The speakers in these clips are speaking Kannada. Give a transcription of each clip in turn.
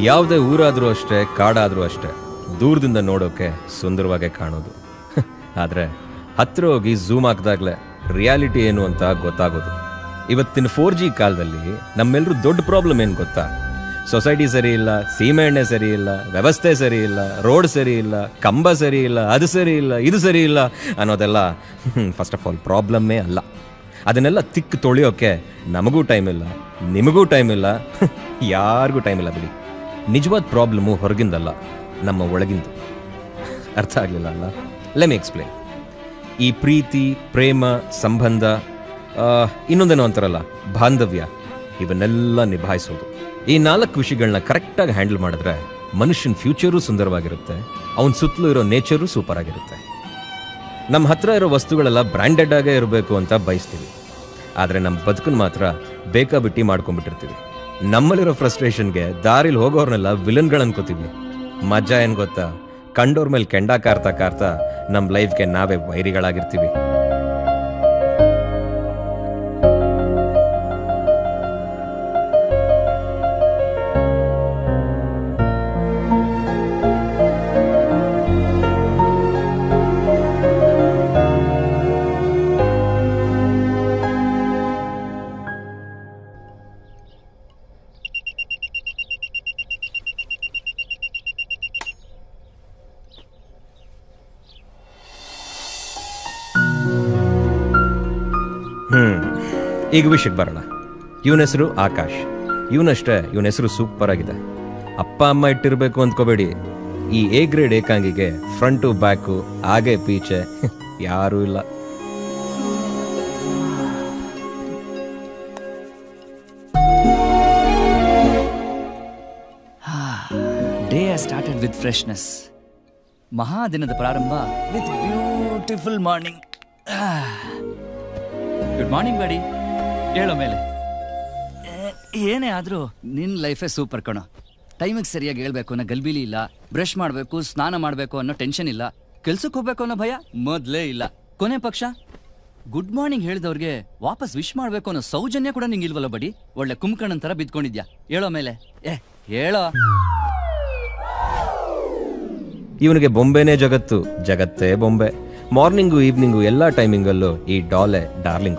ಯಾವುದೇ ಊರಾದರೂ ಅಷ್ಟೇ ಕಾಡಾದರೂ ಅಷ್ಟೇ ದೂರದಿಂದ ನೋಡೋಕೆ ಸುಂದರವಾಗೇ ಕಾಣೋದು ಆದರೆ ಹತ್ರ ಹೋಗಿ ಝೂಮ್ ಹಾಕಿದಾಗಲೇ ರಿಯಾಲಿಟಿ ಏನು ಅಂತ ಗೊತ್ತಾಗೋದು ಇವತ್ತಿನ ಫೋರ್ ಜಿ ಕಾಲದಲ್ಲಿ ನಮ್ಮೆಲ್ಲರೂ ದೊಡ್ಡ ಪ್ರಾಬ್ಲಮ್ ಏನು ಗೊತ್ತಾ ಸೊಸೈಟಿ ಸರಿ ಇಲ್ಲ ಸೀಮೆ ಎಣ್ಣೆ ಸರಿ ಇಲ್ಲ ವ್ಯವಸ್ಥೆ ಸರಿ ಇಲ್ಲ ರೋಡ್ ಸರಿ ಇಲ್ಲ ಕಂಬ ಸರಿ ಇಲ್ಲ ಅದು ಸರಿ ಇಲ್ಲ ಇದು ಸರಿ ಇಲ್ಲ ಅನ್ನೋದೆಲ್ಲ ಫಸ್ಟ್ ಆಫ್ ಆಲ್ ಪ್ರಾಬ್ಲಮ್ಮೇ ಅಲ್ಲ ಅದನ್ನೆಲ್ಲ ತಿಕ್ಕು ತೊಳೆಯೋಕೆ ನಮಗೂ ಟೈಮ್ ಇಲ್ಲ ನಿಮಗೂ ಟೈಮ್ ಇಲ್ಲ ಯಾರಿಗೂ ಟೈಮ್ ಇಲ್ಲ ಬಿಡಿ ನಿಜವಾದ ಪ್ರಾಬ್ಲಮ್ಮು ಹೊರಗಿಂದಲ್ಲ ನಮ್ಮ ಒಳಗಿಂದು ಅರ್ಥ ಆಗಲಿಲ್ಲ ಅಲ್ಲ ಲೆಮಿ ಎಕ್ಸ್ಪ್ಲೇನ್ ಈ ಪ್ರೀತಿ ಪ್ರೇಮ ಸಂಬಂಧ ಆ, ಇನ್ನೊಂದೇನೋ ಅಂತಾರಲ್ಲ ಬಾಂಧವ್ಯ ಇವನ್ನೆಲ್ಲ ನಿಭಾಯಿಸೋದು ಈ ನಾಲ್ಕು ವಿಷಯಗಳನ್ನ ಕರೆಕ್ಟಾಗಿ ಹ್ಯಾಂಡಲ್ ಮಾಡಿದ್ರೆ ಮನುಷ್ಯನ ಫ್ಯೂಚರು ಸುಂದರವಾಗಿರುತ್ತೆ ಅವನ ಸುತ್ತಲೂ ಇರೋ ನೇಚರು ಸೂಪರ್ ಆಗಿರುತ್ತೆ ನಮ್ಮ ಹತ್ರ ಇರೋ ವಸ್ತುಗಳೆಲ್ಲ ಬ್ರ್ಯಾಂಡೆಡ್ ಆಗೇ ಇರಬೇಕು ಅಂತ ಬಯಸ್ತೀವಿ ಆದರೆ ನಮ್ಮ ಬದುಕನ್ನು ಮಾತ್ರ ಬೇಕಾಬಿಟ್ಟಿ ಮಾಡ್ಕೊಂಡ್ಬಿಟ್ಟಿರ್ತೀವಿ ನಮ್ಮಲ್ಲಿರೋ ಫ್ರಸ್ಟ್ರೇಷನ್ಗೆ ದಾರಿಲಿ ಹೋಗೋರ್ನೆಲ್ಲ ವಿಲನ್ಗಳು ಅನ್ಕೋತೀವಿ ಮಜಾ ಏನು ಗೊತ್ತಾ ಕಂಡೋರ್ ಮೇಲೆ ಕೆಂಡ ಕಾರ್ತಾ ಕಾರ್ತಾ ನಮ್ಮ ಲೈಫ್ಗೆ ನಾವೇ ವೈರಿಗಳಾಗಿರ್ತೀವಿ ಹ್ಮ್ ಈಗ ವಿಷಯಕ್ಕೆ ಬರೋಣ ಇವನ ಹೆಸರು ಆಕಾಶ್ ಇವನಷ್ಟೇ ಇವನ ಹೆಸರು ಸೂಪರ್ ಆಗಿದೆ ಅಪ್ಪ ಅಮ್ಮ ಇಟ್ಟಿರ್ಬೇಕು ಅಂದ್ಕೋಬೇಡಿ ಈ ಎ ಗ್ರೇಡ್ ಏಕಾಂಗಿಗೆ ಫ್ರಂಟು ಬ್ಯಾಕು ಹಾಗೆ ಪೀಚೆ ಯಾರೂ ಇಲ್ಲ ಡೇ ಸ್ಟಾರ್ಟೆಡ್ ವಿತ್ ಫ್ರೆಶ್ನೆಸ್ ಮಹಾದಿನದ ಪ್ರಾರಂಭ with beautiful morning good morning ಬಾಡಿ ಹೇಳೋ ಮೇಲೆ ಏ- ಏನೇ ಆದರೂ ನಿನ್ನ ಲೈಫೇ ಸೂಪರ್ ಕಣೋ ಟೈಮಿಗೆ ಸರಿಯಾಗಿ ಹೇಳ್ಬೇಕು ಅನ್ನೋ ಗಲ್ಬಿಲಿ ಇಲ್ಲ ಬ್ರಷ್ ಮಾಡಬೇಕು ಸ್ನಾನ ಮಾಡಬೇಕು ಅನ್ನೋ ಟೆನ್ಷನ್ ಇಲ್ಲ ಕೆಲ್ಸಕ್ಕೆ ಹೋಗ್ಬೇಕು ಅನ್ನೋ ಭಯ ಮೊದಲೇ ಇಲ್ಲ ಕೊನೆ ಪಕ್ಷ ಗುಡ್ ಮಾರ್ನಿಂಗ್ ಹೇಳಿದವ್ರಿಗೆ ವಾಪಸ್ ವಿಶ್ ಮಾಡಬೇಕು ಅನ್ನೋ ಸೌಜನ್ಯ ಕೂಡ ನಿಂಗೆ ಇಲ್ವಲ್ಲ ಬಡಿ ಒಳ್ಳೆ ಕುಂಕಣ್ಣನ್ ಥರ ಬಿದ್ಕೊಂಡಿದ್ಯಾ ಹೇಳೋ ಮೇಲೆ ಏ ಹೇಳೋ ಇವನಿಗೆ ಬೊಂಬೆನೇ ಜಗತ್ತು ಜಗತ್ತೇ ಬೊಂಬೆ ಮಾರ್ನಿಂಗು ಈವ್ನಿಂಗು ಎಲ್ಲ ಟೈಮಿಂಗಲ್ಲೂ ಈ ಡಾಲೆ ಡಾರ್ಲಿಂಗು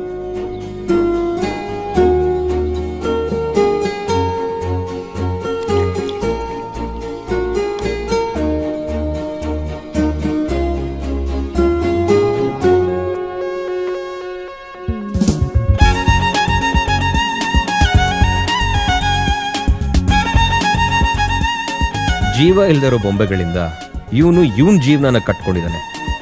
ಜೀವ ಇಲ್ದಿರೋ ಬೊಂಬೆಗಳಿಂದ ಇವನು ಇವನ್ ಜೀವನನ ಕಟ್ಕೊಂಡಿದ್ದಾನೆ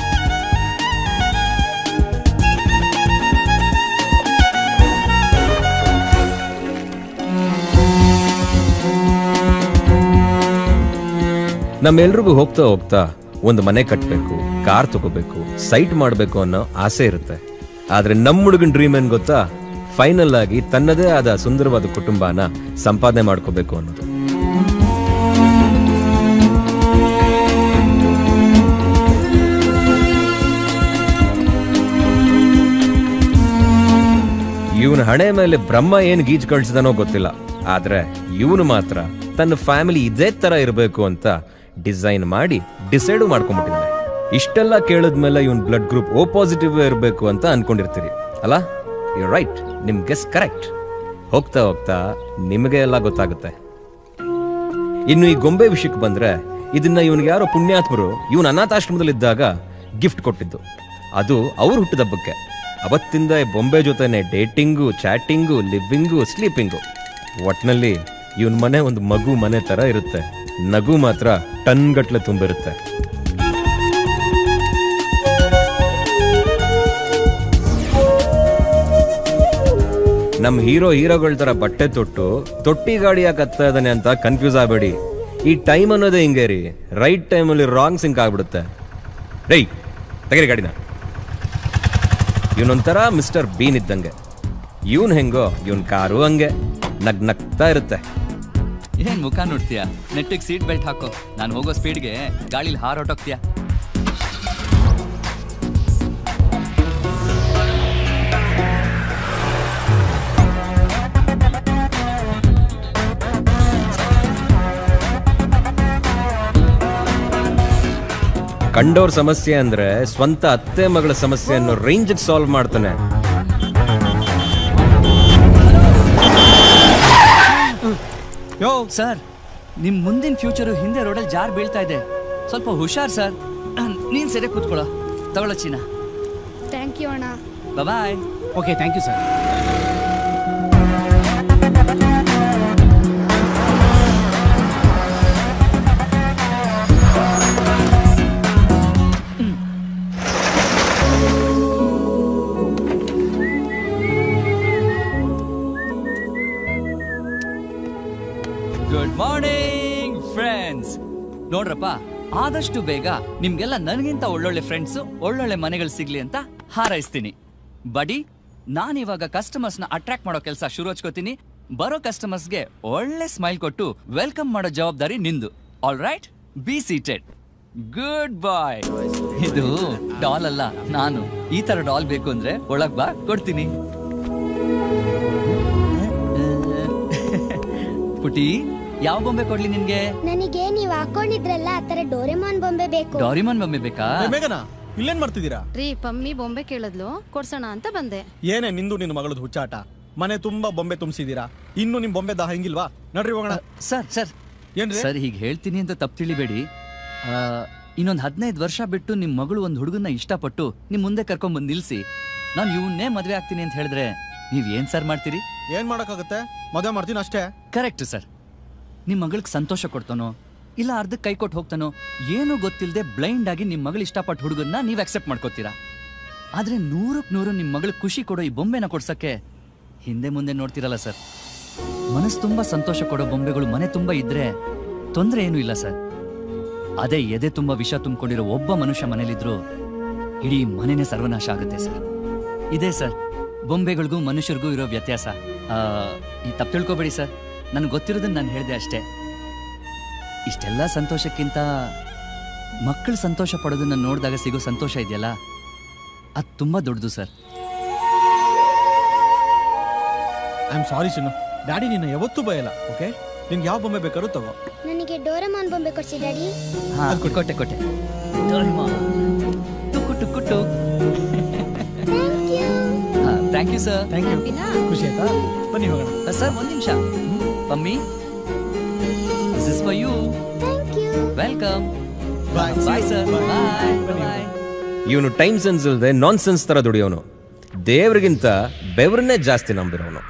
ನಮ್ಮೆಲ್ರಿಗೂ ಹೋಗ್ತಾ ಹೋಗ್ತಾ ಒಂದು ಮನೆ ಕಟ್ಟಬೇಕು ಕಾರ್ ತಗೋಬೇಕು ಸೈಟ್ ಮಾಡಬೇಕು ಅನ್ನೋ ಆಸೆ ಇರುತ್ತೆ ಆದ್ರೆ ನಮ್ಮ ಹುಡುಗನ ಡ್ರೀಮ್ ಏನ್ ಗೊತ್ತಾ ಫೈನಲ್ ಆಗಿ ತನ್ನದೇ ಆದ ಸುಂದರವಾದ ಕುಟುಂಬನ ಸಂಪಾದನೆ ಮಾಡ್ಕೋಬೇಕು ಅನ್ನೋದು ಇವನ ಹಣೆ ಮೇಲೆ ಬ್ರಹ್ಮ ಏನ್ ಗೀಜ್ ಕಳ್ಸಿದಾನೋ ಗೊತ್ತಿಲ್ಲ ಆದ್ರೆ ಇವನು ಮಾತ್ರ ತನ್ನ ಫ್ಯಾಮಿಲಿ ಇದೇ ತರ ಇರಬೇಕು ಅಂತ ಡಿಸೈನ್ ಮಾಡಿ ಡಿಸೈಡು ಮಾಡ್ಕೊಂಡ್ಬಿಟ್ಟಿದ್ದಾನೆ ಇಷ್ಟೆಲ್ಲ ಕೇಳಿದ್ಮೇಲೆ ಇವನ್ ಬ್ಲಡ್ ಗ್ರೂಪ್ ಓ ಪಾಸಿಟಿವ್ ಇರಬೇಕು ಅಂತ ಅನ್ಕೊಂಡಿರ್ತೀರಿ ಅಲ್ಲ ಯು ರೈಟ್ ನಿಮ್ ಗೆಸ್ ಕರೆಕ್ಟ್ ಹೋಗ್ತಾ ಹೋಗ್ತಾ ನಿಮಗೆ ಎಲ್ಲ ಗೊತ್ತಾಗುತ್ತೆ ಇನ್ನು ಈ ಗೊಂಬೆ ವಿಷಯಕ್ಕೆ ಬಂದ್ರೆ ಇದನ್ನ ಇವನಿಗೆ ಯಾರೋ ಪುಣ್ಯಾತ್ಮರು ಇವನ್ ಅನಾಥಾಶ್ರಮದಲ್ಲಿದ್ದಾಗ ಗಿಫ್ಟ್ ಕೊಟ್ಟಿದ್ದು ಅದು ಅವ್ರ ಹುಟ್ಟಿದಬ್ಬಕ್ಕೆ ಅವತ್ತಿಂದ ಈ ಬೊಂಬೆ ಜೊತೆನೆ ಡೇಟಿಂಗು ಚಾಟಿಂಗು ಲಿವಿಂಗು ಸ್ಲೀಪಿಂಗು ಒಟ್ನಲ್ಲಿ ಇವನ್ ಮನೆ ಒಂದು ಮಗು ಮನೆ ತರ ಇರುತ್ತೆ ನಗು ಮಾತ್ರ ಟನ್ ಗಟ್ಲೆ ತುಂಬಿರುತ್ತೆ ನಮ್ ಹೀರೋ ಹೀರೋಗಳ ತರ ಬಟ್ಟೆ ತೊಟ್ಟು ತೊಟ್ಟಿ ಗಾಡಿ ಯಾಕೆ ಹತ್ತಾ ಇದ್ದಾನೆ ಅಂತ ಕನ್ಫ್ಯೂಸ್ ಆಗಬೇಡಿ ಈ ಟೈಮ್ ಅನ್ನೋದೇ ಹಿಂಗೆ ರೀ ರೈಟ್ ಟೈಮಲ್ಲಿ ರಾಂಗ್ ಸಿಂಕ್ ಆಗ್ಬಿಡುತ್ತೆ ರೈ ತೆಗರಿ ಗಾಡಿನ ಇವನೊಂಥರ ಮಿಸ್ಟರ್ ಬೀನ್ ಇದ್ದಂಗೆ ಇವನ್ ಹೆಂಗೋ ಇವನ್ ಕಾರು ಹಂಗೆ ನಗ್ ನಗ್ತಾ ಇರುತ್ತೆ ಏನ್ ಮುಖ ನೋಡ್ತೀಯಾ ನೆಟ್ಟಿಗೆ ಸೀಟ್ ಬೆಲ್ಟ್ ಹಾಕೋ ನಾನು ಹೋಗೋ ಸ್ಪೀಡ್ಗೆ ಗಾಳಿಲಿ ಹಾರೋಟೋಗ್ತೀಯಾ ಕಂಡೋರ್ ಸಮಸ್ಯೆ ಅಂದ್ರೆ ಸ್ವಂತ ಅತ್ತೆ ಮಗಳ ಸಮಸ್ಯೆ ಅನ್ನೋ ರೇಂಜ್ ಸಾಲ್ವ್ ಮಾಡ್ತಾನೆ ಯೋ ಸರ್ ನಿಮ್ ಮುಂದಿನ ಫ್ಯೂಚರು ಹಿಂದೆ ರೋಡಲ್ಲಿ ಜಾರ್ ಬೀಳ್ತಾ ಇದೆ ಸ್ವಲ್ಪ ಹುಷಾರ್ ಸರ್ ನೀನ್ ಸರಿ ಕೂತ್ಕೊಳ್ಳೋ ತಗೊಳ್ಳೋ ಚೀನಾ ಥ್ಯಾಂಕ್ ಯು ಅಣ್ಣ bye okay thank you sir good morning friends ನೋಡ್ರಪ್ಪ ಆದಷ್ಟು ಬೇಗ ನಿಮ್ಗೆಲ್ಲ ನನಗಿಂತ ಒಳ್ಳೊಳ್ಳೆ ಫ್ರೆಂಡ್ಸ್ ಒಳ್ಳೊಳ್ಳೆ ಮನೆಗಳು ಸಿಗ್ಲಿ ಅಂತ ಹಾರೈಸ್ತೀನಿ ಬಡಿ ನಾನಿವಾಗ ಕಸ್ಟಮರ್ಸ್ನ ಅಟ್ರಾಕ್ಟ್ ಮಾಡೋ ಕೆಲಸ ಶುರು ಹಚ್ಕೋತೀನಿ ಬರೋ ಕಸ್ಟಮರ್ಸ್ಗೆ ಒಳ್ಳೆ ಸ್ಮೈಲ್ ಕೊಟ್ಟು ವೆಲ್ಕಮ್ ಮಾಡೋ ಜವಾಬ್ದಾರಿ ನಿಂದು all right be seated good boy ಇದು ಡಾಲ್ ಅಲ್ಲ ನಾನು ಈ ತರ ಡಾಲ್ ಬೇಕು ಅಂದ್ರೆ ಒಳಗ್ ಬಾ ಕೊಡ್ತೀನಿ ಪುಟಿ ಯಾವ ಬೊಂಬೆ ಕೊಡ್ಲಿ ನಿನ್ಗೆ ನನಗೆ ನೀವು ಹಾಕೊಂಡಿದ್ರಲ್ಲ ಆ ತರ ಡೋರೆಮಾನ್ ಬೊಂಬೆ ಬೇಕು ಡಾರಿಮಾನ್ ಬೊಂಬೆ ಬೇಕಾ ಮೇಘನಾ ಇಲ್ಲೇನ್ ಮಾಡ್ತಿದ್ದೀರಾ ರೀ ಪಮ್ಮಿ ಬೊಂಬೆ ಕೇಳಿದ್ಲು ಕೊಡ್ಸೋಣ ಅಂತ ಬಂದೆ ಏನೇ ನಿಂದು ನಿನ್ನ ಮಗಳದ್ದು ಹುಚ್ಚಾಟ ಮನೆ ತುಂಬಾ ಬೊಂಬೆ ತುಂಬಿಸಿದೀರಾ ಇನ್ನು ನಿಮ್ ಬೊಂಬೆ ದಾಹ ಹಿಂಗಿಲ್ವಾ ನಡ್ರಿ ಹೋಗೋಣ ಸರ್ ಸರ್ ಏನ್ರಿ ಸರ್ ಹೀಗೆ ಹೇಳ್ತೀನಿ ಅಂತ ತಪ್ಪು ತಿಳಿಬೇಡಿ ಆ, ಇನ್ನೊಂದ್ ಹದಿನೈದು ವರ್ಷ ಬಿಟ್ಟು ನಿಮ್ ಮಗಳು ಒಂದ್ ಹುಡುಗನ್ನ ಇಷ್ಟಪಟ್ಟು ನಿಮ್ ಮುಂದೆ ಕರ್ಕೊಂಡ್ ಬಂದ್ ನಿಲ್ಸಿ ನಾನು ಇವನ್ನೇ ಮದ್ವೆ ಆಗ್ತೀನಿ ಅಂತ ಹೇಳಿದ್ರೆ ನೀವ್ ಏನ್ ಸರ್ ಮಾಡ್ತೀರಿ ಏನ್ ಮಾಡಕ್ಕಾಗತ್ತೆ ಮದುವೆ ಮಾಡ್ತೀನಿ ಅಷ್ಟೇ ಕರೆಕ್ಟ್ ಸರ್ ನಿಮ್ ಮಗಳಿಗೆ ಸಂತೋಷ ಕೊಡ್ತಾನೋ ಇಲ್ಲ ಅರ್ಧಕ್ಕೆ ಕೈ ಕೊಟ್ಟು ಹೋಗ್ತಾನೋ ಏನೂ ಗೊತ್ತಿಲ್ಲದೆ ಬ್ಲೈಂಡ್ ಆಗಿ ನಿಮ್ ಮಗಳು ಇಷ್ಟಪಟ್ಟ ಹುಡುಗನ್ನ ನೀವ್ ಅಕ್ಸೆಪ್ಟ್ ಮಾಡ್ಕೋತೀರಾ ಆದ್ರೆ ನೂರಕ್ ನೂರು ನಿಮ್ ಮಗಳಿಗೆ ಖುಷಿ ಕೊಡೋ ಈ ಬೊಂಬೆನ ಕೊಡ್ಸಕ್ಕೆ ಹಿಂದೆ ಮುಂದೆ ನೋಡ್ತಿರಲ್ಲ ಸರ್ ಮನಸ್ಸು ತುಂಬಾ ಸಂತೋಷ ಕೊಡೋ ಬೊಂಬೆಗಳು ಮನೆ ತುಂಬಾ ಇದ್ರೆ ತೊಂದರೆ ಏನೂ ಇಲ್ಲ ಸರ್ ಅದೇ ಎದೆ ತುಂಬಾ ವಿಷ ತುಂಬಿಕೊಂಡಿರೋ ಒಬ್ಬ ಮನುಷ್ಯ ಮನೇಲಿದ್ರು ಇಡೀ ಮನೆನೇ ಸರ್ವನಾಶ ಆಗುತ್ತೆ ಸರ್ ಇದೇ ಸರ್ ಬೊಂಬೆಗಳಿಗೂ ಮನುಷ್ಯರಿಗೂ ಇರೋ ವ್ಯತ್ಯಾಸ ಆ, ಈ ತಪ್ಪು ತಿಳ್ಕೊಬೇಡಿ ಸರ್ ನನಗೆ ಗೊತ್ತಿರೋದನ್ನ ನಾನು ಹೇಳಿದೆ ಅಷ್ಟೇ ಇಷ್ಟೆಲ್ಲ ಸಂತೋಷಕ್ಕಿಂತ ಮಕ್ಕಳು ಸಂತೋಷ ಪಡೋದನ್ನ ನೋಡಿದಾಗ ಸಿಗೋ ಸಂತೋಷ ಇದೆಯಲ್ಲ ಅದು ತುಂಬಾ ದೊಡ್ಡದು sir I am sorry Chinnu daddy ನಿನ್ನ ಯಾವತ್ತೂ ಬಯಲ್ಲ ಓಕೆ ನಿನ್ಗೆ ಯಾವ ಬೊಂಬೆ ಬೇಕಾದ್ರೂ ತಗೋ ನನಗೆ ಡೋರೆಮಾನ್ ಬೊಂಬೆ ಕೊಡ್ಸಿ ಡ್ಯಾಡಿ ಹಾ ಕೊಟ್ಟೆ ಕೊಟ್ಟೆ ಡೋರೇಮಾನ್. ಟುಕು ಟುಕು ಟು thank you thank you sir thank you ಹ್ಯಾಪಿನಾ ಖುಷಿ ಆಯ್ತಾ ಬನ್ನಿ ಹೋಗೋಣ ಸರ್ ಒಂದ್ ನಿಮಿಷ Pammi this is for you thank you welcome bye bye sir bye bye ಇವನು ಟೈಮ್ ಸೆನ್ಸ್ ಇಲ್ಲದೆ ನಾನ್ ಸೆನ್ಸ್ ತರ ದುಡಿಯೋನು ದೇವ್ರಿಗಿಂತ ಬೆವ್ರನ್ನೇ ಜಾಸ್ತಿ ನಂಬಿರೋನು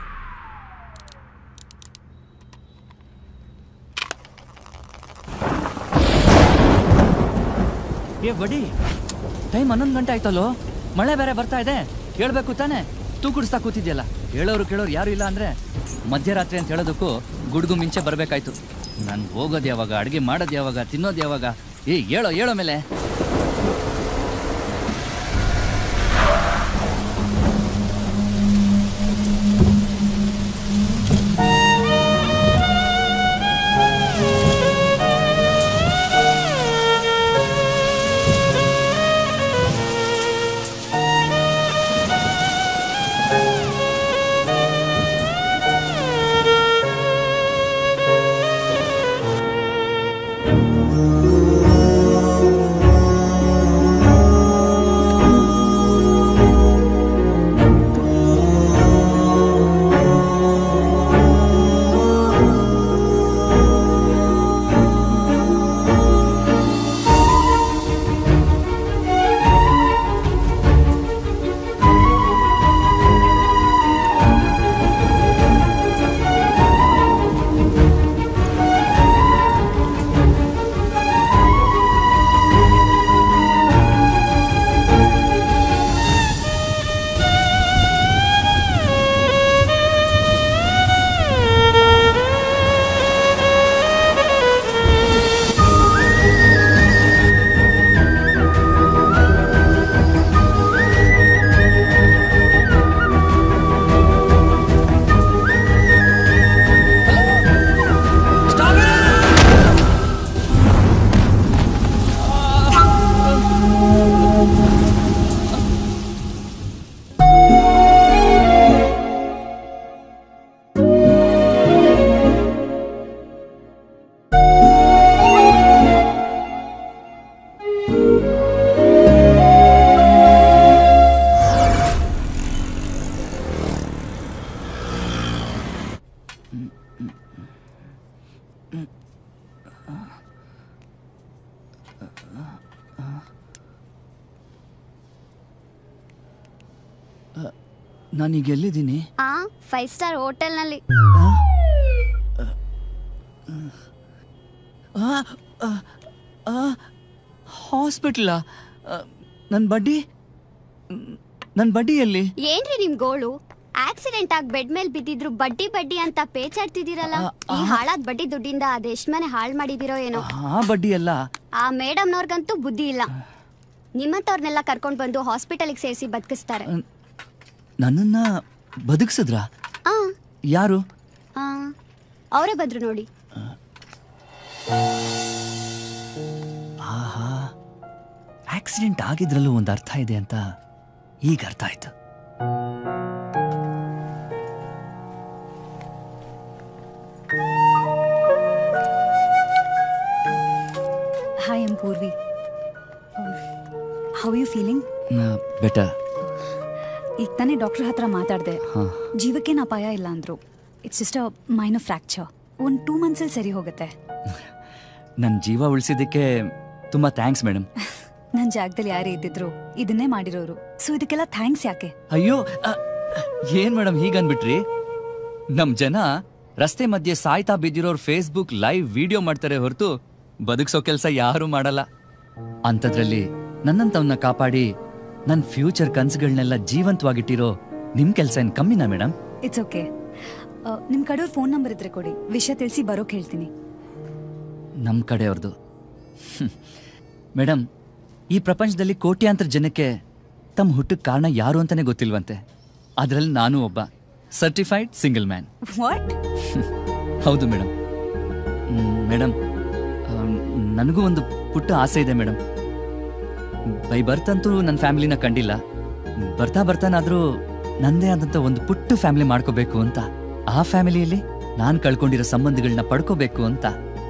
ಏ ಬಡಿ ಟೈಮ್ ಹನ್ನೊಂದು ಗಂಟೆ ಆಯ್ತಲ್ಲೋ ಮಳೆ ಬೇರೆ ಬರ್ತಾ ಇದೆ ಹೇಳ್ಬೇಕು ತಾನೆ ತೂಕುಡಿಸ್ತಾ ಕೂತಿದ್ಯಲ್ಲ ಹೇಳೋರು ಕೇಳೋರು ಯಾರು ಇಲ್ಲ ಅಂದ್ರೆ ಮಧ್ಯರಾತ್ರಿ ಅಂತ ಹೇಳೋದಕ್ಕೂ ಗುಡ್ಗು ಮಿಂಚೆ ಬರ್ಬೇಕಾಯ್ತು ನಾನು ಹೋಗೋದು ಯಾವಾಗ ಅಡುಗೆ ಮಾಡೋದು ಯಾವಾಗ ತಿನ್ನೋದು ಯಾವಾಗ ಏ ಹೇಳೋ ಹೇಳೋ ಮೇಲೆ ನಾನೀಗ ಎಲ್ಲಿದ್ದೀನಿ ಆ ಫೈವ್ ಸ್ಟಾರ್ ಹೋಟೆಲ್ನಲ್ಲಿ ಹಾಸ್ಪಿಟ್ಲಾ ನನ್ನ ಬಡ್ಡಿ ನನ್ನ ಬಡ್ಡಿ ಎಲ್ಲಿ ಏನ್ರಿ ನಿಮ್ ಗೋಳು ಆಕ್ಸಿಡೆಂಟ್ ಆಗಿ ಬೆಡ್ ಮೇಲೆ ಬಿದ್ದಿದ್ರು ಬಡ್ಡಿ ಬಡ್ಡಿ ಅಂತ ಪೇಚಾಡ್ತಿದ್ದೀರಲ್ಲ ಈ ಹಾಳಾದ್ ಬಡ್ಡಿ ದುಡ್ಡಿಂದ ಅದೆಷ್ಟ್ ಮನೆ ಹಾಳ್ ಮಾಡಿದಿರೋ ಏನೋ ಆ ಬಡ್ಡಿ ಅಲ್ಲ ಆ ಮೇಡಮ್ನವ್ರಿಗಂತೂ ಬುದ್ಧಿ ಇಲ್ಲ ನಿಮ್ಮಂತವ್ರನ್ನೆಲ್ಲ ಕರ್ಕೊಂಡ್ ಬಂದು ಹಾಸ್ಪಿಟಲ್ಗೆ ಸೇರಿಸಿ ಬದುಕಿಸ್ತಾರೆ ನನ್ನನ್ನ ಬದುಕ್ಸಿದ್ರಾ ಆ ಯಾರು ಆ ಅವರೇ ಬಂದ್ರು ನೋಡಿ ಆಹಾ ಆಕ್ಸಿಡೆಂಟ್ ಆಗಿದ್ರಲ್ಲೂ ಒಂದು ಅರ್ಥ ಇದೆ ಅಂತ ಈಗ ಅರ್ಥ ಆಯ್ತು hi M Purvi how you feeling better ಈಗ ತಾನೇ ಡಾಕ್ಟರ್ ಹತ್ರ ಮಾತಾಡಿದೆ ಹಾಂ ಜೀವಕ್ಕೇನು ಅಪಾಯ ಇಲ್ಲ ಅಂದ್ರು it's just a minor fracture ಒಂದು ಟೂ ಮಂತ್ಸಲ್ಲಿ ಸರಿ ಹೋಗುತ್ತೆ ನನ್ನ ಜೀವ ಉಳಿಸಿದ್ದಕ್ಕೆ ತುಂಬ ಥ್ಯಾಂಕ್ಸ್ ಮೇಡಮ್ ನನ್ನ ಜಾಗದಲ್ಲಿ ಯಾರೇ ಇದ್ದಿದ್ರು ಇದನ್ನೇ ಮಾಡಿರೋರು ಸೊ ಇದಕ್ಕೆಲ್ಲ ಥ್ಯಾಂಕ್ಸ್ ಯಾಕೆ ಅಯ್ಯೋ ಅ, ಏನ್ ಮೇಡಮ್ ಹೀಗನ್ಬಿಟ್ರಿ ನಮ್ ಜನ ರಸ್ತೆ ಮಧ್ಯೆ ಸಾಯ್ತಾ ಬಿದ್ದಿರೋರ್ ಫೇಸ್ಬುಕ್ ಲೈವ್ ವಿಡಿಯೋ ಮಾಡ್ತಾರೆ ಹೊರತು ಬದುಕ್ಸೋ ಕೆಲಸ ಯಾರು ಮಾಡಲ್ಲ ಅಂಥದ್ರಲ್ಲಿ ನನ್ನಂತವನ್ನ ಕಾಪಾಡಿ ನನ್ನ ಫ್ಯೂಚರ್ ಕನ್ಸುಗಳನ್ನೆಲ್ಲ ಜೀವಂತವಾಗಿಟ್ಟಿರೋ ನಿಮ್ ಕೆಲಸ ಏನ್ ಕಮ್ಮಿನಾ ಮೇಡಮ್ ಇಟ್ಸ್ ಓಕೆ ನಿಮ್ಮ ಕಡೆಯವ್ರ ಫೋನ್ ನಂಬರ್ ಇದ್ರೆ ಕೊಡಿ ವಿಷಯ ತಿಳಿಸಿ ಬರೋಕ್ ಹೇಳ್ತೀನಿ ನಮ್ಮ ಕಡೆಯವ್ರದ್ದು ಮೇಡಮ್ ಈ ಪ್ರಪಂಚದಲ್ಲಿ ಕೋಟ್ಯಾಂತರ ಜನಕ್ಕೆ ತಮ್ಮ ಹುಟ್ಟಕ್ಕೆ ಕಾರಣ ಯಾರು ಅಂತಾನೆ ಗೊತ್ತಿಲ್ವಂತೆ ಅದರಲ್ಲಿ ನಾನು ಒಬ್ಬ ಸರ್ಟಿಫೈಡ್ ಸಿಂಗಲ್ ಮ್ಯಾನ್ ವಾಟ್ ಹೌದು ಮೇಡಮ್ ಮೇಡಮ್ ನನಗೂ ಒಂದು ಪುಟ್ಟ ಆಸೆ ಇದೆ ಮೇಡಮ್ ಬೈ ಬರ್ತಂತೂ ನನ್ನ ಫ್ಯಾಮಿಲಿನ ಕಂಡಿಲ್ಲ ಬರ್ತಾ ಬರ್ತಾನಾದ್ರೂ ನಂದೇ ಆದಂಥ ಒಂದು ಪುಟ್ಟ ಫ್ಯಾಮಿಲಿ ಮಾಡ್ಕೋಬೇಕು ಅಂತ ಆ ಫ್ಯಾಮಿಲಿಯಲ್ಲಿ ನಾನು ಕಳ್ಕೊಂಡಿರೋ ಸಂಬಂಧಗಳನ್ನ ಪಡ್ಕೋಬೇಕು ಅಂತ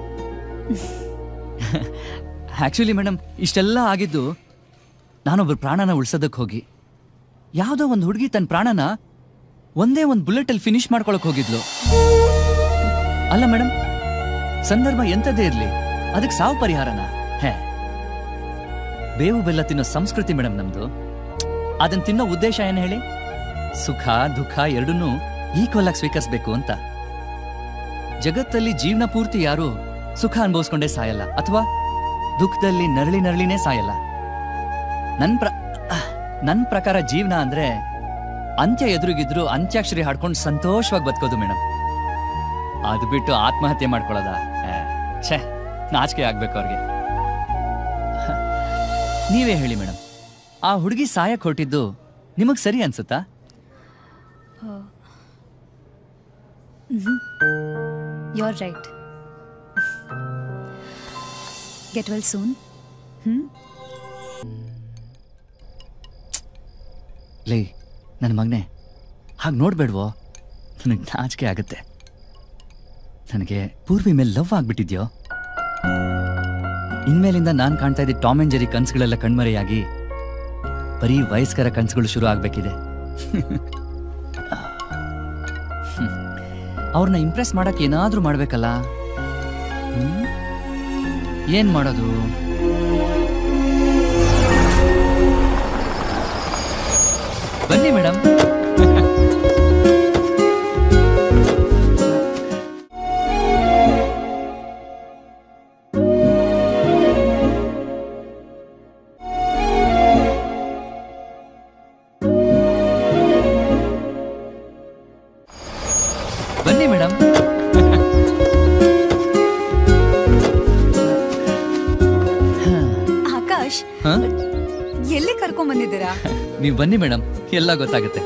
ಆಕ್ಚುಲಿ ಮೇಡಮ್ ಇಷ್ಟೆಲ್ಲ ಆಗಿದ್ದು ನಾನೊಬ್ಬರ ಪ್ರಾಣನ ಉಳ್ಸೋದಕ್ಕೆ ಹೋಗಿ ಯಾವುದೋ ಒಂದು ಹುಡುಗಿ ತನ್ನ ಪ್ರಾಣನ ಒಂದೇ ಒಂದು ಬುಲೆಟಲ್ಲಿ ಫಿನಿಶ್ ಮಾಡ್ಕೊಳಕ್ ಹೋಗಿದ್ಲು ಅಲ್ಲ ಮೇಡಮ್ ಸಂದರ್ಭ ಎಂಥದ್ದೇ ಇರಲಿ ಅದಕ್ಕೆ ಸಾವು ಪರಿಹಾರನ ಹೇ ಬೇವು ಬೆಲ್ಲ ತಿನ್ನೋ ಸಂಸ್ಕೃತಿ ಮೇಡಮ್ ನಮ್ದು ಅದನ್ನ ತಿನ್ನೋ ಉದ್ದೇಶ ಏನು ಹೇಳಿ ಸುಖ ದುಃಖ ಎರಡನ್ನೂ ಈಕ್ವಲ್ ಆಗಿ ಸ್ವೀಕರಿಸಬೇಕು ಅಂತ ಜಗತ್ತಲ್ಲಿ ಜೀವನ ಪೂರ್ತಿ ಯಾರು ಸುಖ ಅನುಭವಿಸ್ಕೊಂಡೇ ಸಾಯಲ್ಲ ಅಥವಾ ದುಃಖದಲ್ಲಿ ನರಳಿ ನರಳಿನೇ ಸಾಯಲ್ಲ ನನ್ ಪ್ರ ನನ್ ಪ್ರಕಾರ ಜೀವನ ಅಂದ್ರೆ ಅಂತ್ಯ ಎದುರುಗಿದ್ರು ಅಂತ್ಯಾಕ್ಷರಿ ಹಾಡ್ಕೊಂಡು ಸಂತೋಷವಾಗಿ ಬದುಕೋದು ಮೇಡಮ್ ಅದು ಬಿಟ್ಟು ಆತ್ಮಹತ್ಯೆ ಮಾಡ್ಕೊಳ್ಳೋದ ಛೇ ನಾಚಿಕೆ ಆಗ್ಬೇಕು ಅವ್ರಿಗೆ ನೀವೇ ಹೇಳಿ ಮೇಡಮ್ ಆ ಹುಡುಗಿ ಸಾಯಕ್ ಹೊರಟಿದ್ದು ನಿಮಗ್ ಸರಿ ಅನ್ಸುತ್ತಾ you are right get well soon hmm ಲೇ ನನ್ನ ಮಗನೆ ಹಾಗೆ ನೋಡ್ಬೇಡ್ವೋ ನನಗೆ ನಾಚಿಕೆ ಆಗುತ್ತೆ ನನಗೆ ಪೂರ್ವಿ ಮೇಲೆ ಲವ್ ಆಗ್ಬಿಟ್ಟಿದ್ಯೋ ಇನ್ಮೇಲಿಂದ ನಾನು ಕಾಣ್ತಾ ಇದ್ದ ಟಾಮ್ ಅಂಡ್ ಜೆರಿ ಕನ್ಸುಗಳೆಲ್ಲ ಕಣ್ಮರೆಯಾಗಿ ಬರೀ ವಯಸ್ಕರ ಕನ್ಸುಗಳು ಶುರು ಆಗ್ಬೇಕಿದೆ ಅವ್ರನ್ನ ಇಂಪ್ರೆಸ್ ಮಾಡಕ್ ಏನಾದ್ರೂ ಮಾಡ್ಬೇಕಲ್ಲ ಹ್ಮ್? ಏನ್ ಮಾಡೋದು ಬನ್ನಿ ಮೇಡಮ್ ಬನ್ನಿ ಮೇಡಮ್ ಆಕಾಶ್ ಹಾ ಎಲ್ಲಿ ಕರ್ಕೊಂಡ್ ಬಂದಿದ್ದೀರಾ ನೀವು ಬನ್ನಿ ಮೇಡಮ್ ಎಲ್ಲ ಗೊತ್ತಾಗುತ್ತೆ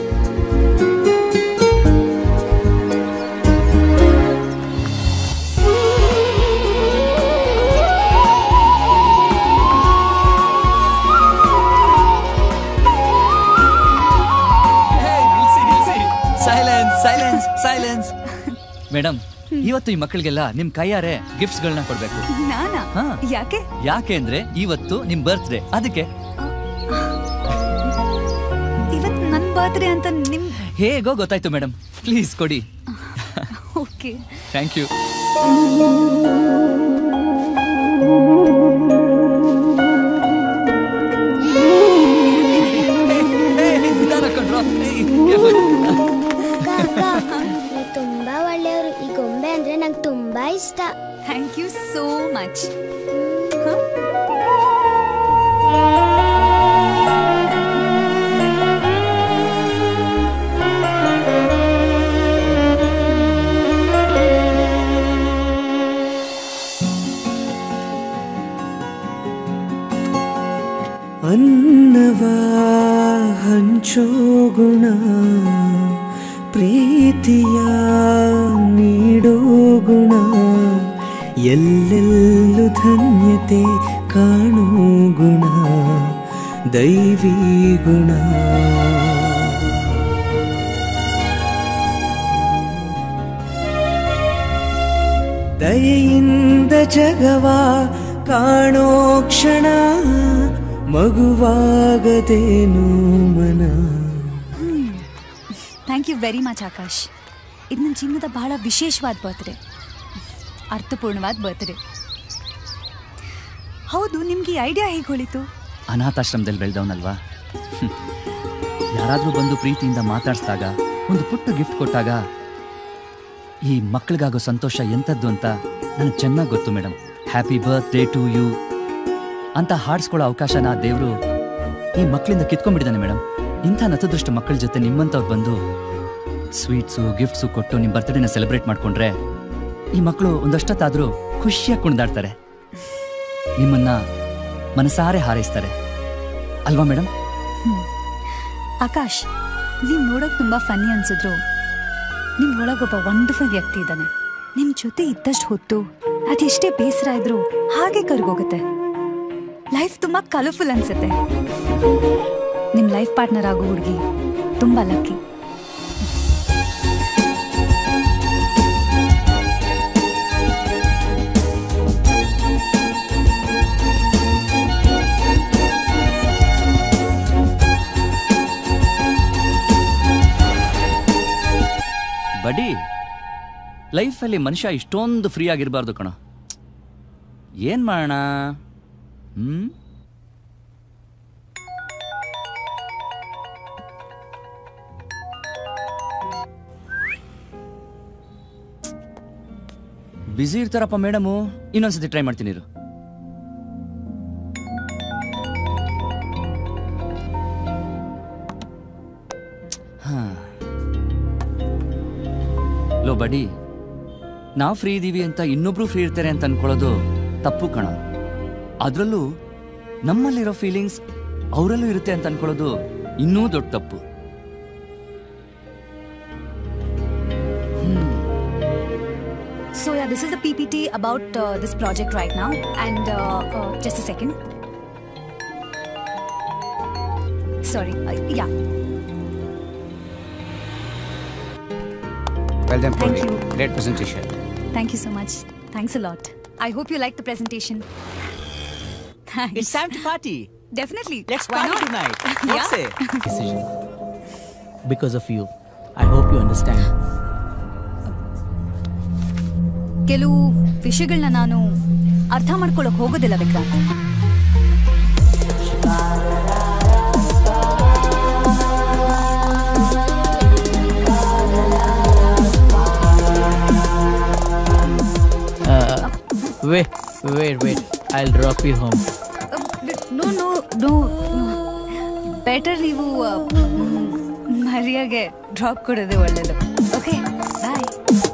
ಸೈಲೆನ್ಸ್ ಸೈಲೆನ್ಸ್ ಸೈಲೆನ್ಸ್ ಮೇಡಮ್ ಇವತ್ತು ಈ ಮಕ್ಕಳಿಗೆಲ್ಲ ನಿಮ್ ಕೈಯಾರೆ ಗಿಫ್ಟ್ಸ್ ಗಳನ್ನ ಕೊಡ್ಬೇಕು ನಾನಾ ಹಾ. ಯಾಕೆ ಯಾಕೆ ಅಂದ್ರೆ ಇವತ್ತು ನಿಮ್ ಬರ್ತ್ಡೇ ಅದಕ್ಕೆ ಇವತ್ ನನ್ ಬರ್ತ್ಡೇ ಅಂತ ನಿಮ್ ಹೇಗೋ ಗೊತ್ತಾಯ್ತು ಮೇಡಮ್ ಪ್ಲೀಸ್ ಕೊಡಿ okay thank you so much ಅನ್ನವ ಹಂಚೋ ಗುಣ ಪ್ರೀತಿಯ ನೀಡೋ ಗುಣ ಎಲ್ಲೆಲ್ಲೂ ಧನ್ಯತೆ ಕಾಣೋ ಗುಣ ದೈವಿ ಗುಣ ದಯೆಯಿಂದ ಜಗವ ಕಾಣೋ ಕ್ಷಣ ಮಗುವಾಗದೇನು ಮನ thank you very much Akash ಇದು ನನ್ನ ಜೀವನದ ಬಹಳ ವಿಶೇಷವಾದ ಬರ್ತ್ಡೇ ಅರ್ಥಪೂರ್ಣವಾದ ಬರ್ತ್ಡೇ ಹೌದು ನಿಮ್ಗೆ ಈ ಐಡಿಯಾ ಹೇಗೆ ಹೊಳಿತು ಅನಾಥಾಶ್ರಮದಲ್ಲಿ ಬೆಳೆದವನಲ್ವಾ ಯಾರಾದರೂ ಬಂದು ಪ್ರೀತಿಯಿಂದ ಮಾತಾಡಿಸಿದಾಗ ಒಂದು ಪುಟ್ಟ ಗಿಫ್ಟ್ ಕೊಟ್ಟಾಗ ಈ ಮಕ್ಕಳಿಗಾಗೋ ಸಂತೋಷ ಎಂಥದ್ದು ಅಂತ ನನಗೆ ಚೆನ್ನಾಗಿ ಗೊತ್ತು madam happy birthday to you ಅಂತ ಹಾಡ್ಸ್ಕೊಳ್ಳೋ ಅವಕಾಶನ ದೇವರು ಈ ಮಕ್ಕಳಿಂದ ಕಿತ್ಕೊಂಡ್ಬಿಟ್ಟಿದ್ದಾನೆ ಮೇಡಮ್ ಇಂಥ ನತದೃಷ್ಟ ಮಕ್ಕಳ ಜೊತೆ ನಿಮ್ಮಂಥವ್ರು ಬಂದು ಸ್ವೀಟ್ಸು ಗಿಫ್ಟ್ಸು ಕೊಟ್ಟು ನಿಮ್ಮ ಬರ್ತ್ಡೇನ ಸೆಲೆಬ್ರೇಟ್ ಮಾಡ್ಕೊಂಡ್ರೆ ಈ ಮಕ್ಕಳು ಒಂದಷ್ಟೊತ್ತಾದರೂ ಖುಷಿಯಾಗಿ ಕುಣಿದಾಡ್ತಾರೆ ನಿಮ್ಮನ್ನ ಮನಸಾರೆ ಹಾರೈಸ್ತಾರೆ ಅಲ್ವಾ ಮೇಡಮ್ ಆಕಾಶ್ ನೀವು ನೋಡೋಕೆ ತುಂಬ ಫನ್ನಿ ಅನ್ಸಿದ್ರು ನಿಮ್ಮ ಒಳಗೊಬ್ಬ ವಂಡರ್ಫುಲ್ ವ್ಯಕ್ತಿ ಇದ್ದಾನೆ ನಿಮ್ಮ ಜೊತೆ ಇದ್ದಷ್ಟು ಹೊತ್ತು ಅದೆಷ್ಟೇ ಬೇಸರ ಇದ್ರು ಹಾಗೆ ಕರ್ಗೋಗುತ್ತೆ ಲೈಫ್ ತುಂಬ ಕಲರ್ಫುಲ್ ಅನ್ಸುತ್ತೆ ನಿಮ್ಮ ಲೈಫ್ ಪಾರ್ಟ್ನರ್ ಆಗೋ ಹುಡುಗಿ ತುಂಬ ಲಕ್ಕಿ ಬಡಿ ಲೈಫಲ್ಲಿ ಮನುಷ್ಯ ಇಷ್ಟೊಂದು ಫ್ರೀ ಆಗಿರಬಾರ್ದು ಕಣ ಏನ್ ಮಾಡೋಣ ಹ್ಮ್ ಬ್ಯುಸಿ ಇರ್ತಾರಪ್ಪ ಮೇಡಮು ಇನ್ನೊಂದ್ಸತಿ ಟ್ರೈ ಮಾಡ್ತೀನಿ ಇರು ಹಾ ಲೋ ಬಡಿ ನಾವು ಫ್ರೀ ಇದೀವಿ ಅಂತ ಇನ್ನೊಬ್ರು ಫ್ರೀ ಇರ್ತಾರೆ ಅಂತ ಅನ್ಕೊಳ್ಳೋದು ತಪ್ಪು ಕಣ ಅದರಲ್ಲೂ ನಮ್ಮಲ್ಲಿರೋ ಫೀಲಿಂಗ್ಸ್ ಅವರಲ್ಲೂ ಇರುತ್ತೆ ಅಂತ ಅನ್ಕೊಳ್ಳೋದು ಇನ್ನೂ ದೊಡ್ಡ ತಪ್ಪು So yeah, this is the PPT about uh, this project right now. And uh, uh, just a second. Sorry. Uh, yeah. Well done, Thank Purvi. you. Great presentation. Thank you so much. Thanks a lot. I hope you liked the presentation. Thanks. It's time to party. Definitely. Let's Why party not? tonight. Yeah. What's it? Decision. Because of you. I hope you understand. ಕೆಲವು ವಿಷಯಗಳನ್ನ ನಾನು ಅರ್ಥ ಮಾಡ್ಕೊಳಕ್ ಹೋಗೋದಿಲ್ಲ Vikrant Uh, wait, wait, wait. I'll drop you home. No no no better ನೀವು ಆ, ಮ್, ಮರಿಯಾಗೆ ಡ್ರಾಪ್ ಕೊಡೋದು ಒಳ್ಳೇದು ಓಕೆ ಬಾಯ್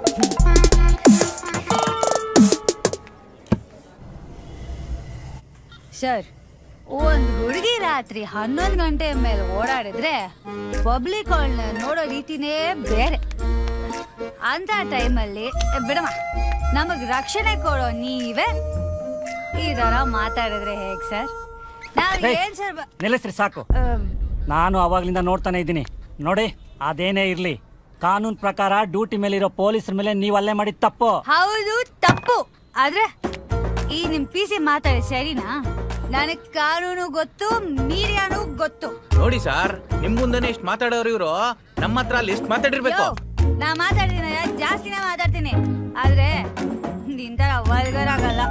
ಸರ್ ಒಂದು ಹುಡುಗಿ ರಾತ್ರಿ ಹನ್ನೊಂದು ಗಂಟೆ ಮೇಲೆ ಓಡಾಡಿದ್ರೆ ಪಬ್ಲಿಕ್ ಅವಳನ್ನ ನೋಡೋ ರೀತಿನೇ ಬೇರೆ ಅಂತ ಟೈಮಲ್ಲಿ ಬಿಡಮ್ಮ ನಮಗ್ ರಕ್ಷಣೆ ಕೊಡೋ ನೀವೇ ಈ ತರ ಮಾತಾಡಿದ್ರೆ ಹೇಗ್ ಸರ್ ನಾವ್ ಹೇ, ಏನ್ ಸರ್ ಬ- ನಿಲ್ಲಿಸ್ರಿ ಸಾಕು ಆ, ನಾನು ಅವಾಗ್ಲಿಂದ ನೋಡ್ತಾನೆ ಇದ್ದೀನಿ ನೋಡಿ ಅದೇನೇ ಇರ್ಲಿ ಕಾನೂನ್ ಪ್ರಕಾರ ಡ್ಯೂಟಿ ಮೇಲಿರೋ ಪೊಲೀಸರ ಮೇಲೆ ನೀವು ಅಲ್ಲೇ ಮಾಡಿದ ತಪ್ಪು ಹೌದು ತಪ್ಪು ಆದ್ರೆ ಈ ನಿಮ್ ಪಿ ಸಿ ಮಾತಾಡಿ ಸರಿನಾ ನನಗ್ ಕಾನೂನು ಗೊತ್ತು ಮೀಡಿಯಾನು ಗೊತ್ತು ನೋಡಿ ಸರ್ ನಿಮ್ ಮುಂದೆನೆ ಇಷ್ಟು ಮಾತಾಡೋರು ಇವರು ನಮ್ಮ ಹತ್ರ ಅಲ್ಲಿ ಎಷ್ಟು ಮಾತಾಡಿರ್ಬೇಕು ಯೋ, ನಾ ಮಾತಾಡ್ತೀನಿ ಜಾಸ್ತಿನೇ ಮಾತಾಡ್ತೀನಿ ಆದ್ರೆ ನಿಂತರ ವಲ್ಗರ್ ಆಗಲ್ಲ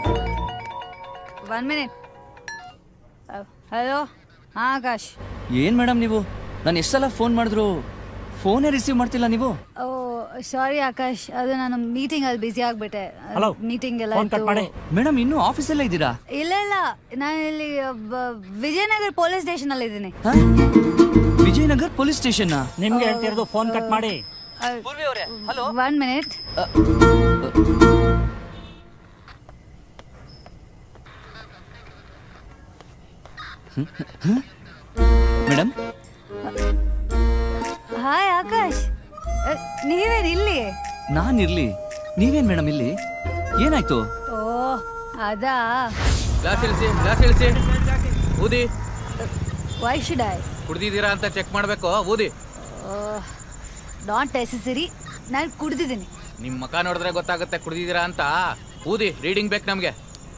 ಒನ್ ಮಿನಿಟ್ ಹಲೋ ಆಕಾಶ್ ಏನ್ ಮೇಡಮ್ ನೀವು ನಾನು ಎಷ್ಟು ಸಲ ಫೋನ್ ಮಾಡಿದ್ರು ಫೋನೇ ರಿಸೀವ್ ಮಾಡ್ತಿಲ್ಲ ನೀವು ಓ ಸಾರಿ ಆಕಾಶ್ ಅದು ನಾನು ಮೀಟಿಂಗ್ ಅಲ್ಲಿ ಬಿಸಿ ಆಗ್ಬಿಟ್ಟೆ Hello. ಮೀಟಿಂಗ್ ಎಲ್ಲ ಫೋನ್ ಕಟ್ ಇತ್ತು. ಮಾಡಿ ಮೇಡಮ್ ಇನ್ನೂ ಆಫೀಸಲ್ಲೇ ಇದ್ದೀರಾ ಇಲ್ಲ ಇಲ್ಲ ನಾನು ಇಲ್ಲಿ ಬ- ವಿಜಯನಗರ್ ಪೊಲೀಸ್ ಸ್ಟೇಷನ್ ಅಲ್ಲಿ ಇದ್ದೀನಿ ವಿಜಯನಗರ್ ಪೊಲೀಸ್ ಸ್ಟೇಷನ್ ನಿಮ್ಗೆ ಹೇಳ್ತಿರೋದು ಫೋನ್ ಕಟ್ ಮಾಡಿ one minute madam hi Akash ಅ, ನೀವೇನ್ ಇಲ್ಲಿ ನಾನ್ ಇರ್ಲಿ ನೀವೇನ್ ಮೇಡಮ್ ಇಲ್ಲಿ ಏನಾಯ್ತು ಓ ಅದಾ ಗ್ಲಾಸ್ ಇಳಿಸಿ ಗ್ಲಾಸ್ ಇಳಿಸಿ ಊದಿ ವೈ ಶುಡ್ ಐ ಕುಡ್ದಿದ್ದೀರಾ ಅಂತ ಚೆಕ್ ಮಾಡ್ಬೇಕು ಊದಿ ನಾಟ್ ನೆಸೆಸರಿ ನಾನು ಕುಡ್ದಿದ್ದೀನಿ ನಿಮ್ ಮಕ ನೋಡಿದ್ರೆ ಗೊತ್ತಾಗುತ್ತೆ ಕುಡ್ದಿದ್ದೀರಾ ಅಂತ ಊದಿ ರೀಡಿಂಗ್ ಬೇಕು ನಮ್ಗೆ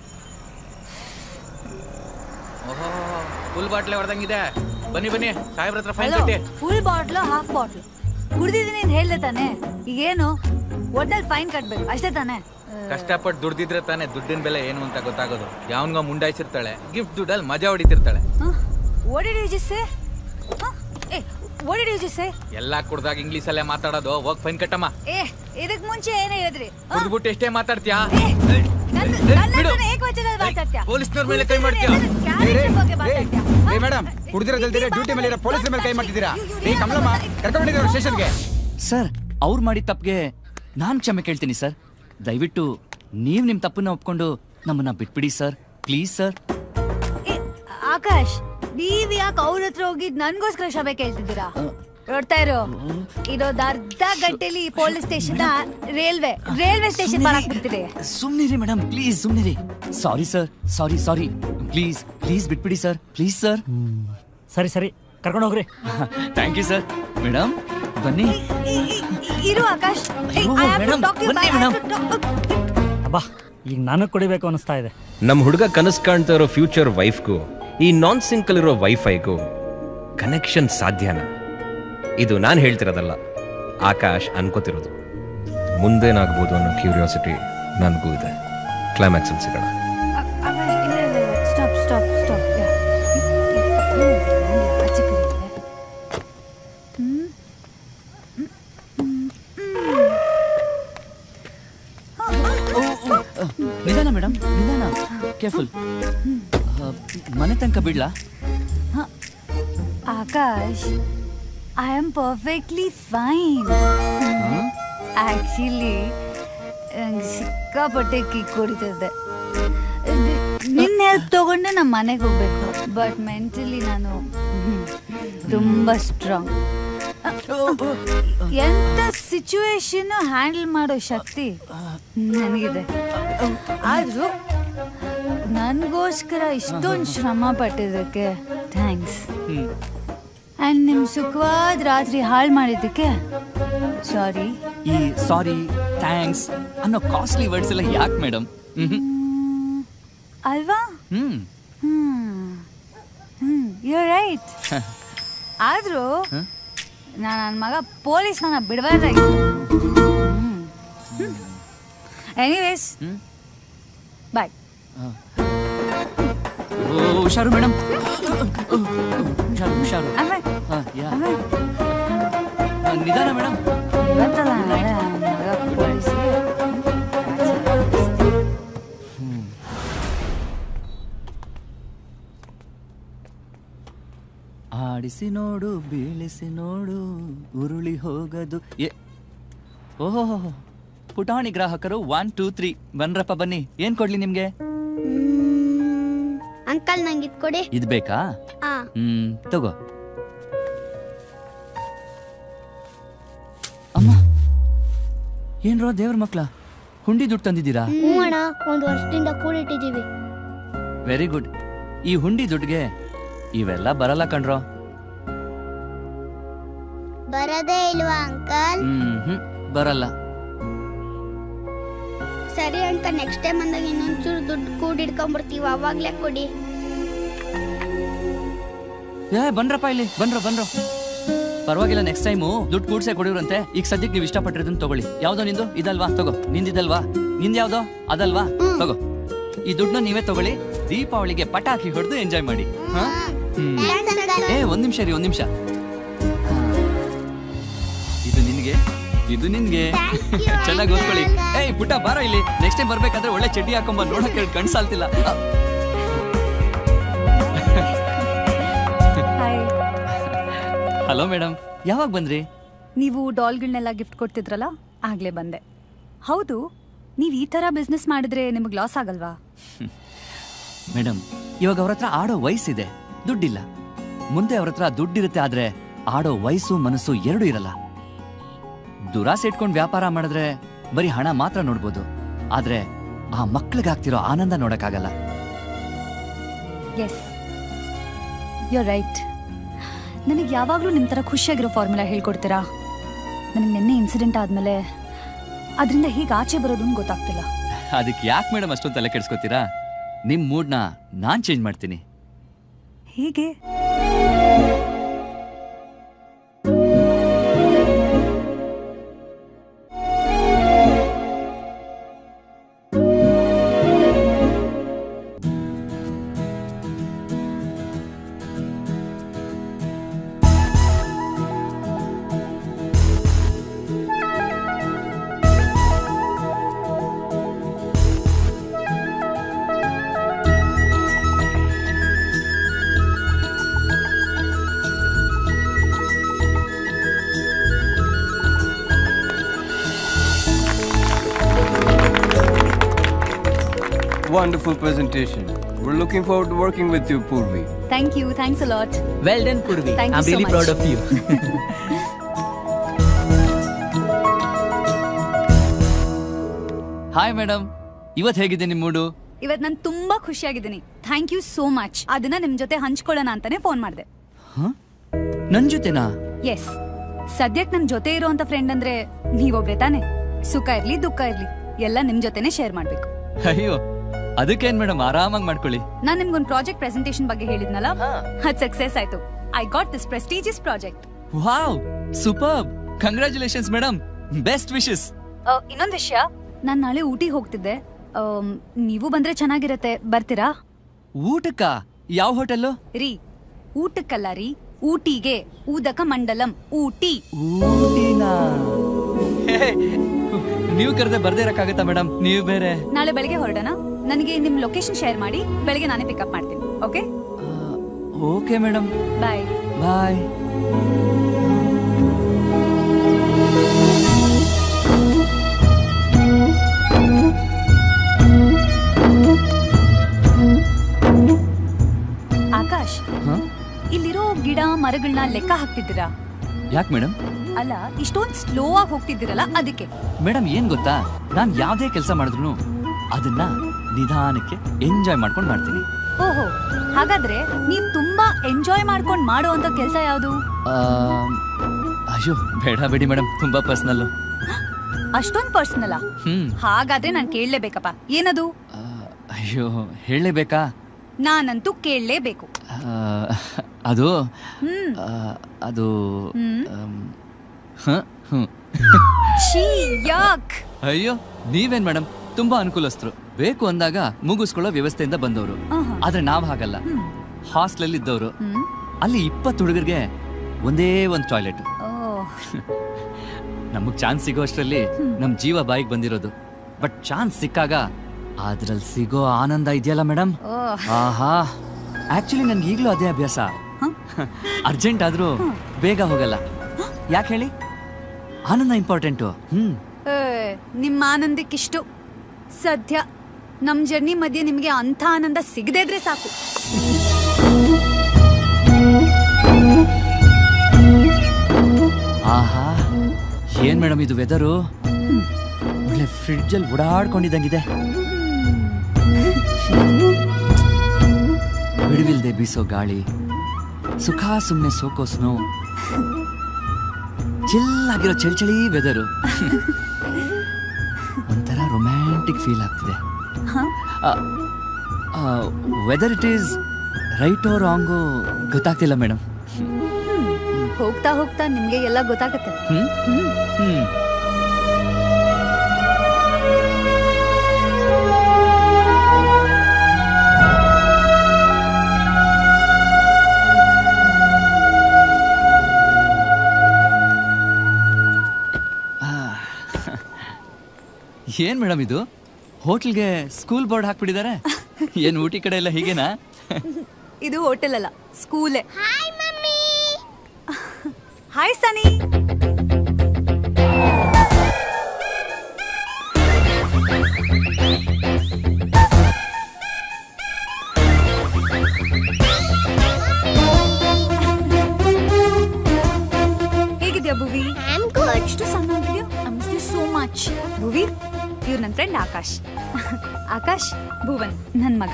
ಓಹೋ ಫುಲ್ ಬಾಟ್ಲೆ ಹೊಡೆದಂಗಿದೆ ಬನ್ನಿ ಬನ್ನಿ ಸಾಹೇಬ್ರ ಹತ್ರ ಫೈನ್ ಹಲೋ ಕಟ್ಟಿ ಫುಲ್ ಬಾಟ್ಲು ಹಾಫ್ ಬಾಟ್ಲು ಕುಡ್ದಿದ್ದೀನಿ ಅಂತ ಹೇಳ್ದೆ ತಾನೆ ಈಗೇನು ಒಟ್ನಲ್ಲಿ ಫೈನ್ ಕಟ್ಬೇಕು ಅಷ್ಟೇ ತಾನೆ ಕಷ್ಟಪಟ್ಟು ದುಡ್ದಿದ್ರೆ ತಾನೇ ದುಡ್ಡಿನ ಬೆಲೆ ಏನು ಅಂತ ಗೊತ್ತಾಗೋದು ಯಾವನ್ಗೋ ಮುಂಡಾಯ್ಸಿರ್ತಾಳೆ ಗಿಫ್ಟ್ ದುಡ್ಡಲ್ಲಿ ಮಜಾ ಹೊಡಿತಿರ್ತಾಳೆ what did you just say ಏ what did you just say ಎಲ್ಲಾ ಕುಡ್ದಾಗ ಇಂಗ್ಲೀಷ್ ಅಲ್ಲೇ ಮಾತಾಡೋದು ಹೋಗ್ ಫೈನ್ ಕಟ್ಟಮ್ಮ ಏ ಇದಕ್ ಮುಂಚೆ ಏನೇ ಹೇಳಿದ್ರಿ ಕುಡ್ದ್ಬಿಟ್ಟು ಎಷ್ಟೇ ಮಾತಾಡ್ತೀಯಾ ಏಕವಚನದಲ್ಲಿ ಮಾತಾಡ್ತ್ಯಾ ಪೊಲೀಸ್ನವ್ರ ಮೇಲೆ ಕೈ ಮಾಡ್ತೀಯಾ ಕ್ಯಾರೆಕ್ಟರ್ ಬಗ್ಗೆ ಮಾತಾಡ್ತ್ಯಾ ಏ ಮೇಡಮ್ ಕುಡ್ದಿರೋದಲ್ದಿರ ಡ್ಯೂಟಿ ಮೇಲೆ ಇರೋ ಪೊಲೀಸರ ಮೇಲೆ ಕೈ ಮಾಡ್ತಿದ್ದೀರಾ ಏ ಕಮಲಮ್ಮ ಕರ್ಕೊಂಡಿದ್ದೀರಾ ಸ್ಟೇಷನ್ಗೆ ಸರ್ ಅವ್ರು ಮಾಡಿದ ತಪ್ಪಿಗೆ ನಾನು ಕ್ಷಮೆ ಕೇಳ್ತೀನಿ ಸರ್ ದಯವಿಟ್ಟು ನೀವು ನಿಮ್ಮ ತಪ್ಪನ್ನ ಒಪ್ಕೊಂಡು ನಮ್ಮನ್ನ ಬಿಟ್ಬಿಡಿ ಸರ್ ಪ್ಲೀಸ್ ಸರ್ ಆಕಾಶ್ ನೀವ್ ಯಾಕೆ ಅವ್ರ ಹತ್ರ ಹೋಗಿದ್ ನನ್ಗೋಸ್ಕರ ಕ್ಷಮೆ ಕೇಳ್ತಿದ್ದೀರಾ ನೋಡ್ತಾ ಇರೋ ಇದೊಂದು ಅರ್ಧ ಗಂಟೆಲಿ ಈ police station railway railway station ಮಾಡಕ್ ಬಿಡ್ತೀರಿ ಸುಮ್ನಿರಿ ಮೇಡಮ್ ಪ್ಲೀಸ್ ಸುಮ್ನಿರಿ sorry sir sorry sorry please please ಬಿಟ್ಬಿಡಿ ಸರ್ ಪ್ಲೀಸ್ ಸರ್ ಸರಿ ಸರಿ ಕರ್ಕೊಂಡು ಹೋಗ್ರಿ ಥ್ಯಾಂಕ್ ಯು ಸರ್ ಮೇಡಮ್ ಬನ್ನಿ ಇರು ಆಕಾಶ್ ಅಯ್ಯೋ, madam, ಬನ್ನಿ madam. ಅಬ್ಬಾ ಈಗ ನನಗೆ ಕುಡಿಬೇಕು ಅನಿಸ್ತಾ ಇದೆ ನಮ್ಮ ಹುಡುಗ ಕನಸು ಕಾಣ್ತಾ ಇರೋ ಫ್ಯೂಚರ್ ವೈಫ್ಗೂ ಈ ನಾನ್ ಸಿಂಕಲ್ಲಿರೋ ವೈಫೈಗೂ ಕನೆಕ್ಷನ್ ಸಾಧ್ಯನಾ ಇದು ನಾನು ಹೇಳ್ತಿರೋದಲ್ಲ ಆಕಾಶ್ ಅನ್ಕೋತಿರೋದು ಮುಂದೇನಾಗ್ಬೋದು ಅನ್ನೋ ಕ್ಯೂರಿಯಾಸಿಟಿ ನನಗೂ ಇದೆ ಕ್ಲೈಮ್ಯಾಕ್ಸ್ ಅಲ್ಲಿ ಸಿಗೋಣ ಸ್ಟಾಪ್ ಸ್ಟಾಪ್ ಸ್ಟಾಪ್ ನಿಧಾನ ಮೇಡಮ್ ನಿಧಾನ ಕೇರ್ಫುಲ್ ಮನೆ ತನಕ ಬಿಡ್ಲಾ Akash I am perfectly fine actually ನಂಗೆ ಸಿಕ್ಕಾಪಟ್ಟೆ ಕಿಕ್ ಹೊಡಿತದೆ ನಿನ್ನ ಹೆಲ್ಪ್ ತಗೊಂಡೆ ನಮ್ಮ ಮನೆಗೆ ಹೋಗ್ಬೇಕು ಬಟ್ ಮೆಂಟಲಿ ನಾನು ಹ್ಮ್, ತುಂಬಾ ಸ್ಟ್ರಾಂಗ್ ಎಂತ ಸಿಚುವೇಶನ್ ಹ್ಯಾಂಡಲ್ ಮಾಡೋ ಶಕ್ತಿ ನನಗಿದೆ ಆದ್ರೂ ನನಗೋಸ್ಕರ ಇಷ್ಟೊಂದು ಶ್ರಮ ಪಟ್ಟಿದ್ದಕ್ಕೆ ಥ್ಯಾಂಕ್ಸ್ ಆ್ಯಂಡ್ ನಿಮ್ಮ ಸುಖವಾದ ರಾತ್ರಿ ಹಾಳು ಮಾಡಿದ್ದಕ್ಕೆ ಸಾರಿ ಈ ಸಾರಿ ಥ್ಯಾಂಕ್ಸ್ ಅನ್ನೋ ಕಾಸ್ಟ್ಲಿ ವರ್ಡ್ಸ್ ಎಲ್ಲ ಯಾಕೆ ಮೇಡಮ್ ಅಲ್ವಾ ಹ್ಮ್ ಹ್ಮ್ ಹ್ಮ್ ಯು ರೈಟ್ ಆದ್ರೂ ನಾನು ನನ್ನ ಮಗ ಪೊಲೀಸ್ ನನ್ನ ಬಿಡಬಾರ್ದಾಗಿತ್ತು ಎನಿವೇಸ್ ಬಾಯ್ ಓ ಹುಷಾರು ಮೇಡಮ್ ಹುಷಾರು ಹುಷಾರು ಆಮೇಲೆ ಹಾ, ಯಾ. ಆ, ನಿಧಾನ ಮೇಡಮ್ ಇವತ್ತಲ್ಲ ನಾಳೆ ನನ್ನ ಮಗ ಪೊಲೀಸ್ಗೆ ಆಡಿಸಿ ನೋಡು ಬೀಳಿಸಿ ನೋಡು ಉರುಳಿ ಹೋಗದು ಏ ಓಹೋ ಪುಟಾಣಿ ಗ್ರಾಹಕರು ಒನ್ ಟೂ ತ್ರೀ ಬನ್ರಪ್ಪ ಬನ್ನಿ ಏನ್ ಕೊಡ್ಲಿ ನಿಮ್ಗೆ ಅಂಕಲ್ ನಂಗೆ ಇದ್ ಕೊಡಿ ಇದ್ ಬೇಕಾ ಆ ಹ್ಮ್ ತಗೋ ಅಮ್ಮ ಏನ್ರೋ ದೇವ್ರ ಮಕ್ಳ ಹುಂಡಿ ದುಡ್ಡು ತಂದಿದ್ದೀರಾ ಹ್ಞೂ ಅಣ್ಣ ಒಂದು ವರ್ಷದಿಂದ ಕೂಡಿಟ್ಟಿದ್ದೀವಿ ವೆರಿ ಗುಡ್ ಈ ಹುಂಡಿ ದುಡ್ಡಿಗೆ ಇವೆಲ್ಲ ಬರಲ್ಲ ಕಣ್ರೋ ಬರದೇ ಇಲ್ವಾ ಅಂಕಲ್ ಹ್ಮ್ ಹ್ಮ್ ಬರಲ್ಲ ಸರಿ ಅಂಕಲ್ ನೆಕ್ಸ್ಟ್ ಟೈಮ್ ಬಂದಾಗ ಇನ್ನೊಂಚೂರು ದುಡ್ಡು ಕೂಡಿಡ್ಕೊಂಡ್ಬಿಡ್ತೀವಿ ಅವಾಗ್ಲೇ ಕೊಡಿ ಏ ಬನ್ರಪ್ಪ ಇಲ್ಲಿ ಬನ್ರೋ ಬನ್ರೋ ಪರವಾಗಿಲ್ಲ ನೆಕ್ಸ್ಟ್ ಟೈಮು ದುಡ್ಡು ಕೂಡ್ಸೆ ಕೊಡಿವ್ರಂತೆ ಈಗ ಸದ್ಯಕ್ಕೆ ನೀವು ಇಷ್ಟಪಟ್ಟಿರೋದನ್ನ ತಗೊಳ್ಳಿ ಯಾವ್ದೋ ನಿಂದು ಇದಲ್ವಾ ತಗೋ ನಿಂದಿದಲ್ವಾ ನಿಂದ ಯಾವ್ದೋ ಅದಲ್ವಾ ತಗೋ ಈ ದುಡ್ಡನ್ನ ನೀವೇ ತಗೊಳ್ಳಿ ದೀಪಾವಳಿಗೆ ಪಟಾಕಿ ಹೊಡೆದು ಎಂಜಾಯ್ ಮಾಡಿ ಹಾ? ಹ್ಮ್. ಏ ಒಂದ್ ನಿಮಿಷ ರೀ ಒಂದ್ ನಿಮಿಷ ಇದು ನಿನಗೆ ಇದು ನಿನ್ಗೆ ಚೆನ್ನಾಗಿ ಓದ್ಕೊಳ್ಳಿ ಏಯ್ ಪುಟ್ಟ ಬಾರೋ ಇಲ್ಲಿ ನೆಕ್ಸ್ಟ್ ಟೈಮ್ ಬರ್ಬೇಕಾದ್ರೆ ಒಳ್ಳೆ ಚಡ್ಡಿ ಹಾಕೊಂಬ ನೋಡಕ್ಕೆ ಕಣ್ ಸಾಲ್ತಿಲ್ಲ ಹಲೋ ಮೇಡಮ್ ಯಾವಾಗ ಬಂದ್ರಿ ನೀವು ಡಾಲ್ಗಳನ್ನೆಲ್ಲ ಗಿಫ್ಟ್ ಕೊಡ್ತಿದ್ರಲ್ಲ ಆಗ್ಲೇ ಬಂದೆ ಹೌದು ನೀವು ಈ ತರ ಬಿಸ್ನೆಸ್ ಮಾಡಿದ್ರೆ ನಿಮಗೆ ಲಾಸ್ ಆಗಲ್ವಾ ಮೇಡಮ್ ಇವಾಗ ಅವ್ರ ಹತ್ರ ಆಡೋ ವಯಸ್ಸಿದೆ ದುಡ್ಡಿಲ್ಲ ಮುಂದೆ ಅವ್ರ ಹತ್ರ ದುಡ್ಡಿರುತ್ತೆ ಆದ್ರೆ ಆಡೋ ವಯಸ್ಸು ಮನಸ್ಸು ಎರಡೂ ಇರಲ್ಲ ದುರಾಸೆ ಇಟ್ಕೊಂಡು ವ್ಯಾಪಾರ ಮಾಡಿದ್ರೆ ಬರೀ ಹಣ ಮಾತ್ರ ನೋಡ್ಬೋದು ಆದ್ರೆ ಆ ಮಕ್ಳಿಗಾಗ್ತಿರೋ ಆನಂದ ನೋಡಕ್ಕಾಗಲ್ಲ ಎಸ್ ಯು ರೈಟ್ ನನಗೆ ಯಾವಾಗಲೂ ನಿಮ್ಮ ಥರ ಖುಷಿಯಾಗಿರೋ ಫಾರ್ಮುಲಾ ಹೇಳ್ಕೊಡ್ತೀರಾ ನನಗೆ ನಿನ್ನೆ ಇನ್ಸಿಡೆಂಟ್ ಆದಮೇಲೆ ಅದರಿಂದ ಹೇಗೆ ಆಚೆ ಬರೋದು ಅಂತ ಗೊತ್ತಾಗ್ತಿಲ್ಲ ಅದಕ್ಕೆ ಯಾಕೆ ಮೇಡಮ್ ಅಷ್ಟೊಂದು ತಲೆ ಕೆಡ್ಸ್ಕೊತೀರಾ ನಿಮ್ ಮೂಡ್ನ ನಾನ್ ಚೇಂಜ್ ಮಾಡ್ತೀನಿ ಹೇಗೆ Wonderful presentation. We're looking forward to working with you, Purvi. Thank you thanks a lot Well done, Purvi. Thank you I'm so really much. proud of you. Hi madam ಇವತ್ ಹೇಗಿದೆ ನಿಮ್ ಮೂಡು ಇವತ್ತು ನಾನು ತುಂಬಾ ಖುಷಿಯಾಗಿದ್ದೀನಿ ಥ್ಯಾಂಕ್ ಯು ಸೋ ಮಚ್ ಅದನ್ನ ನಿಮ್ ಜೊತೆ ಹಂಚ್ಕೊಳ್ಳೋಣ ಅಂತಾನೆ ಫೋನ್ ಮಾಡಿದೆ ನನ್ ಜೊತೆನಾ ಎಸ್ ಸದ್ಯಕ್ ನನ್ ಜೊತೆ ಇರೋಂತ ಫ್ರೆಂಡ್ ಅಂದ್ರೆ ನೀವೊಬ್ರೆ ತಾನೆ ಸುಖ ಇರ್ಲಿ ದುಃಖ ಇರ್ಲಿ ಎಲ್ಲ ನಿಮ್ ಜೊತೆನೆ ಶೇರ್ ಮಾಡ್ಬೇಕು ಅಯ್ಯೋ ಅದಕ್ಕೇನ್ ಮೇಡಮ್ ಆರಾಮಾಗಿ ಮಾಡ್ಕೊಳ್ಳಿ ನಾನ್ ನಿಮ್ಗೊಂದು ಪ್ರಾಜೆಕ್ಟ್ ಪ್ರೆಸೆಂಟೇಷನ್ ಬಗ್ಗೆ ಹೇಳಿದ್ನಲ್ಲ ಅದ್ ಸಕ್ಸೆಸ್ ಆಯ್ತು I got this prestigious project wow super congratulations madam best wishes ಇನ್ನೊಂದ್ ವಿಷಯ ನಾನ್ ನಾಳೆ ಊಟಿಗೆ ಹೋಗ್ತಿದ್ದೆ ಆಮ್, ನೀವು ಬಂದ್ರೆ ಚೆನ್ನಾಗಿರತ್ತೆ ಬರ್ತೀರಾ ಊಟಕ್ಕ ಯಾವ ಹೋಟೆಲ್ಲು ರೀ ಊಟಕ್ಕಲ್ಲ ರೀ ಊಟಿಗೆ ಊದಕ ಮಂಡಲಂ ಊಟಿ ನೀವು ಕರೆದೆ ಬರ್ದೇ ಇರಕ್ಕಾಗತ್ತಾ ಮೇಡಮ್ ನೀವು ಬೇರೆ ನಾಳೆ ಬೆಳಗ್ಗೆ ಹೊರಡೋಣ ನನಗೆ ನಿಮ್ ಲೊಕೇಶನ್ ಶೇರ್ ಮಾಡಿ ಬೆಳಗ್ಗೆ ನಾನೇ ಪಿಕಪ್ ಮಾಡ್ತೀನಿ okay okay madam bye bye Akash ಇಲ್ಲಿರೋ ಗಿಡ ಮರಗಳನ್ನ ಲೆಕ್ಕ ಹಾಕ್ತಿದ್ದೀರಾ ಯಾಕೆ ಮೇಡಮ್ ಅಲ್ಲ ಇಷ್ಟೊಂದ್ ಸ್ಲೋ ಆಗಿ ಹೋಗ್ತಿದ್ದೀರಲ್ಲ ಅದಕ್ಕೆ ಮೇಡಮ್ ಏನ್ ಗೊತ್ತಾ ನಾನ್ ಯಾವ್ದೇ ಕೆಲಸ ಮಾಡಿದ್ರು ಅದನ್ನ ನಿಧಾನಕ್ಕೆ ಎಂಜಾಯ್ ಮಾಡ್ಕೊಂಡು ಮಾಡ್ತೀನಿ ಓಹೋ ಹಾಗಾದ್ರೆ ನೀವ್ ತುಂಬಾ ಎಂಜಾಯ್ ಮಾಡ್ಕೊಂಡ್ ಮಾಡೋ ಅಂತ ಕೆಲ್ಸ ಯಾವ್ದು ಆಮ್, ಅಯ್ಯೋ ಬೇಡ ಬಿಡಿ ಮೇಡಮ್ ತುಂಬಾ ಪರ್ಸನಲ್ ಅಷ್ಟೊಂದ್ ಪರ್ಸನಲ್ ಹ್ಮ್ ಹಾಗಾದ್ರೆ ನಾನ್ ಕೇಳಲೇಬೇಕಪ್ಪ ಏನದು ಅಯ್ಯೋ ಹೇಳಲೇಬೇಕಾ ನಾನಂತೂ ಕೇಳಲೇಬೇಕು ಆ, ಅದು ಹ್ಮ್ ಆ, ಅದು ಹ್ಮ್. ಆಮ್, ಹ, ಹ್ಮ್. ಛೀ ಯಾಕ್ ಅಯ್ಯೋ ನೀವೇನ್ ಮೇಡಮ್ ತುಂಬಾ ಅನುಕೂಲಸ್ಥರು ಬೇಕು ಅಂದಾಗ ಮುಗಿಸ್ಕೊಳ್ಳೋ ವ್ಯವಸ್ಥೆಯಿಂದ ಬಂದವರು ಆಹಾ. ಆದ್ರೆ ನಾವ್ ಹಾಗಲ್ಲ ಹಾಸ್ಟೆಲ್ ಇದ್ದವರು ಹ್ಮ್ ಅಲ್ಲಿ ಇಪ್ಪತ್ತು ಹುಡುಗರಿಗೆ ಒಂದೇ ಒಂದು ಟಾಯ್ಲೆಟ್ ಓ ನಮಗ್ ಚಾನ್ಸ್ ಸಿಗೋ ಅಷ್ಟರಲ್ಲಿ ನಮ್ ಜೀವ ಬಾಯಿಗೆ ಬಂದಿರೋದು ಬಟ್ ಚಾನ್ಸ್ ಸಿಕ್ಕಾಗ ಅದ್ರಲ್ಲಿ ಸಿಗೋ ಆನಂದ ಇದೆಯಲ್ಲ ಮೇಡಮ್ ಓಹ್. ಆಹಾ ಆಕ್ಚುಲಿ ನನ್ಗೆ ಈಗಲೂ ಅದೇ ಅಭ್ಯಾಸ ಅರ್ಜೆಂಟ್ ಆದ್ರೂ ಬೇಗ ಹೋಗಲ್ಲ ಯಾಕೆ ಹೇಳಿ ಆನಂದ ಇಂಪಾರ್ಟೆಂಟು ಹ್ಮ್ ಏ, ನಿಮ್ಮ ಆನಂದಕ್ಕಿಷ್ಟು ಸದ್ಯ ನಮ್ ಜರ್ನಿ ಮಧ್ಯೆ ನಿಮ್ಗೆ ಅಂಥ ಆನಂದ ಸಿಗದೇ ಇದ್ರೆ ಸಾಕು ಆಹಾ ಏನ್ ಮೇಡಮ್ ಇದು ವೆದರು ಒಳ್ಳೆ ಫ್ರಿಡ್ಜ್ ಅಲ್ಲಿ ಓಡಾಡ್ಕೊಂಡಿದ್ದಂಗಿದೆ ಬಿಡುವಿಲ್ದೆ ಬೀಸೋ ಗಾಳಿ ಸುಖ ಸುಮ್ನೆ ಸೋಕೋ ಸ್ನೋ ಚಿಲ್ಲಾಗಿರೋ ಚಳಿ ಚಳಿ ವೆದರು ಒಂಥರ ರೊಮ್ಯಾಂಟಿಕ್ ಫೀಲ್ ಆಗ್ತಿದೆ weather it is right oh wrong ಗೊತ್ತಾಗ್ತಿಲ್ಲ ಮೇಡಮ್ ಹೋಗ್ತಾ ಹೋಗ್ತಾ ನಿಮ್ಗೆ ಎಲ್ಲ ಗೊತ್ತಾಗತ್ತೆ ಹ್ಮ್ ಹ್ಮ್ ಹ್ಮ್ ಆ, ಏನ್ ಮೇಡಮ್ ಇದು ಹೋಟ್ಲ್ಗೆ ಸ್ಕೂಲ್ ಬೋರ್ಡ್ ಹಾಕ್ಬಿಟ್ಟಿದ್ದಾರೆ ಏನ್ ಊಟಿ ಕಡೆ ಎಲ್ಲ ಹೀಗೇನಾ ಇದು ಹೋಟೆಲ್ ಅಲ್ಲ ಸ್ಕೂಲೇ ಹಾಯ್ ಮಮ್ಮಿ ಹಾಯ್ ಸನಿ ಹೇಗಿದ್ಯಾ ಭುವಿ ಎಷ್ಟು ಸಣ್ಣ ಆಗಿದ್ಯಾ I miss you so much Bhuvi ಇವ್ರು ನನ್ನ ಫ್ರೆಂಡ್ ಆಕಾಶ್ ಆಕಾಶ್ ಭುವನ್ ನನ್ನ ಮಗ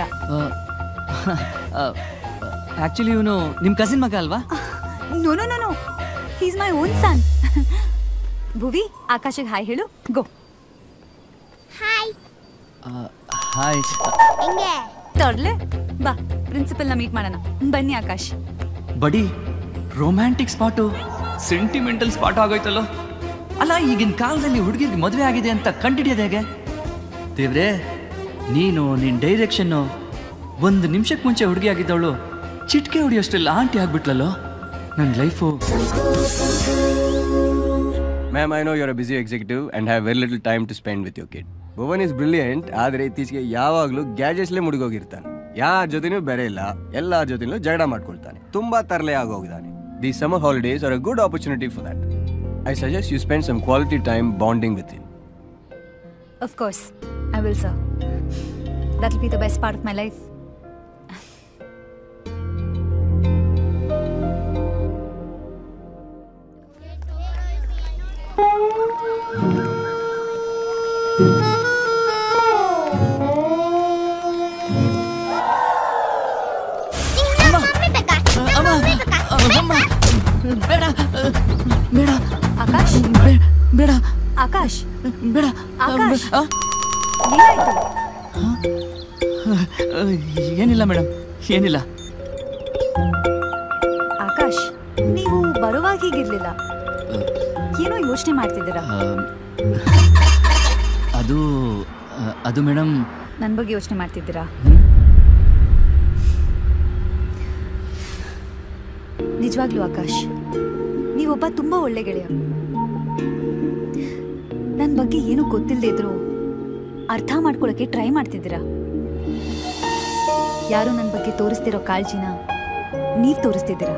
ಆಕ್ಚುಲಿ ಇವನು ನಿಮ್ ಕಸಿನ್ ಮಗ ಅಲ್ವಾ no no no no he's my own son Bhuvi ಆಕಾಶಿಗೆ ಹಾಯ್ ಹೇಳು ಗೋ ಹಾಯ್ ಹಾಯ್ ಹೆಂಗೆ ತರ್ಲೆ ಬಾ ಪ್ರಿನ್ಸಿಪಲ್ನ ಮೀಟ್ ಮಾಡೋಣ ಬನ್ನಿ Akash buddy romantic spot sentimental spot ಆಗೋಯ್ತಲ್ಲೋ ಅಲ್ಲ ಈಗಿನ ಕಾಲದಲ್ಲಿ ಹುಡುಗಿಗೆ ಮದುವೆ ಆಗಿದೆ ಅಂತ ಕಂಡಿಡಿಯೋದು ಹೇಗೆ ದೇವ್ರೆ ನೀನು ನಿನ್ನ ಡೈರೆಕ್ಷನ್ನು ಒಂದು ನಿಮಿಷಕ್ಕೆ ಮುಂಚೆ ಹುಡುಗಿ ಆಗಿದ್ದವಳು ಚಿಟ್ಕೆ ಹೊಡಿಯೋಷ್ಟೆಲ್ಲ ಆಂಟಿ ಆಗ್ಬಿಟ್ಲಲ್ಲೋ ನನ್ನ life Ma'am, I know you're a busy executive and have very little time to spend with your kid. Bhuvan is brilliant ಆದರೆ ಇತ್ತೀಚೆಗೆ ಯಾವಾಗಲೂ ಗ್ಯಾಜೆಟ್ಸ್ಲೇ ಮುಳುಗೋಗಿರ್ತಾನೆ ಯಾರ ಜೊತೆನೂ ಬೇರೆ ಇಲ್ಲ ಎಲ್ಲರ ಜೊತೆನೂ ಜಗಳ ಮಾಡ್ಕೊಳ್ತಾನೆ ತುಂಬಾ ತರಲೆ ಆಗೋಗಿದ್ದಾನೆ the summer holidays are a good opportunity for that I suggest you spend some quality time bonding with him of course I will sir that will be the best part of my life ಬೇಡ ಬೇಡ ಆಕಾಶ್ ಬೇಡ ಆಕಾಶ್ ಬೇಡ ಆಕಾಶ್ ಆ? ಏನಾಯ್ತು ಏನಿಲ್ಲ ಮೇಡಮ್ ಏನಿಲ್ಲ ಆಕಾಶ್ ನೀವು ಬರುವಾಗ ಹೀಗಿರ್ಲಿಲ್ಲ ಏನೋ ಯೋಚನೆ ಮಾಡ್ತಿದ್ದೀರಾ ಆ, ಅದು ಆ, ಅದು ಮೇಡಮ್ ನನ್ನ ಬಗ್ಗೆ ಯೋಚನೆ ಮಾಡ್ತಿದ್ದೀರಾ ನಿಜವಾಗ್ಲೂ ಆಕಾಶ್ ನೀವೊಬ್ಬ ತುಂಬಾ ಒಳ್ಳೆ ಗೆಳೆಯ ನನ್ನ ಬಗ್ಗೆ ಏನೂ ಗೊತ್ತಿಲ್ಲದೆ ಇದ್ರು ಅರ್ಥ ಮಾಡ್ಕೊಳಕ್ಕೆ ಟ್ರೈ ಮಾಡ್ತಿದ್ದೀರಾ ಯಾರು ನನ್ನ ಬಗ್ಗೆ ತೋರಿಸ್ತಿರೋ ಕಾಳಜಿನ ನೀವ್ ತೋರಿಸ್ತಿದ್ದೀರಾ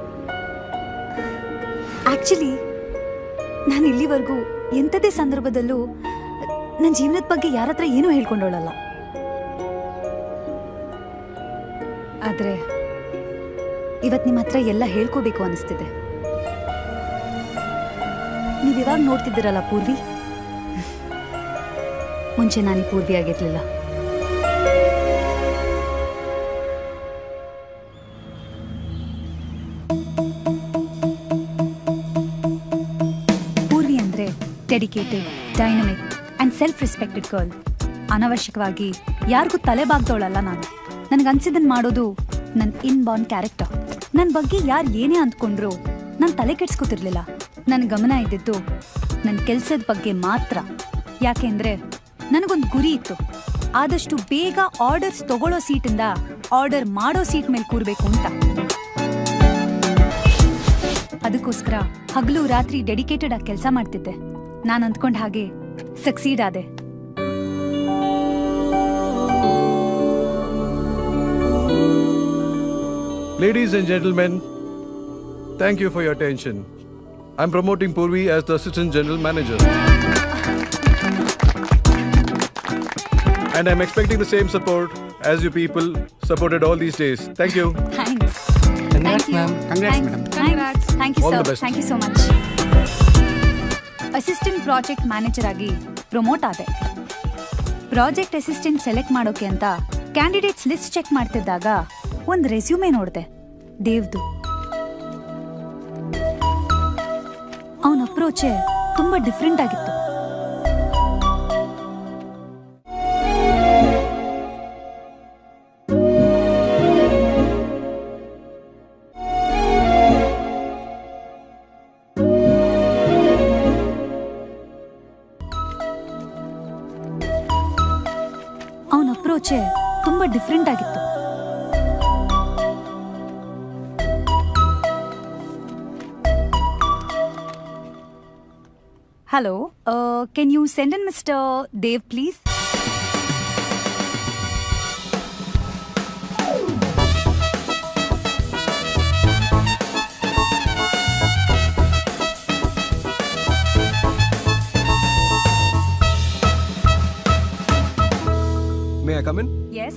ಆಕ್ಚುಲಿ ನಾನು ಇಲ್ಲಿವರೆಗೂ ಎಂಥದೇ ಸಂದರ್ಭದಲ್ಲೂ ನನ್ನ ಜೀವನದ ಬಗ್ಗೆ ಯಾರ ಹತ್ರ ಏನೂ ಹೇಳ್ಕೊಂಡೋಳಲ್ಲ ಆದ್ರೆ ಇವತ್ ನಿಮ್ಮ ಹತ್ರ ಎಲ್ಲ ಹೇಳ್ಕೋಬೇಕು ಅನಿಸ್ತಿದೆ ನೀವ್ ಇವಾಗ ನೋಡ್ತಿದ್ದೀರಲ್ಲ ಪೂರ್ವಿ ಮುಂಚೆ ನಾನು ಈ ಪೂರ್ವಿ ಆಗಿರ್ಲಿಲ್ಲ ಪೂರ್ವಿ ಅಂದ್ರೆ dedicated dynamic and self respected girl ಅನವಶ್ಯಕವಾಗಿ ಯಾರಿಗೂ ತಲೆ ಬಾಗ್ದವಳಲ್ಲ ನಾನು ನನಗನ್ಸಿದ್ದನ್ ಮಾಡೋದು ನನ್ನ ಇನ್ ಬಾರ್ನ್ ಕ್ಯಾರೆಕ್ಟರ್ ನನ್ನ ಬಗ್ಗೆ ಯಾರು ಏನೇ ಅಂದ್ಕೊಂಡ್ರು ನಾನು ತಲೆ ಕೆಡ್ಸ್ಕೊತಿರ್ಲಿಲ್ಲ ನನ್ನ ಗಮನ ಇದ್ದಿದ್ದು ನನ್ನ ಕೆಲ್ಸದ ಬಗ್ಗೆ ಮಾತ್ರ ಯಾಕೆಂದ್ರೆ ನನಗೊಂದು ಗುರಿ ಇತ್ತು ಆದಷ್ಟು ಬೇಗ ಆರ್ಡರ್ಸ್ ತಗೊಳ್ಳೋ ಸೀಟಿಂದ ಆರ್ಡರ್ ಮಾಡೋ ಸೀಟ್ ಮೇಲೆ ಕೂರ್ಬೇಕು ಅಂತ ಅದಕ್ಕೋಸ್ಕರ ಹಗಲು ರಾತ್ರಿ ಡೆಡಿಕೇಟೆಡ್ ಆಗಿ ಕೆಲಸ ಮಾಡ್ತಿದ್ದೆ ನಾನು ಅಂದ್ಕೊಂಡ ಹಾಗೆ ಸಕ್ಸೀಡ್ ಆದೆ Ladies and gentlemen, thank you for your attention. I'm promoting Purvi as the Assistant General Manager. And I'm expecting the same support as you people supported all these days. Thank you. Thanks Congrats, ma'am. Congrats, madam. Thank you All the sir best. Thank you so much assistant project manager ಆಗಿ ಪ್ರಮೋಟ್ ಆದೆ ಪ್ರಾಜೆಕ್ಟ್ ಅಸಿಸ್ಟೆಂಟ್ ಸೆಲೆಕ್ಟ್ ಮಾಡೋಕೆ ಅಂತ ಕ್ಯಾಂಡಿಡೇಟ್ಸ್ ಲಿಸ್ಟ್ ಚೆಕ್ ಮಾಡ್ತಿದ್ದಾಗ ಒಂದು ರೆಸ್ಯೂಮೆ ನೋಡಿದೆ ದೇವ್ದು ಅವನ ಅಪ್ರೋಚೆ ತುಂಬಾ ಡಿಫ್ರೆಂಟ್ ಆಗಿತ್ತು ಅವನ ಅಪ್ರೋಚೆ ತುಂಬಾ ಡಿಫ್ರೆಂಟ್ ಆಗಿತ್ತು hello can you send in mister Dev please may I come in yes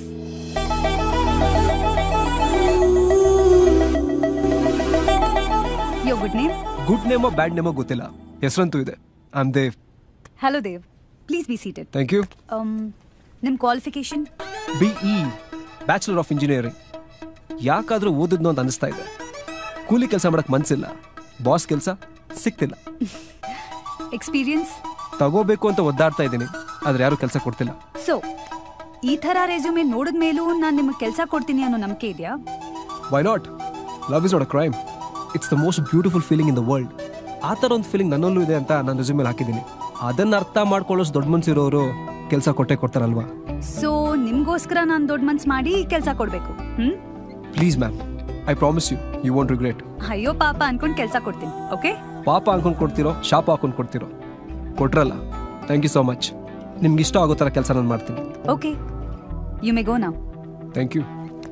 your good name good ನೇಮೋ ಬ್ಯಾಡ್ ನೇಮೋ ಗೊತ್ತಿಲ್ಲ ಹೆಸರಂತೂ ಇದೆ I am Dev hello Dev please be seated thank you ನಿಮ್ಮ qualification B E bachelor of engineering ಯಾಕಾದ್ರೂ ಓದಿದ್ನೋ ಅಂತ ಅನಿಸ್ತಾ ಇದೆ ಕೂಲಿ ಕೆಲಸ ಮಾಡಕ್ ಮನ್ಸಿಲ್ಲ ಬಾಸ್ ಕೆಲಸ ಸಿಗ್ತಿಲ್ಲ ಎಕ್ಸ್ಪೀರಿಯನ್ಸ್ ತಗೋಬೇಕು ಅಂತ ಒದ್ದಾಡ್ತಾ ಇದ್ದೀನಿ ಆದ್ರೆ ಯಾರು ಕೆಲಸ ಕೊಡ್ತಿಲ್ಲ ಸೊ ಈ ಥರ ರೆಸ್ಯೂಮೆ ನೋಡಿದ ಮೇಲೂ ನಾನು ನಿಮಗೆ ಕೆಲಸ ಕೊಡ್ತೀನಿ ಅನ್ನೋ ನಂಬಿಕೆ ಇದೆಯಾ why not love is not a crime it's the most beautiful feeling in the world ಆ ಥರ ಒಂದು ಫೀಲಿಂಗ್ ನನ್ನಲ್ಲೂ ಇದೆ ಅಂತ ನಾನು ರೆಸ್ಯೂಮೇಲೆ ಹಾಕಿದ್ದೀನಿ ಅದನ್ನ ಅರ್ಥ ಮಾಡ್ಕೊಳ್ಳೋಷ್ಟು ದೊಡ್ಡ ಮನ್ಸಿರೋರು ಕೆಲಸ ಕೊಟ್ಟೆ ಕೊಡ್ತಾರಲ್ವಾ ಸೊ ನಿಮ್ಗೋಸ್ಕರ ನಾನು ದೊಡ್ಡ ಮನ್ಸು ಮಾಡಿ ಕೆಲಸ ಕೊಡಬೇಕು ಹ್ಮ್ please ma'am I promise you you won't regret ಅಯ್ಯೋ ಪಾಪ ಅನ್ಕೊಂಡು ಕೆಲಸ ಕೊಡ್ತೀನಿ ಓಕೆ ಪಾಪ ಹಾಕೊಂಡು ಕೊಡ್ತಿರೋ ಶಾಪ ಹಾಕೊಂಡು ಕೊಡ್ತಿರೋ ಕೊಟ್ರಲ್ಲ ಥ್ಯಾಂಕ್ ಯು ಸೋ ಮಚ್ ನಿಮ್ಗೆ ಇಷ್ಟ ಆಗೋ ಥರ ಕೆಲಸ ನಾನು ಮಾಡ್ತೀನಿ ಓಕೆ ಯು ಮೆ ಗೋ ನಾವ್ ಥ್ಯಾಂಕ್ ಯು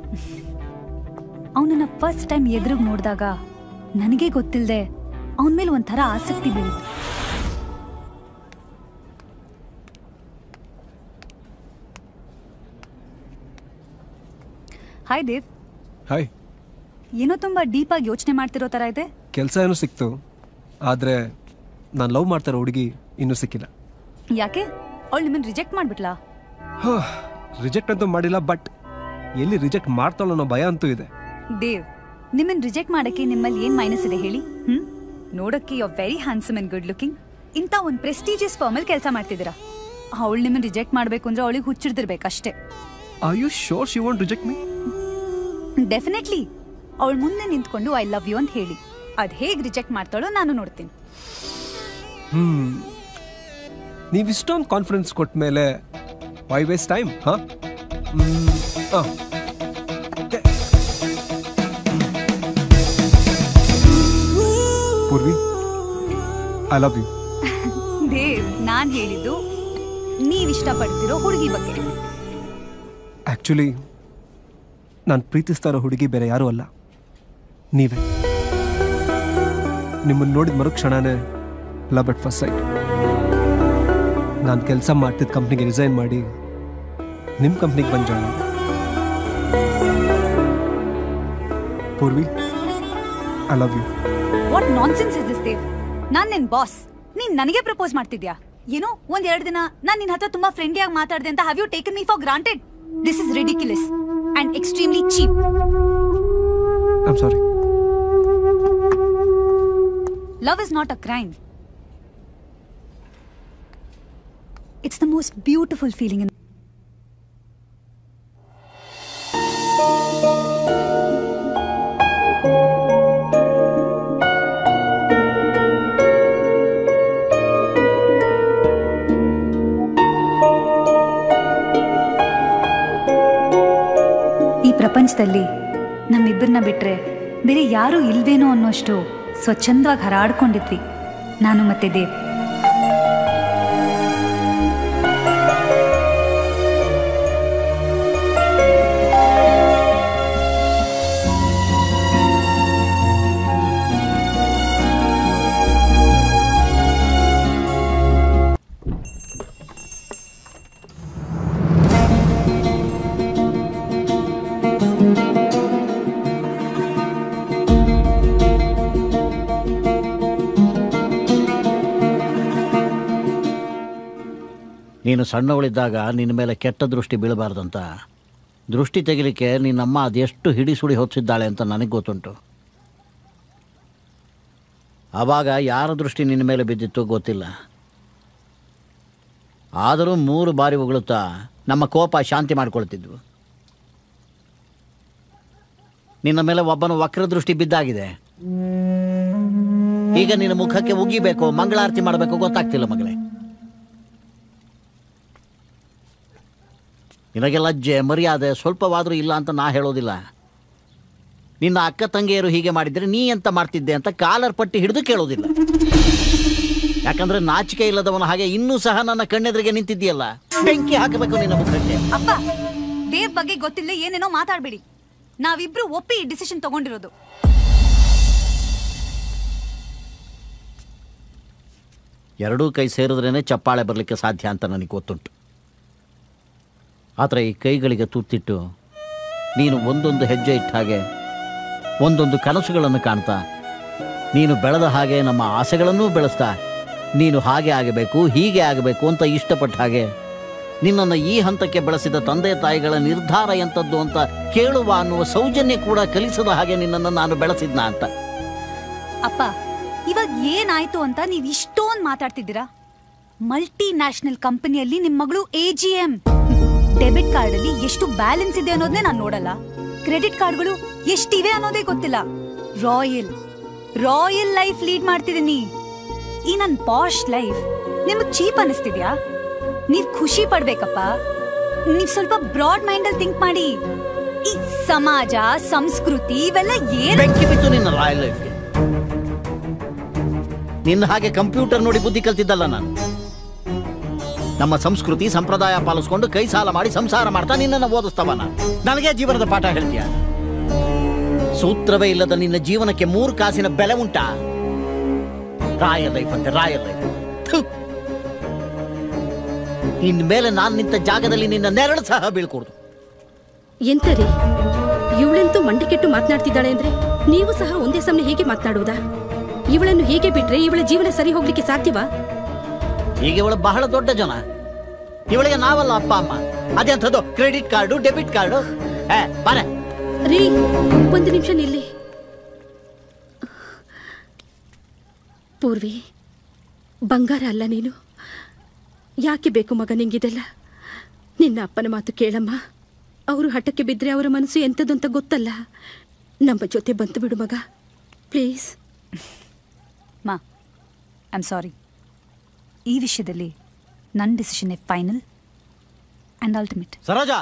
ಅವನನ್ನ ಫಸ್ಟ್ ಟೈಮ್ ಎದುರಿಗೆ ನೋಡಿದಾಗ ನನಗೆ ಗೊತ್ತಿಲ್ಲದೆ ಅವನ ಮೇಲೆ ಒಂಥರ ಆಸಕ್ತಿ ಬೆಳೀತು ಹಾಯ್ ದೇವ್ ಹಾಯ್ ಏನೋ ತುಂಬಾ ಡೀಪ್ ಆಗಿ ಯೋಚನೆ ಮಾಡ್ತಿರೋ ತರ ಇದೆ ಕೆಲಸ ಏನೋ ಸಿಕ್ತು ಆದರೆ ನಾನು ಲವ್ ಮಾಡ್ತಾರೋ ಹುಡುಗಿ ಇನ್ನೂ ಸಿಕ್ಕಿಲ್ಲ ಯಾಕೆ ಅವಳು ನಿಮ್ಮನ್ನ ರಿಜೆಕ್ಟ್ ಮಾಡ್ಬಿಟ್ಲಾ ರಿಜೆಕ್ಟ್ ಅಂತೂ ಮಾಡಿಲ್ಲ ಬಟ್ ಎಲ್ಲಿ ರಿಜೆಕ್ಟ್ ಮಾಡ್ತಾಳೋ ಅನ್ನೋ ಭಯ ಅಂತೂ ಇದೆ ದೇವ್ ನಿಮ್ಮನ್ನ ರಿಜೆಕ್ಟ್ ಮಾಡಕ್ಕೆ ನಿಮ್ಮಲ್ಲಿ ಏನ್ ಮೈನಸ್ ಇದೆ ಹೇಳಿ ಹ್ಮ್ ನೋಡಕ್ಕೆ you very handsome and good looking ಇಂಥ ಒಂದು ಪ್ರೆಸ್ಟೀಜಿಯಸ್ ಫಾರ್ಮಲ್ಲಿ ಕೆಲಸ ಮಾಡ್ತಿದ್ದೀರಾ ಅವಳು ನಿಮ್ಮನ್ನ ರಿಜೆಕ್ಟ್ ಮಾಡ್ಬೇಕು ಅಂದ್ರೆ ಅವಳಿಗೆ ಹುಚ್ಚಿಡ್ದಿರ್ಬೇಕಷ್ಟೇ are you sure she want reject me definitely ಅವಳು ಮುಂದೆ ನಿಂತ್ಕೊಂಡು ಐ ಲವ್ ಯು ಅಂತ ಹೇಳಿ ಅದ್ ಹೇಗ್ ರಿಜೆಕ್ಟ್ ಮಾಡ್ತಾಳೋ ನಾನು ನೋಡ್ತೀನಿ ಹ್ಮ್ ನೀವು ಇಷ್ಟೊಂದು ಕಾನ್ಫಿಡೆನ್ಸ್ ಕೊಟ್ಟ ಮೇಲೆ ವೈ ವೇಸ್ಟ್ ಟೈಮ್ ಹಾಂ ಹಾಂ Purvi I love you Dev ನಾನ್ ಹೇಳಿದ್ದು ನೀವ್ ಇಷ್ಟಪಡ್ತಿರೋ ಹುಡುಗಿ ಬಗ್ಗೆ ಆ್ಯಕ್ಚುಲಿ ನಾನು ಪ್ರೀತಿಸ್ತಾ ಇರೋ ಹುಡುಗಿ ಬೇರೆ ಯಾರೂ ಅಲ್ಲ ನೀವೇ ನಿಮ್ಮನ್ನು ನೋಡಿದ ಮರುಕ್ಷಣನೇ ಲವ್ ಅಟ್ ಫಸ್ಟ್ ಸೈಟ್ ನಾನು ಕೆಲಸ ಮಾಡ್ತಿದ್ದ ಕಂಪ್ನಿಗೆ ರಿಸೈನ್ ಮಾಡಿ ನಿಮ್ಮ ಕಂಪ್ನಿಗೆ ಬಂದು join Purvi I love you what nonsense is this Dev ನಾನ್ ನಿನ್ ಬಾಸ್ ನೀನ್ ನನಗೆ ಪ್ರಪೋಸ್ ಮಾಡ್ತಿದ್ಯಾ ಏನೋ ಒಂದ್ ಎರಡ್ ದಿನ ನಾನ್ ನಿನ್ ಹತ್ರ ತುಂಬಾ ಫ್ರೆಂಡ್ಲಿಯಾಗಿ ಮಾತಾಡ್ದೆ ಅಂತ have you taken me for granted this is ridiculous and extremely cheap I'm sorry love is not a crime it's the most beautiful feeling in ಈ ಪ್ರಪಂಚದಲ್ಲಿ ನಮ್ಮಿಬ್ಬರನ್ನ ಬಿಟ್ರೆ ಬೇರೆ ಯಾರೂ ಇಲ್ವೇನೋ ಅನ್ನೋಷ್ಟು ಸ್ವಚ್ಛಂದವಾಗಿ ಹರಾಡ್ಕೊಂಡಿದ್ವಿ ನಾನು ಮತ್ತೆ ದೇವ್ ನೀನು ಸಣ್ಣವಳಿದ್ದಾಗ ನಿನ್ನ ಮೇಲೆ ಕೆಟ್ಟ ದೃಷ್ಟಿ ಬೀಳಬಾರ್ದಂತ ದೃಷ್ಟಿ ತೆಗಿಲಿಕ್ಕೆ ನಿನ್ನಮ್ಮ ಅದೆಷ್ಟು ಹಿಡಿ ಸುಡಿ ಹೊತ್ತಿದ್ದಾಳೆ ಅಂತ ನನಗೆ ಗೊತ್ತುಂಟು ಆವಾಗ ಯಾರ ದೃಷ್ಟಿ ನಿನ್ನ ಮೇಲೆ ಬಿದ್ದಿತ್ತು ಗೊತ್ತಿಲ್ಲ ಆದರೂ ಮೂರು ಬಾರಿ ಉಗುಳುತ್ತಾ ನಮ್ಮ ಕೋಪ ಶಾಂತಿ ಮಾಡ್ಕೊಳ್ತಿದ್ವು ನಿನ್ನ ಮೇಲೆ ಒಬ್ಬನ ವಕ್ರ ದೃಷ್ಟಿ ಬಿದ್ದಾಗಿದೆ ಈಗ ನಿನ್ನ ಮುಖಕ್ಕೆ ಉಗಿಬೇಕು ಮಂಗಳಾರತಿ ಮಾಡಬೇಕು ಗೊತ್ತಾಗ್ತಿಲ್ಲ ಮಗಳೇ ನಿನಗೆ ಲಜ್ಜೆ ಮರ್ಯಾದೆ ಸ್ವಲ್ಪವಾದರೂ ಇಲ್ಲ ಅಂತ ನಾ ಹೇಳೋದಿಲ್ಲ ನಿನ್ನ ಅಕ್ಕ ತಂಗಿಯರು ಹೀಗೆ ಮಾಡಿದರೆ ನೀ ಎಂತ ಮಾಡ್ತಿದ್ದೆ ಅಂತ ಕಾಲರ್ ಪಟ್ಟಿ ಹಿಡಿದು ಕೇಳೋದಿಲ್ಲ ಯಾಕಂದ್ರೆ ನಾಚಿಕೆ ಇಲ್ಲದವನ ಹಾಗೆ ಇನ್ನೂ ಸಹ ನನ್ನ ಕಣ್ಣೆದುರಿಗೆ ನಿಂತಿದ್ದೀಯಲ್ಲ ಬೆಂಕಿ ಹಾಕಬೇಕು ನಿನ್ನ ಮುಖಕ್ಕೆ ಅಪ್ಪ ದೇವ್ ಬಗ್ಗೆ ಗೊತ್ತಿಲ್ಲ ಏನೇನೋ ಮಾತಾಡ್ಬೇಡಿ ನಾವಿಬ್ರು ಒಪ್ಪಿ ಈ ಡಿಸಿಷನ್ ತಗೊಂಡಿರೋದು ಎರಡೂ ಕೈ ಸೇರಿದ್ರೇನೆ ಚಪ್ಪಾಳೆ ಬರಲಿಕ್ಕೆ ಸಾಧ್ಯ ಅಂತ ನನಗೆ ಗೊತ್ತುಂಟು ಆದರೆ ಈ ಕೈಗಳಿಗೆ ತುತ್ತಿಟ್ಟು ನೀನು ಒಂದೊಂದು ಹೆಜ್ಜೆ ಇಟ್ಟ ಹಾಗೆ ಒಂದೊಂದು ಕನಸುಗಳನ್ನು ಕಾಣ್ತಾ ನೀನು ಬೆಳೆದ ಹಾಗೆ ನಮ್ಮ ಆಸೆಗಳನ್ನೂ ಬೆಳೆಸ್ತಾ ನೀನು ಹಾಗೆ ಆಗಬೇಕು ಹೀಗೆ ಆಗಬೇಕು ಅಂತ ಇಷ್ಟಪಟ್ಟ ಹಾಗೆ ನಿನ್ನನ್ನು ಈ ಹಂತಕ್ಕೆ ಬೆಳೆಸಿದ ತಂದೆ ತಾಯಿಗಳ ನಿರ್ಧಾರ ಎಂಥದ್ದು ಅಂತ ಕೇಳುವ ಅನ್ನುವ ಸೌಜನ್ಯ ಕೂಡ ಕಲಿಸದ ಹಾಗೆ ನಿನ್ನನ್ನು ನಾನು ಬೆಳೆಸಿದ್ನ ಅಂತ ಅಪ್ಪ ಇವಾಗ ಏನಾಯ್ತು ಅಂತ ನೀವ್ ಇಷ್ಟೊಂದ್ ಮಾತಾಡ್ತಿದ್ದೀರಾ ಮಲ್ಟಿ ನ್ಯಾಷನಲ್ ಕಂಪನಿಯಲ್ಲಿ ನಿಮ್ ಮಗಳು A G M debit card ಅಲ್ಲಿ ಎಷ್ಟು ಬ್ಯಾಲೆನ್ಸ್ ಇದೆ ಅನ್ನೋದನ್ನೇ ನಾನು ನೋಡಲ್ಲ ಕ್ರೆಡಿಟ್ ಕಾರ್ಡ್ಗಳು ಎಷ್ಟಿವೆ ಅನ್ನೋದೇ ಗೊತ್ತಿಲ್ಲ ರಾಯಲ್ ರಾಯಲ್ ಲೈಫ್ ಲೀಡ್ ಮಾಡ್ತಿದ್ದೀನಿ ಈ ನನ್ ಪಾಶ್ ಲೈಫ್ ನಿಮಗ್ ಚೀಪ್ ಅನಿಸ್ತಿದ್ಯಾ ನೀವ್ ಖುಷಿ ಪಡ್ಬೇಕಪ್ಪ ನೀವ್ ಸ್ವಲ್ಪ ಬ್ರಾಡ್ ಮೈಂಡ್ ಅಲ್ಲಿ ಥಿಂಕ್ ಮಾಡಿ ಈ ಸಮಾಜ ಸಂಸ್ಕೃತಿ ಇವೆಲ್ಲ ಏನ್ ಬೆಂಕಿ ಬಿತ್ತು ನಿನ್ನ ರಾಯಲ್ ಲೈಫ್ಗೆ ನಿನ್ನ ಹಾಗೆ ಕಂಪ್ಯೂಟರ್ ನೋಡಿ ಬುದ್ಧಿ ಕಲ್ತಿದ್ದಲ್ಲ ನಾನು ನಮ್ಮ ಸಂಸ್ಕೃತಿ ಸಂಪ್ರದಾಯ ಪಾಲಿಸ್ಕೊಂಡು ಕೈ ಸಾಲ ಮಾಡಿ ಸಂಸಾರ ಮಾಡ್ತಾ ನಿನ್ನನ್ನು ಓದಿಸ್ತವ ನಾನು ನನಗೆ ಜೀವನದ ಪಾಠ ಹೇಳ್ತೀಯ ಸೂತ್ರವೇ ಇಲ್ಲದ ನಿನ್ನ ಜೀವನಕ್ಕೆ ಮೂರು ಕಾಸಿನ ಬೆಲೆ ಉಂಟಾ ರಾಯಲ್ ಲೈಫ್ ಅಂತೆ ರಾಯಲ್ ಲೈಫ್ ಇನ್ಮೇಲೆ ನಾನು ನಿಂತ ಜಾಗದಲ್ಲಿ ನಿನ್ನ ನೆರಳು ಸಹ ಬೀಳ್ಕೂಡ್ದು ಎಂತರಿ ಇವಳೆಂತೂ ಮಂಡೆ ಕೆಟ್ಟು ಮಾತನಾಡ್ತಿದ್ದಾಳೆ ಅಂದ್ರೆ ನೀವು ಸಹ ಒಂದೇ ಸಮನೆ ಹೀಗೆ ಮಾತನಾಡುವುದಾ ಇವಳನ್ನು ಹೀಗೆ ಬಿಟ್ರೆ ಇವಳ ಜೀವನ ಸರಿ ಹೋಗ್ಲಿಕ್ಕೆ ಸಾಧ್ಯವಾ ಈಗ ಇವಳು ಬಹಳ ದೊಡ್ಡ ಜನ ಇವಳಿಗೆ ನಾವಲ್ಲ ಅಪ್ಪ ಅಮ್ಮ ಅದೆಂಥದ್ದು ಕ್ರೆಡಿಟ್ ಕಾರ್ಡು ಡೆಬಿಟ್ ಕಾರ್ಡು ಏ ಬಾರೆ ರೀ ಒಂದು ನಿಮಿಷ ನಿಲ್ಲಿ ಪೂರ್ವಿ ಬಂಗಾರ ಅಲ್ಲ ನೀನು ಯಾಕೆ ಬೇಕು ಮಗ ನಿಂಗಿದೆಲ್ಲ ನಿನ್ನ ಅಪ್ಪನ ಮಾತು ಕೇಳಮ್ಮ ಅವರು ಹಠಕ್ಕೆ ಬಿದ್ದರೆ ಅವರ ಮನಸ್ಸು ಎಂಥದ್ದು ಅಂತ ಗೊತ್ತಲ್ಲ ನಮ್ಮ ಜೊತೆ ಬಂತು ಬಿಡು ಮಗ ಪ್ಲೀಸ್ ಮಾ ಐ ಆಮ್ ಸಾರಿ ಈ ವಿಷಯದಲ್ಲಿ ನನ್ನ decision final and ultimate Saroja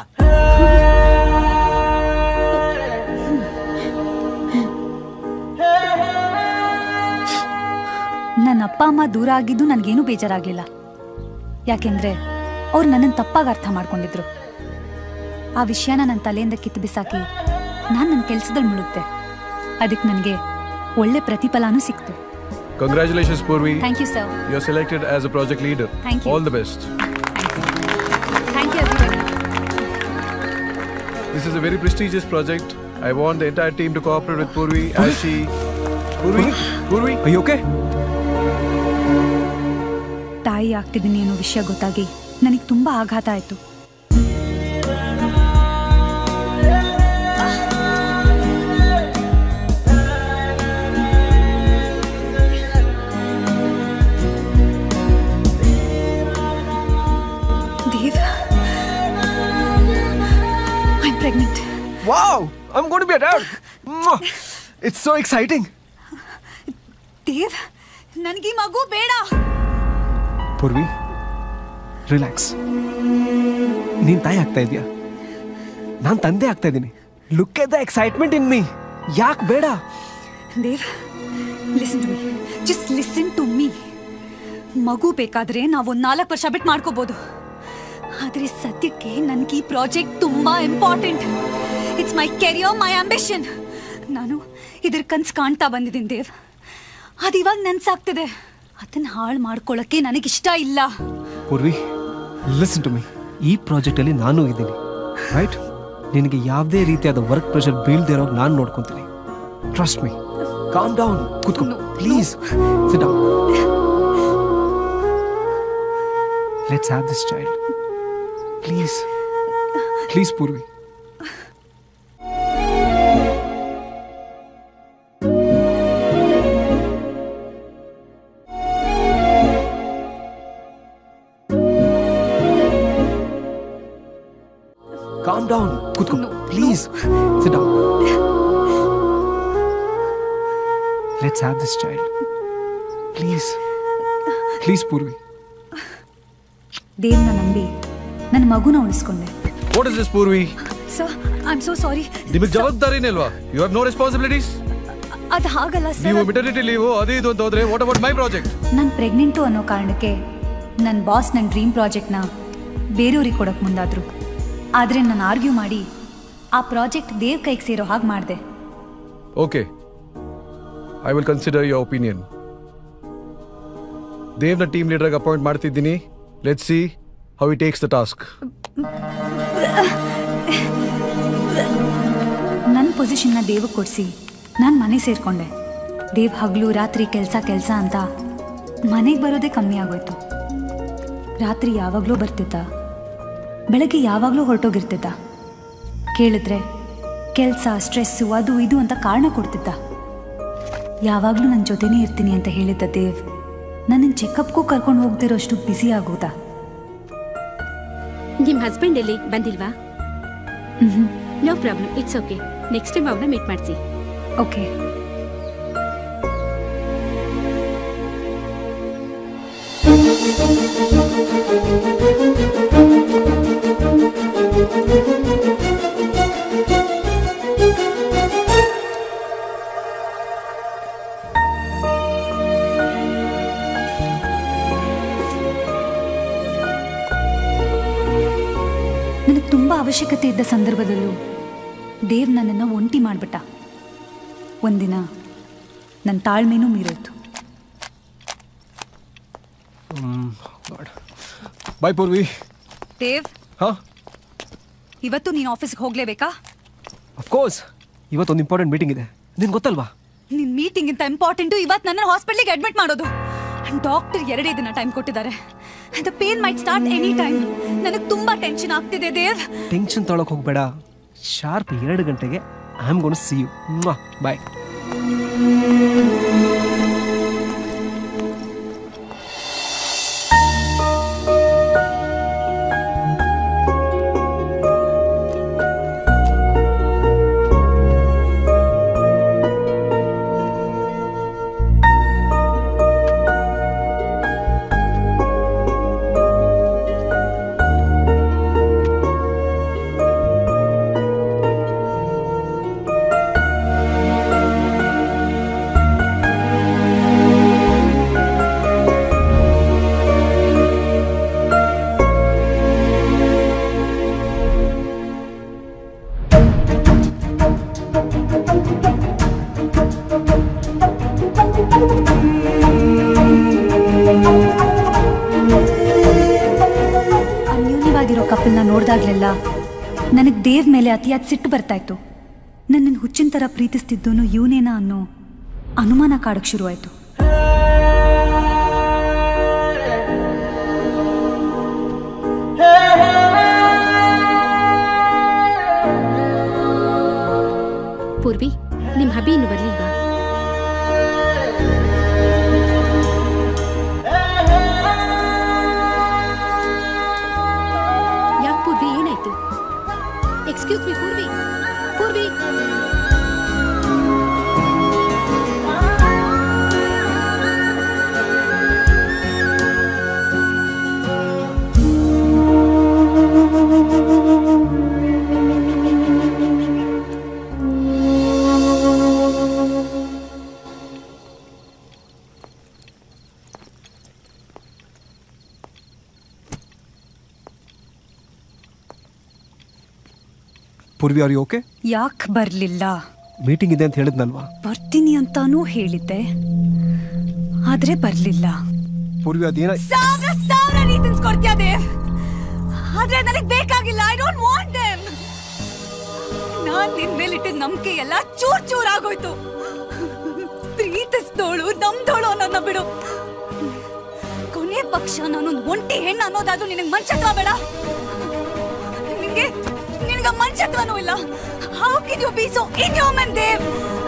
ನನ್ನ ಅಪ್ಪ ಅಮ್ಮ ದೂರ ಆಗಿದ್ದು ನನಗೇನು ಬೇಜಾರಾಗಲಿಲ್ಲ ಯಾಕೆಂದ್ರೆ ಅವ್ರು ನನ್ನನ್ನು ತಪ್ಪಾಗಿ ಅರ್ಥ ಮಾಡ್ಕೊಂಡಿದ್ರು ಆ ವಿಷಯನ ನನ್ನ ತಲೆಯಿಂದ ಕಿತ್ತು ಬಿಸಾಕಿ ನಾನು ನನ್ನ ಕೆಲಸದಲ್ಲಿ ಮುಳುಗ್ದೆ ಅದಕ್ಕೆ ನನಗೆ ಒಳ್ಳೆ ಪ್ರತಿಫಲನೂ ಸಿಕ್ತು Congratulations, Purvi. Thank you, sir. You're selected as a project leader. Thank you. All the best. Thank you everybody This is a very prestigious project. I want the entire team to cooperate with Purvi as she. Purvi? Purvi? Are you okay? ತಾಯಿ ಆಗ್ತಿದ್ದೀನಿ ಅನ್ನೋ ವಿಷಯ ಗೊತ್ತಾಗಿ ನನಗೆ ತುಂಬ ಆಘಾತ ಆಯಿತು Dev I pregnant Wow! I'm going to be a dad. Mwah! It's so exciting. Dev ನನಗೆ ಈ ಮಗು ಬೇಡ ಪೂರ್ವಿ ರಿಲ್ಯಾಕ್ಸ್ ನೀನ್ ತಾಯಿ ಆಗ್ತಾ ಇದೀಯಾ ನಾನ್ ತಂದೆ ಆಗ್ತಾ ಇದ್ದೀನಿ look at the excitement in me ಯಾಕೆ ಬೇಡ Dev listen to me just listen to me ಮಗು ಬೇಕಾದ್ರೆ ನಾವು ಒಂದು ನಾಲ್ಕು ವರ್ಷ ಬಿಟ್ಟು ಮಾಡ್ಕೋಬಹುದು ಆದರೆ ಸದ್ಯಕ್ಕೆ ನನಗೆ ಈ ಪ್ರಾಜೆಕ್ಟ್ ತುಂಬಾ important it's my career my ambition ನಾನು ಇದ್ರ ಕನ್ಸು ಕಾಣ್ತಾ ಬಂದಿದ್ದೀನಿ ದೇವ್ ಅದು ಇವಾಗ ನೆನ್ಸಾಗ್ತಿದೆ ಅದನ್ನ ಹಾಳು ಮಾಡ್ಕೊಳ್ಳೋಕ್ಕೆ ನನಗಿಷ್ಟ ಇಲ್ಲ ಪೂರ್ವಿ ಲಿಸನ್ ಟು ಮೀ ಈ ಪ್ರಾಜೆಕ್ಟಲ್ಲಿ ನಾನು ಇದ್ದೀನಿ ರೈಟ್ ನಿನಗೆ ಯಾವುದೇ ರೀತಿಯಾದ ವರ್ಕ್ ಪ್ರೆಷರ್ ಬೀಳ್ದೇ ಇರೋ ನಾನು ನೋಡ್ಕೊತೀನಿ ಟ್ರಸ್ಟ್ ಮೀ ಕಾಮ್ ಡೌನ್ ಕೂತ್ಕೊ please sit down let's have this child please please Purvi calm down ಕೂತ್ಕೊ please sit down let's have this child please please Purvi ದೇವ್ನ ನಂಬಿ ನನ್ನ ಮಗುನ ಉಳಿಸ್ಕೊಂಡೆ What is this, Purvi? So I am so sorry ನಿಮಗೆ ಜವಾಬ್ದಾರಿನೇ ಅಲ್ವಾ ಯು ಹ್ಯಾವ್ ನೋ ರೆಸ್ಪಾನ್ಸಿಬಿಲಿಟೀಸ್ ಅದು ಹಾಗಲ್ಲ ನೀವು ಸರ್ ಮೆಟರ್ನಿಟಿ ಲೀವ್ ಅದೇ ಇದು ಅಂತ ಹೋದ್ರೆ ವಾಟ್ ಅಬೌಟ್ ಮೈ ಪ್ರಾಜೆಕ್ಟ್ ನಾನು ಪ್ರೆಗ್ನೆಂಟು ಅನ್ನೋ ಕಾರಣಕ್ಕೆ ನನ್ನ ಬಾಸ್ ನನ್ನ ಡ್ರೀಮ್ ಪ್ರಾಜೆಕ್ಟ್ನ ಬೇರೆಯವ್ರಿಗೆ ಕೊಡೋಕೆ ಮುಂದಾದ್ರು ಆದರೆ ನಾನು ಆರ್ಗ್ಯೂ ಮಾಡಿ ಆ ಪ್ರಾಜೆಕ್ಟ್ ದೇವ್ ಕೈಗೆ ಸೇರೋ ಹಾಗೆ ಮಾಡಿದೆ okay I will consider your opinion ದೇವ್ನ ಟೀಮ್ ಲೀಡರ್ಗೆ ಅಪಾಯಿಂಟ್ ಮಾಡ್ತಿದ್ದೀನಿ let see how he takes the task ನನ್ನ ಪೊಸಿಷನ್ನ ದೇವಕ್ಕೆ ಕೊಡಿಸಿ ನಾನು ಮನೆ ಸೇರಿಕೊಂಡೆ ದೇವ್ ಹಗಲು ರಾತ್ರಿ ಕೆಲಸ ಕೆಲಸ ಅಂತ ಮನೆಗೆ ಬರೋದೇ ಕಮ್ಮಿ ಆಗೋಯ್ತು ರಾತ್ರಿ ಯಾವಾಗಲೂ ಬರ್ತಿದ್ದ ಬೆಳಗ್ಗೆ ಯಾವಾಗಲೂ ಹೊರಟೋಗಿರ್ತಿದ್ದ ಕೇಳಿದ್ರೆ ಕೆಲಸ ಸ್ಟ್ರೆಸ್ಸು ಅದು ಇದು ಅಂತ ಕಾರಣ ಕೊಡ್ತಿದ್ದ ಯಾವಾಗಲೂ ನನ್ನ ಜೊತೆನೇ ಇರ್ತೀನಿ ಅಂತ ಹೇಳಿದ್ದ ದೇವ್ ನನ್ನನ್ನು ಚೆಕಪ್ಗೂ ಕರ್ಕೊಂಡು ಹೋಗ್ತಿರೋಷ್ಟು ಬ್ಯುಸಿ ಆಗೋದಾ ನಿಮ್ ಹಸ್ಬೆಂಡ್ ಎಲ್ಲಿ ಬಂದಿಲ್ವಾ ಮ್ಹೂ. No problem it's okay next time ಅವ್ರನ್ನ ಮೀಟ್ ಮಾಡಿಸಿ ಓಕೆ ನನಗೆ ತುಂಬ ಅವಶ್ಯಕತೆ ಇದ್ದ ಸಂದರ್ಭದಲ್ಲೂ ದೇವ್ ನನ್ನನ್ನು ಒಂಟಿ ಮಾಡಿಬಿಟ್ಟ ಒಂದಿನ ನನ್ನ ತಾಳ್ಮೆನೂ ಮೀರೋಯ್ತು ಬಾಯ್ ಪೂರ್ವಿ ದೇವ್ ಹಾ ಇವತ್ತು ನೀನು ಆಫೀಸ್ಗೆ ಹೋಗ್ಲೇಬೇಕಾ ಅಫ್ಕೋರ್ಸ್ ಇವತ್ತೊಂದು ಇಂಪಾರ್ಟೆಂಟ್ ಮೀಟಿಂಗ್ ಇದೆ ನಿನ್ಗೆ ಗೊತ್ತಲ್ವಾ ನಿನ್ ಮೀಟಿಂಗ್ ಇಂತ ಇಂಪಾರ್ಟೆಂಟು ಇವತ್ತು ನನ್ನ ಹಾಸ್ಪಿಟ್ಲಿಗೆ ಅಡ್ಮಿಟ್ ಮಾಡೋದು ಡಾಕ್ಟರ್ ಎರಡೇ ದಿನ ಟೈಮ್ ಕೊಟ್ಟಿದ್ದಾರೆ the pain might start any time ನನಗೆ ತುಂಬಾ ಟೆನ್ಷನ್ ಆಗ್ತಿದೆ ದೇವ್ ಟೆನ್ಷನ್ ತೊಳಕ್ ಹೋಗ್ಬೇಡ ಶಾರ್ಪ್ ಎರಡು ಗಂಟೆಗೆ I am gonna see you bye ಅನ್ಯೂನ್ಯವಾಗಿರೋ ಕಪಲ್ನ ನೋಡಿದಾಗ್ಲೆಲ್ಲ ನನಗೆ ದೇವ್ ಮೇಲೆ ಅತಿಯಾದ ಸಿಟ್ಟು ಬರ್ತಾ ಇತ್ತು ನನ್ನನ್ನು ಹುಚ್ಚಿನ ಥರ ಪ್ರೀತಿಸ್ತಿದ್ದೋನು ಇವನೇನಾ ಅನ್ನೋ ಅನುಮಾನ ಕಾಡಕ್ಕೆ ಶುರುವಾಯಿತು ಪೂರ್ವಿ ನಿಮ್ ಹಬಿ ಇನ್ನು ಬರ್ಲಿಲ್ವಾ ಯಾಕೆ ಪೂರ್ವಿ ಏನಾಯ್ತು excuse me Purvi Purvi Purvi are you okay ಯಾಕೆ ಬರಲಿಲ್ಲ ಮೀಟಿಂಗ್ ಇದೆ ಅಂತ ಹೇಳಿದ್ನಲ್ವಾ ಬರ್ತೀನಿ ಅಂತಾನೂ ಹೇಳಿದ್ದೆ ಆದ್ರೆ ಬರ್ಲಿಲ್ಲ ಪೂರ್ವಿ ಅದೇನ ಸಾವಿರ ಸಾವಿರ ರೀಸನ್ಸ್ ಕೊಡ್ತೀಯ ದೇವ್ ಆದ್ರೆ ನನಗೆ ಬೇಕಾಗಿಲ್ಲ ಐ ಡೋಂಟ್ ವಾಂಟ್ ದೆಮ್ ನಾನ್ ನಿನ್ ಮೇಲಿಟ್ಟಿದ್ದ ನಂಬಿಕೆ ಎಲ್ಲ ಚೂರ್ ಚೂರ್ ಆಗೋಯ್ತು ಪ್ರೀತಿಸ್ದೋಳು ನಮ್ದೋಳು ಅನ್ನೋದನ್ನ ಬಿಡು ಕೊನೆ ಪಕ್ಷ ನಾನೊಂದು ಒಂಟಿ ಹೆಣ್ಣು ಅನ್ನೋದಾದ್ರೂ ನಿನಗೆ ಮನ್ಸತ್ವ ಬೇಡ ನಿನ್ಗೆ ನಿನಗ ಮನ್ಸತ್ವನೂ ಇಲ್ಲ how can you be so inhuman Dev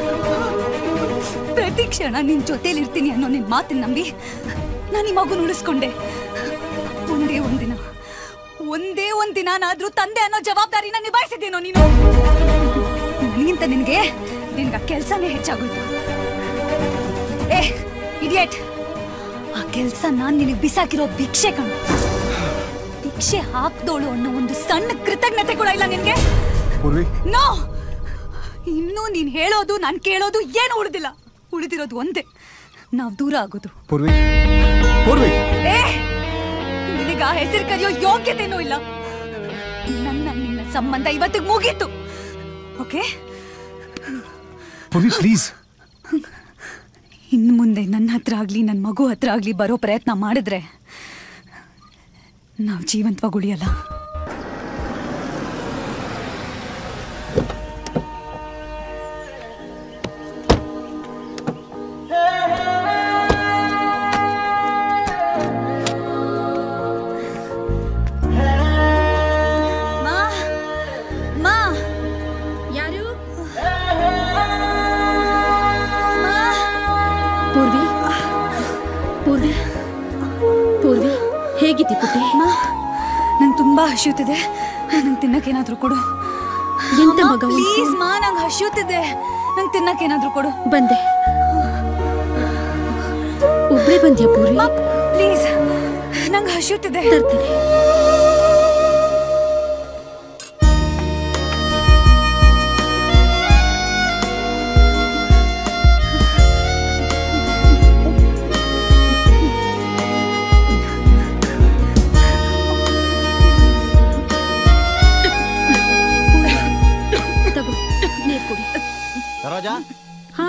ಪ್ರತಿ ಕ್ಷಣ ನಿನ್ ಜೊತೆಲಿ ಇರ್ತೀನಿ ಅನ್ನೋ ನಿನ್ ಮಾತಿನ ನಂಬಿ ನಾನು ಈ ಮಗು ಉಳಿಸ್ಕೊಂಡೆ ಒಂದೇ ಒಂದಿನ ಒಂದೇ ಒಂದ್ ದಿನಾನಾದ್ರೂ ತಂದೆ ಅನ್ನೋ ಜವಾಬ್ದಾರಿನ ನಿಭಾಯಿಸಿದ್ದೀನೋ ನೀನು ನನಗಿಂತ ನಿನ್ಗೆ ನಿನ್ಗ ಕೆಲ್ಸನೇ ಹೆಚ್ಚಾಗೋಯ್ತು ಏ ಇಡಿಯಟ್ ಆ ಕೆಲ್ಸ ನಾನ್ ನಿನಗ್ ಬಿಸಾಕಿರೋ ಭಿಕ್ಷೆ ಕಣು ಭಿಕ್ಷೆ ಹಾಕ್ದೋಳು ಅನ್ನೋ ಒಂದು ಸಣ್ಣ ಕೃತಜ್ಞತೆ ಕೂಡ ಇಲ್ಲ ನಿನ್ಗೆ ಪೂರ್ವಿ ನೋ ಇನ್ನೂ ನೀನ್ ಹೇಳೋದು ನಾನು ಕೇಳೋದು ಏನು ಉಳಿದಿಲ್ಲ ಉಳಿದಿರೋದು ಒಂದೇ ನಾವ್ ದೂರ ಆಗೋದು ಪೂರ್ವಿ ಪೂರ್ವಿ ಏ ನಿನಗ ಆ ಹೆಸರು ಕರೆಯೋ ಯೋಗ್ಯತೆನೂ ಇಲ್ಲ ನನ್ನ ನಿನ್ನ ಸಂಬಂಧ ಇವತ್ತಿಗೆ ಮುಗೀತು ಓಕೆ ಪೂರ್ವಿ ಪ್ಲೀಸ್ ಇನ್ನು ಮುಂದೆ ನನ್ನ ಹತ್ರ ಆಗ್ಲಿ ನನ್ನ ಮಗು ಹತ್ರ ಆಗ್ಲಿ ಬರೋ ಪ್ರಯತ್ನ ಮಾಡಿದ್ರೆ ನಾವು ಜೀವಂತವಾಗಿ ಉಳಿಯಲ್ಲ ಮಾ ಮಾ ಯಾರು ಪೂರ್ವಿ ಪೂರ್ವಿ ಪೂರ್ವಿ ಹೇಗಿದ್ದಿ ಪುಟ್ಟಿ ನಂಗೆ ತುಂಬಾ ಹಸಿಯುತ್ತಿದೆ ನಂಗೆ ತಿನ್ನಕ್ಕೇನಾದ್ರೂ ಕೊಡು ಎಂತ ಮಗ ಅವ್ನು? ಪ್ಲೀಸ್ ಮಾ ನಂಗೆ ಹಸಿಯುತ್ತಿದೆ ನಂಗೆ ತಿನ್ನಕ್ಕೇನಾದ್ರೂ ಕೊಡು ಬಂದೆ ಒಬ್ಳೇ ಬಂದ್ಯಾ ಪೂರ್ವಿ ಪ್ಲೀಸ್ ನಂಗೆ ಹಸಿಯುತ್ತಿದೆ ತರ್ತೀನಿ ತಗೋ ನೀರ್ ಕುಡಿ ಸರೋಜಾ ಹಾ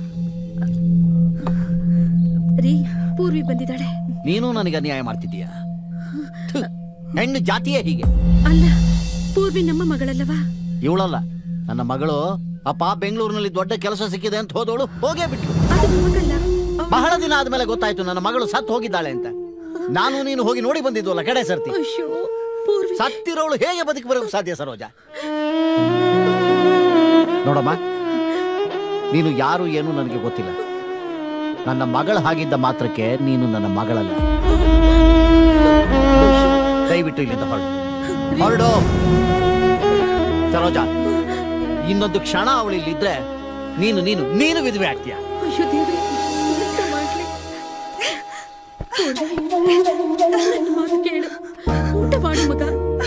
ರೀ ಪೂರ್ವಿ ಬಂದಿದ್ದಾಳೆ ನೀನು ನನಗೆ ಅನ್ಯಾಯ ಮಾಡ್ತಿದ್ದೀಯ ಥು, ಹೆಣ್ಣು ಜಾತಿಯೇ ಹೀಗೆ ಅಲ್ಲ ಪೂರ್ವಿ ನಮ್ಮ ಮಗಳಲ್ಲವಾ ಇವಳಲ್ಲ ನನ್ನ ಮಗಳು ಅಪ್ಪ ಬೆಂಗಳೂರಿನಲ್ಲಿ ದೊಡ್ಡ ಕೆಲಸ ಸಿಕ್ಕಿದೆ ಅಂತ ಹೋದವಳು ಹೋಗೇ ಬಿಟ್ಲು ಬಹಳ ದಿನ ಆದ್ಮೇಲೆ ಗೊತ್ತಾಯ್ತು ನನ್ನ ಮಗಳು ಸತ್ತು ಹೋಗಿದ್ದಾಳೆ ಅಂತ ನಾನು ನೀನು ಹೋಗಿ ನೋಡಿ ಬಂದಿದ್ವಲ್ಲ ಕಡೆ ಸರ್ತಿ ಸತ್ತಿರೋಳು ಹೇಗೆ ಬದುಕಿ ಬರೋಕ್ ಸಾಧ್ಯ ಸರೋಜ ನೋಡಮ್ಮ ನೀನು ಯಾರು ಏನು ನನಗೆ ಗೊತ್ತಿಲ್ಲ ನನ್ನ ಮಗಳ ಹಾಗಿದ್ದ ಮಾತ್ರಕ್ಕೆ ನೀನು ನನ್ನ ಮಗಳಲ್ಲ ದಯವಿಟ್ಟು ಇಲ್ಲಿಂದ ಹೊರಡು ಹೊರಡು ಸರೋಜಾ ಇನ್ನೊಂದು ಕ್ಷಣ ಅವಳು ಇಲ್ಲಿದ್ರೆ ನೀನು ನೀನು ನೀನು ವಿಧವೆ ಆಗ್ತೀಯ ಅಯ್ಯೋ ದೇವಿ ಎಂತ ಮಾಡ್ಲಿ ಪೂರ್ವಿ, ನನ್ನ ಮಾತು ಕೇಳು ಊಟ ಮಾಡು ಮಗ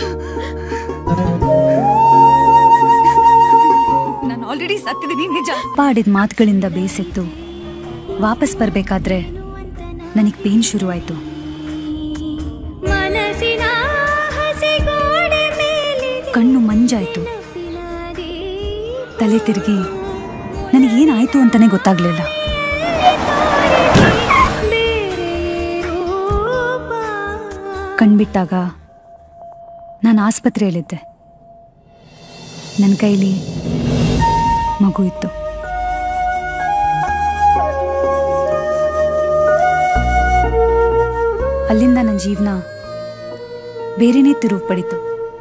ನಾನು ಆಲ್ರೆಡಿ ಸತ್ತಿದ್ದೀನಿ ನಿಜ ಪಾಡಿದ ಮಾತುಗಳಿಂದ ಬೇಸೆತ್ತು ವಾಪಸ್ ಬರ್ಬೇಕಾದ್ರೆ ನನಗೆ ಪೇನ್ ಶುರುವಾಯ್ತು ಮನಸ್ಸಿನ ಹಸಿಗೋಡೆ ಮೇಲೆ ಕಣ್ಣು ಮಂಜಾಯ್ತು ತಲೆ ತಿರುಗಿ ನನಗೇನಾಯ್ತು ಅಂತಾನೆ ಗೊತ್ತಾಗ್ಲಿಲ್ಲ ಕಣ್ಬಿಟ್ಟಾಗ ನಾನು ಆಸ್ಪತ್ರೆಯಲ್ಲಿದ್ದೆ ನನ್ನ ಕೈಲಿ ಮಗು ಇತ್ತು ಅಲ್ಲಿಂದ ನನ್ನ ಜೀವನ ಬೇರೆನೇ ತಿರುವು ಪಡಿತು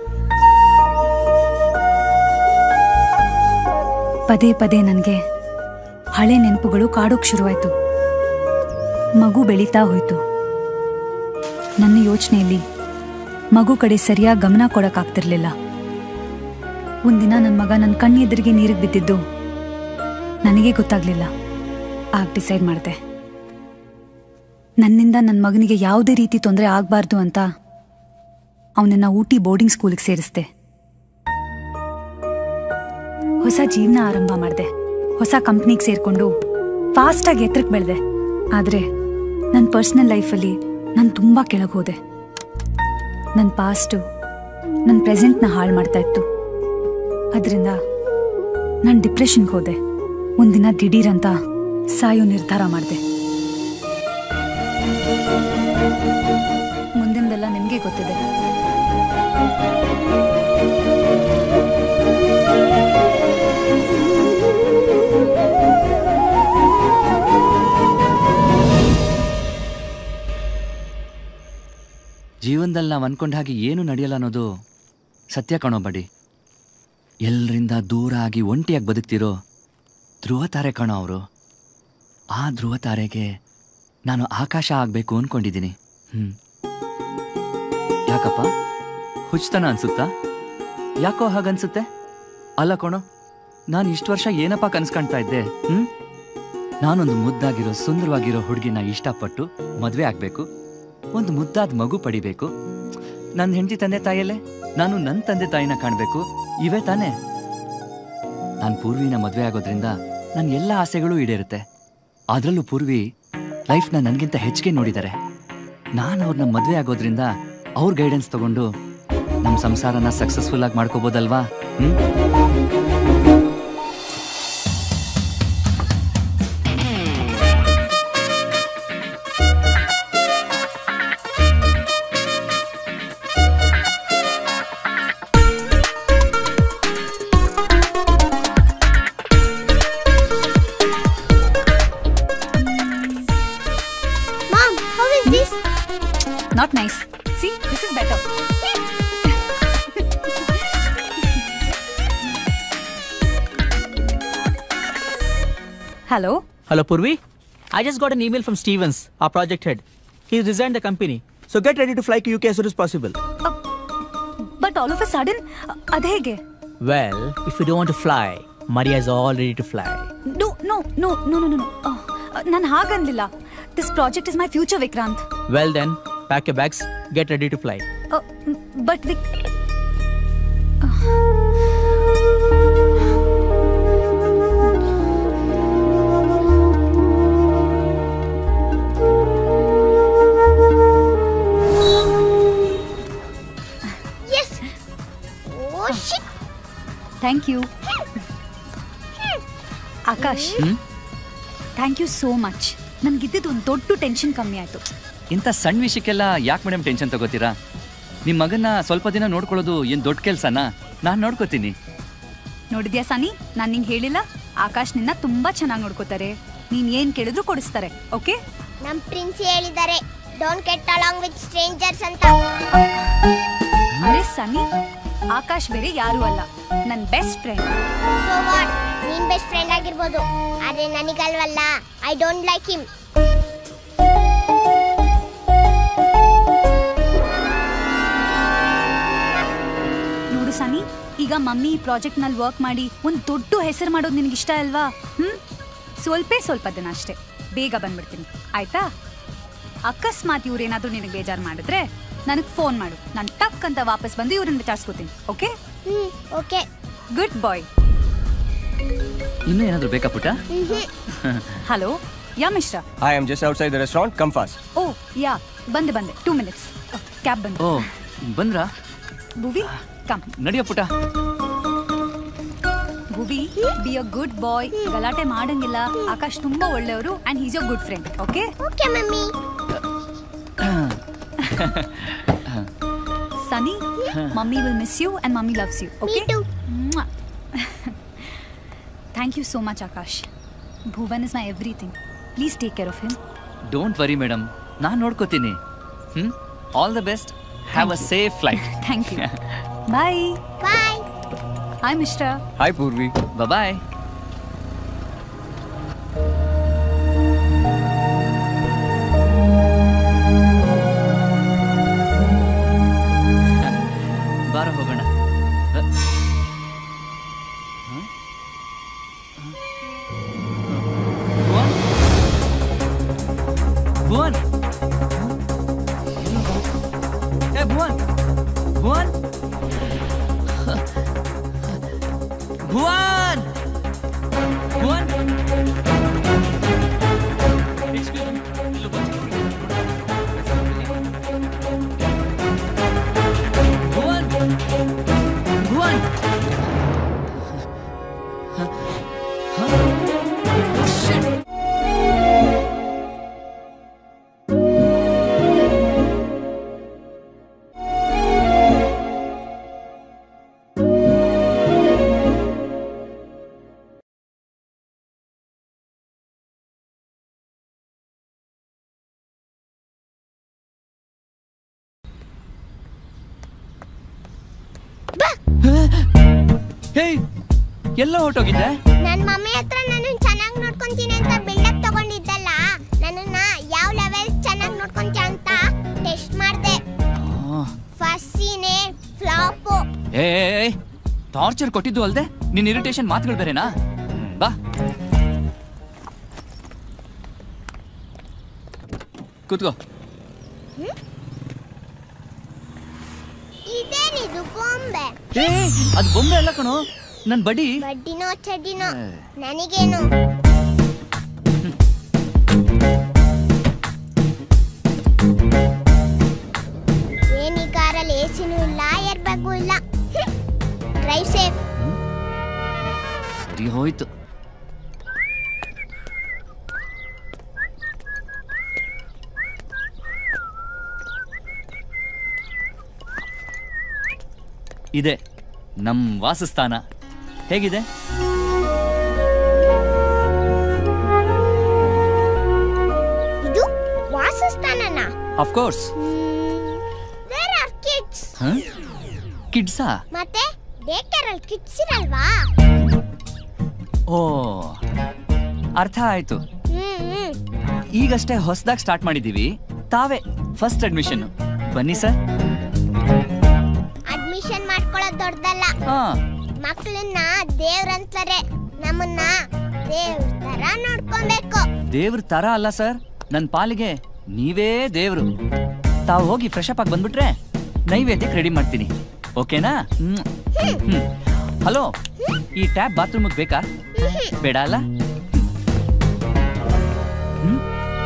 ಪದೇ ಪದೇ ನನಗೆ ಹಳೆ ನೆನಪುಗಳು ಕಾಡೋಕ್ ಶುರುವಾಯ್ತು ಮಗು ಬೆಳೀತಾ ಹೋಯ್ತು ನನ್ನ ಯೋಚನೆಯಲ್ಲಿ ಮಗು ಕಡೆ ಸರಿಯಾಗಿ ಗಮನ ಕೊಡಕ್ಕಾಗ್ತಿರ್ಲಿಲ್ಲ ಒಂದಿನ ನನ್ನ ಮಗ ನನ್ನ ಕಣ್ಣೆದುರಿಗೆ ನೀರಿಗೆ ಬಿದ್ದಿದ್ದು ನನಗೆ ಗೊತ್ತಾಗ್ಲಿಲ್ಲ ಆಗ ಡಿಸೈಡ್ ಮಾಡಿದೆ ನನ್ನಿಂದ ನನ್ನ ಮಗನಿಗೆ ಯಾವುದೇ ರೀತಿ ತೊಂದರೆ ಆಗಬಾರ್ದು ಅಂತ ಅವನನ್ನ ಊಟಿ ಬೋರ್ಡಿಂಗ್ ಸ್ಕೂಲಿಗೆ ಸೇರಿಸ್ದೆ ಹೊಸ ಜೀವನ ಆರಂಭ ಮಾಡಿದೆ ಹೊಸ ಕಂಪ್ನಿಗೆ ಸೇರ್ಕೊಂಡು ಫಾಸ್ಟಾಗಿ ಎತ್ತರಕ್ಕೆ ಬೆಳೆದೆ ಆದರೆ ನನ್ನ ಪರ್ಸ್ನಲ್ ಲೈಫಲ್ಲಿ ನಾನು ತುಂಬ ಕೆಳಗೆ ಹೋದೆ ನನ್ನ ಪಾಸ್ಟು ನನ್ನ ಪ್ರೆಸೆಂಟ್ನ ಹಾಳು ಮಾಡ್ತಾ ಇತ್ತು ಅದರಿಂದ ನಾನು ಡಿಪ್ರೆಷನ್ಗೆ ಹೋದೆ ಒಂದಿನ ದಿಢೀರಂತ ಸಾಯೋ ನಿರ್ಧಾರ ಮಾಡಿದೆ ಮುಂದಿಂದೆಲ್ಲ ನಿಮಗೆ ಗೊತ್ತಿದೆ ಜೀವನದಲ್ಲಿ ನಾವು ಅನ್ಕೊಂಡ ಹಾಗೆ ಏನು ನಡೆಯಲ್ಲ ಅನ್ನೋದು ಸತ್ಯ ಕಾಣೋ ಬಡಿ ಎಲ್ಲರಿಂದ ದೂರ ಆಗಿ ಒಂಟಿಯಾಗಿ ಬದುಕ್ತಿರೋ ಧ್ರುವ ತಾರೆ ಕಾಣೋ ಅವರು ಆ ಧ್ರುವ ತಾರೆಗೆ ನಾನು ಆಕಾಶ ಆಗಬೇಕು ಅನ್ಕೊಂಡಿದ್ದೀನಿ ಹ್ಞೂ ಯಾಕಪ್ಪ ಹುಚ್ಚತನ ಅನ್ಸುತ್ತಾ ಯಾಕೋ ಹಾಗನ್ಸುತ್ತೆ ಅಲ್ಲ ಕಣೋ ನಾನು ಇಷ್ಟು ವರ್ಷ ಏನಪ್ಪ ಕನ್ಸ್ಕಾಣ್ತಾ ಇದ್ದೆ ಹ್ಞೂ ನಾನೊಂದು ಮುದ್ದಾಗಿರೋ ಸುಂದರವಾಗಿರೋ ಹುಡುಗಿನ ಇಷ್ಟಪಟ್ಟು ಮದುವೆ ಆಗಬೇಕು ಒಂದು ಮುದ್ದಾದ ಮಗು ಪಡಿಬೇಕು ನನ್ನ ಹೆಂಡತಿ ತಂದೆ ತಾಯಿಯಲ್ಲೇ ನಾನು ನನ್ನ ತಂದೆ ತಾಯಿನ ಕಾಣಬೇಕು ಇವೇ ತಾನೇ ನಾನು ಪೂರ್ವಿನ ಮದುವೆ ಆಗೋದ್ರಿಂದ ನನ್ನ ಎಲ್ಲ ಆಸೆಗಳು ಈಡೇರುತ್ತೆ ಅದರಲ್ಲೂ ಪೂರ್ವಿ ಲೈಫ್ನ ನನಗಿಂತ ಹೆಚ್ಚಿಗೆ ನೋಡಿದ್ದಾರೆ ನಾನು ಅವ್ರನ್ನ ಮದುವೆ ಆಗೋದ್ರಿಂದ ಅವ್ರ ಗೈಡೆನ್ಸ್ ತಗೊಂಡು ನಮ್ಮ ಸಂಸಾರನ ಸಕ್ಸಸ್ಫುಲ್ ಆಗಿ ಮಾಡ್ಕೋಬೋದಲ್ವಾ ಹ್ಮ್ Mom, how is this? Not nice. See, this is better. Hello? Hello, Purvi. I just got an email from Stevens, our project head. He's resigned the company. So get ready to fly to UK as soon as possible. But all of a sudden, adhege. Well, if you don't want to fly, Maria is all ready to fly. No, no, no, no, no, no, no. ನಾನು ಹಾಗನ್ಲಿಲ್ಲ this project is my future Vikrant Well then, pack your bags, get ready to fly. But Vik Yes. Oh shit. Thank you Akash thank you so much ನನ್ಗಿದ್ದಿದ್ದು ಒಂದು ದೊಡ್ಡ ಟೆನ್ಷನ್ ಕಮ್ಮಿ ಆಯ್ತು ಇಂಥ ಸಣ್ಣ ವಿಷಯಕ್ಕೆಲ್ಲ ಯಾಕೆ ಮೇಡಮ್ ಟೆನ್ಷನ್ ತಗೋತೀರಾ ನಿಮ್ಮ ಮಗನ್ನ ಸ್ವಲ್ಪ ದಿನ ನೋಡ್ಕೊಳ್ಳೋದು ಏನು ದೊಡ್ಡ ಕೆಲಸನಾ ನಾನು ನೋಡ್ಕೋತೀನಿ ನೋಡಿದ್ಯಾ ಸನಿ ನಾನು ನಿಂಗೆ ಹೇಳಿಲ್ಲ ಆಕಾಶ್ ನಿನ್ನ ತುಂಬಾ ಚೆನ್ನಾಗಿ ನೋಡ್ಕೋತಾರೆ ನೀನ್ ಏನ್ ಕೇಳಿದ್ರು ಕೊಡಿಸ್ತಾರೆ ಓಕೆ ನಮ್ ಪ್ರಿನ್ಸ್ ಹೇಳಿದ್ದಾರೆ don't get along with strangers ಅಂತ ಅರೆ ಸನಿ ಆಕಾಶ್ ಬೇರೆ ಯಾರು ಅಲ್ಲ ನನ್ ಬೆಸ್ಟ್ ಫ್ರೆಂಡ್ ಸೊ ವಾಟ್ ನೀನ್ ಬೆಸ್ಟ್ ಫ್ರೆಂಡ್ ಆಗಿರ್ಬೋದು ಆದ್ರೆ ನನಗಲ್ವಲ್ಲ ಐ ಡೋಂಟ್ ಲೈಕ್ ಹಿಮ್ ನೋಡು ಸನಿ ಈಗ ಮಮ್ಮಿ ಈ ಪ್ರಾಜೆಕ್ಟ್ ನಲ್ಲಿ ವರ್ಕ್ ಮಾಡಿ ಒಂದ್ ದೊಡ್ಡ ಹೆಸರು ಮಾಡೋದು ನಿನ್ಗೆ ಇಷ್ಟ ಅಲ್ವಾ ಹ್ಮ್ ಸ್ವಲ್ಪೇ ಸ್ವಲ್ಪ ದಿನ ಅಷ್ಟೇ ಬೇಗ ಬಂದ್ಬಿಡ್ತೀನಿ ಆಯ್ತಾ ಅಕಸ್ಮಾತ್ ಇವ್ರೇನಾದ್ರೂ ನಿನಗೆ ಬೇಜಾರು ಮಾಡಿದ್ರೆ ನನಗೆ ಫೋನ್ ಮಾಡು ನಾನು ಟಕ್ ಅಂತ ವಾಪಸ್ ಬಂದು ಇವ್ರನ್ನ ವಿಚಾರಿಸ್ಕೋತೀನಿ okay hmm okay good bye ಇನ್ನೂ ಏನಾದರೂ ಬೇಕಾ ಪುಟ್ಟ hello yeah Mishra I am just outside the restaurant. Come fast. Oh yeah ಬಂದೆ ಬಂದೆ ಟೂ ಮಿನಿಟ್ಸ್ ಕ್ಯಾಬ್ ಬಂದೆ ಓ ಬಂದ್ರಾ ಭುವಿ ಕಮ್ ನಡಿಯೋ ಪುಟ್ಟ ಭುವಿ ಬಿ ಅ ಗುಡ್ ಬಾಯ್ ಗಲಾಟೆ ಮಾಡಂಗಿಲ್ಲ ಆಕಾಶ್ ತುಂಬಾ ಒಳ್ಳೆಯವರು and he's your good friend okay okay mummy Sunny mummy will miss you and mummy loves you okay thank you so much Akash Bhuvan is my everything please take care of him don't worry madam ನಾನು ನೋಡ್ಕೋತೀನಿ hmm all the best have a safe flight thank you bye bye hi mister Hi, Purvi. Bye ಬಾರ ಹೋಗೋಣ ಭುವನ್ ಏ ಭುವನ್ ಭುವನ್ ಭುವನ್ ಭುವನ್ ಭುವನ್ ಭುವನ್ ಹೇ ಎಲ್ಲ ಹೊರಟೋಗಿದ್ದೆ ನನ್ ಮಮ್ಮಿ ಹತ್ರ ನಾನು ಚೆನ್ನಾಗಿ ನೋಡ್ಕೊಂತೀನಿ ಅಂತ ಬಿಲ್ಡಪ್ ತಗೊಂಡಿದ್ದಲ್ಲ ನನ್ನನ್ನ ಯಾವ ಲೆವೆಲ್ ಚೆನ್ನಾಗಿ ನೋಡ್ಕೊಂತೀಯ ಅಂತ ಟೆಸ್ಟ್ ಮಾಡ್ದೆ ಫಸ್ಟ್ ಸೀನೆ ಫ್ಲಾಪು ಏ ಟಾರ್ಚರ್ ಕೊಟ್ಟಿದ್ದು ಅಲ್ದೆ ನಿನ್ನ ಇರಿಟೇಷನ್ ಮಾತುಗಳು ಬೇರೆನಾ ಬಾ ಕೂತ್ಕೋ ಇದೇನಿದು ಗೊಂಬೆ ಏ ಅದು ಬೊಂಬೆ ಅಲ್ಲ ಕಣೋ ನನ್ ಬಡಿ ಬಡ್ಡಿನೋ ಚಡ್ಡಿನೋ ನನಗೇನು ಏನ್ ಈ ಕಾರಲ್ಲಿ ಎಸಿನೂ ಇಲ್ಲ ಏರ್ ಬ್ಯಾಗು ಇಲ್ಲ ಡ್ರೈವ್ ಸೇಫ್ ಸರಿ ಹೋಯ್ತು ಇದೆ ನಮ್ ವಾಸಸ್ಥಾನ ಹೇಗಿದೆ ಇದು ವಾಸಸ್ಥಾನನ ಅಫ್ಕೋರ್ಸ್ ವೇರ್ ಆರ್ ಕಿಡ್ಸ್ ಕಿಡ್ಸಾ ಮತ್ತೆ ಡೇ ಕೇರಲ್ಲಿ ಕಿಡ್ಸ್ ಇರಲ್ವಾ ಓ ಅರ್ಥ ಆಯ್ತು ಹ್ಮ್ ಹ್ಮ್ ಈಗಷ್ಟೇ ಹೊಸದಾಗಿ ಸ್ಟಾರ್ಟ್ ಮಾಡಿದೀವಿ ತಾವೇ ಫಸ್ಟ್ ಅಡ್ಮಿಷನ್ ಬನ್ನಿ ಸರ್ ಅಡ್ಮಿಷನ್ ಮಾಡ್ಕೊಳ್ಳೋದು ದೊಡ್ಡದಲ್ಲ ಹಾ ಮಕ್ಕಳನ್ನ ದೇವ್ರಂತಾರೆ ನಮ್ಮನ್ನ ದೇವ್ರ ತರ ನೋಡ್ಕೊಬೇಕು ದೇವ್ರ ತರ ಅಲ್ಲ ಸರ್ ನನ್ನ ಪಾಲಿಗೆ ನೀವೇ ದೇವ್ರು ತಾವು ಹೋಗಿ ಫ್ರೆಶ್ ಅಪ್ ಆಗಿ ಬಂದ್ಬಿಟ್ರೆ ನೈವೇದ್ಯಕ್ಕೆ ರೆಡಿ ಮಾಡ್ತೀನಿ ಓಕೆನಾ ಹ್ಮ್. ಹ್ಮ್. ಹಲೋ ಈ ಟ್ಯಾಪ್ ಬಾತ್ರೂಮಿಗೆ ಬೇಕಾ ಬೇಡ ಅಲ್ಲ ಹ್ಮ್?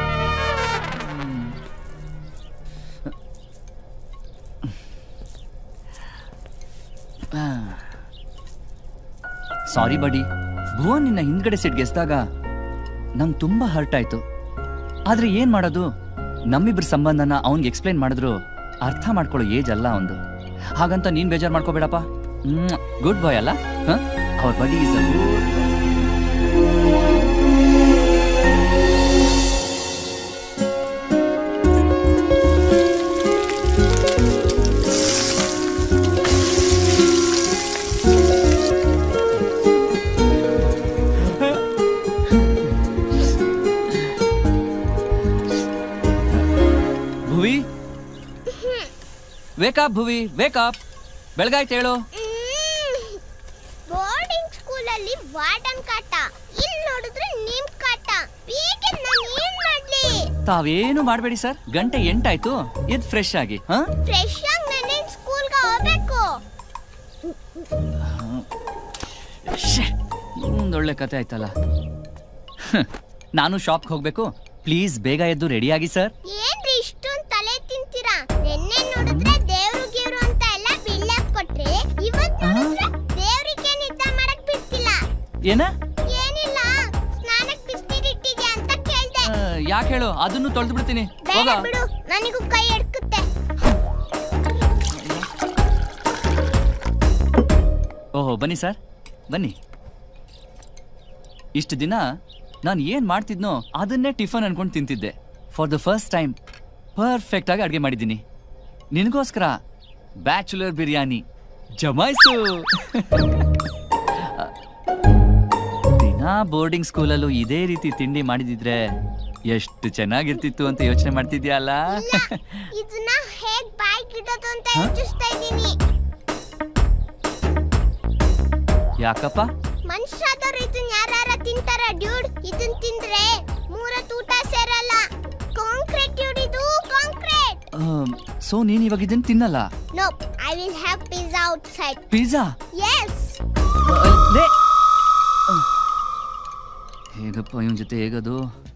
ಸಾರಿ ಬಡಿ ಭುವನ್ ನಿನ್ನ ಹಿಂದ್ಗಡೆ ಸೀಟ್ ಗೆಸ್ದಾಗ ನಂಗೆ ತುಂಬಾ ಹರ್ಟ್ ಆಯ್ತು ಆದ್ರೆ ಏನ್ ಮಾಡೋದು ನಮ್ಮಿಬ್ರ ಸಂಬಂಧನ ಅವ್ನಿಗೆ ಎಕ್ಸ್ಪ್ಲೈನ್ ಮಾಡಿದ್ರು ಅರ್ಥ ಮಾಡ್ಕೊಳ್ಳೋ ಏಜ್ ಅಲ್ಲ ಅವನು ಹಾಗಂತ ನೀನ್ ಬೇಜಾರ್ ಮಾಡ್ಕೋಬೇಡಪ್ಪ ಗುಡ್ ಬಾಯ್ ಅಲ್ಲ ಅವ್ರ buddy is Bhuvi wake up Bhuvi wake up ಬೆಳಗಾಯ್ತು ಹೇಳು ಬೋರ್ಡಿಂಗ್ ಸ್ಕೂಲಲ್ಲಿ ವಾರ್ಡನ್ ಕಾಟ ಇಲ್ಲಿ ನೋಡಿದ್ರೆ ನಿಮ್ ಕಾಟ ಈಗ ನಾನು ಏನ್ ಮಾಡ್ಲಿ ತಾವೇನು ಮಾಡಬೇಡಿ ಸರ್ ಗಂಟೆ ಎಂಟಾಯ್ತು ಎದ್ ಫ್ರೆಶ್ ಆಗಿ ಹಾ ಫ್ರೆಶ್ ಆಗಿ ನಾನೇನ್ ಸ್ಕೂಲ್ಗೆ ಹೋಗ್ಬೇಕು ಒಂದೊಳ್ಳೆ ಕತೆ ಆಯ್ತಲ್ಲ ಹ್ಮ್. ನಾನು ಶಾಪ್ಗೆ ಹೋಗ್ಬೇಕು ಪ್ಲೀಸ್ ಬೇಗ ಎದ್ದು ರೆಡಿಯಾಗಿ ಸರ್ ಏನ್ರಿ ಇಷ್ಟೊಂದ್ ತಲೆ ತಿಂತೀರಾ ನಿನ್ನೆ ನೋಡಿದ್ರೆ ದೇವ್ರು ಗೀವ್ರು ಅಂತ ಎಲ್ಲ ಬಿಲ್ಡಪ್ ಕೊಟ್ರಿ ಇವತ್ ನೋಡಿದ್ರೆ ದೇವ್ರಿಗೆ ನಿದ್ದೆ ಮಾಡಕ್ ಬಿಡ್ತಿಲ್ಲ ಏನ ಏನಿಲ್ಲ ಸ್ನಾನಕ್ ಬಿಸ್ನೀರ್ ಇಟ್ಟಿದ್ಯಾ ಅಂತ ಕೇಳ್ದೆ ಯಾಕೆ ಹೇಳು ಅದನ್ನು ತೊಳೆದು ಬಿಡ್ತೀನಿ ಬೇಡ ಹೋಗ ಬಿಡು ನನಗೂ ಕೈ ಎಡ್ಕುತ್ತೆ ಓಹೋ ಬನ್ನಿ ಸರ್ ಬನ್ನಿ ಇಷ್ಟು ದಿನ ನಾನು ಏನು ಮಾಡ್ತಿದ್ನೋ ಅದನ್ನೇ ಟಿಫನ್ ಅನ್ಕೊಂಡು ತಿಂತಿದ್ದೆ for the first time perfect ಆಗಿ ಅಡುಗೆ ಮಾಡಿದ್ದೀನಿ ನಿನಗೋಸ್ಕರ ಬ್ಯಾಚುಲರ್ ಬಿರಿಯಾನಿ ಜಮಾಯ್ಸು ದಿನ ಬೋರ್ಡಿಂಗ್ ಸ್ಕೂಲಲ್ಲೂ ಇದೇ ರೀತಿ ತಿಂಡಿ ಮಾಡಿದಿದ್ರೆ ಎಷ್ಟು ಚೆನ್ನಾಗಿರ್ತಿತ್ತು ಅಂತ ಯೋಚನೆ ಮಾಡ್ತಿದ್ಯಲ್ಲ ಇದನ್ನ ಹೇಗ್ ಬಾಯ್ಗ್ ಇಡೋದು ಅಂತ ಯೋಚಿಸ್ತಾ ಇದ್ದೀನಿ ಯಾಕಪ್ಪ ಮನುಷ್ಯದವ್ರು ಇದನ್ನ ಯಾರ ತಿಂತಾರ ಡ್ಯೂಡ್ ಇದನ್ ತಿಂದ್ರೆ ಮೂರತ್ ಊಟ ಸೇರಲ್ಲ ಕಾಂಕ್ರೀಟ್ ಡ್ಯೂಡ್ ಇದು ಕಾಂಕ್ರೀಟ್ ಸೊ ನೀನು ಇವಾಗ ಇದನ್ನು ತಿನ್ನಲ್ಲ no I will have pizza outside pizza yes ಲೇ ಹೇಗಪ್ಪ ಇವನ್ ಜೊತೆ ಹೇಗದು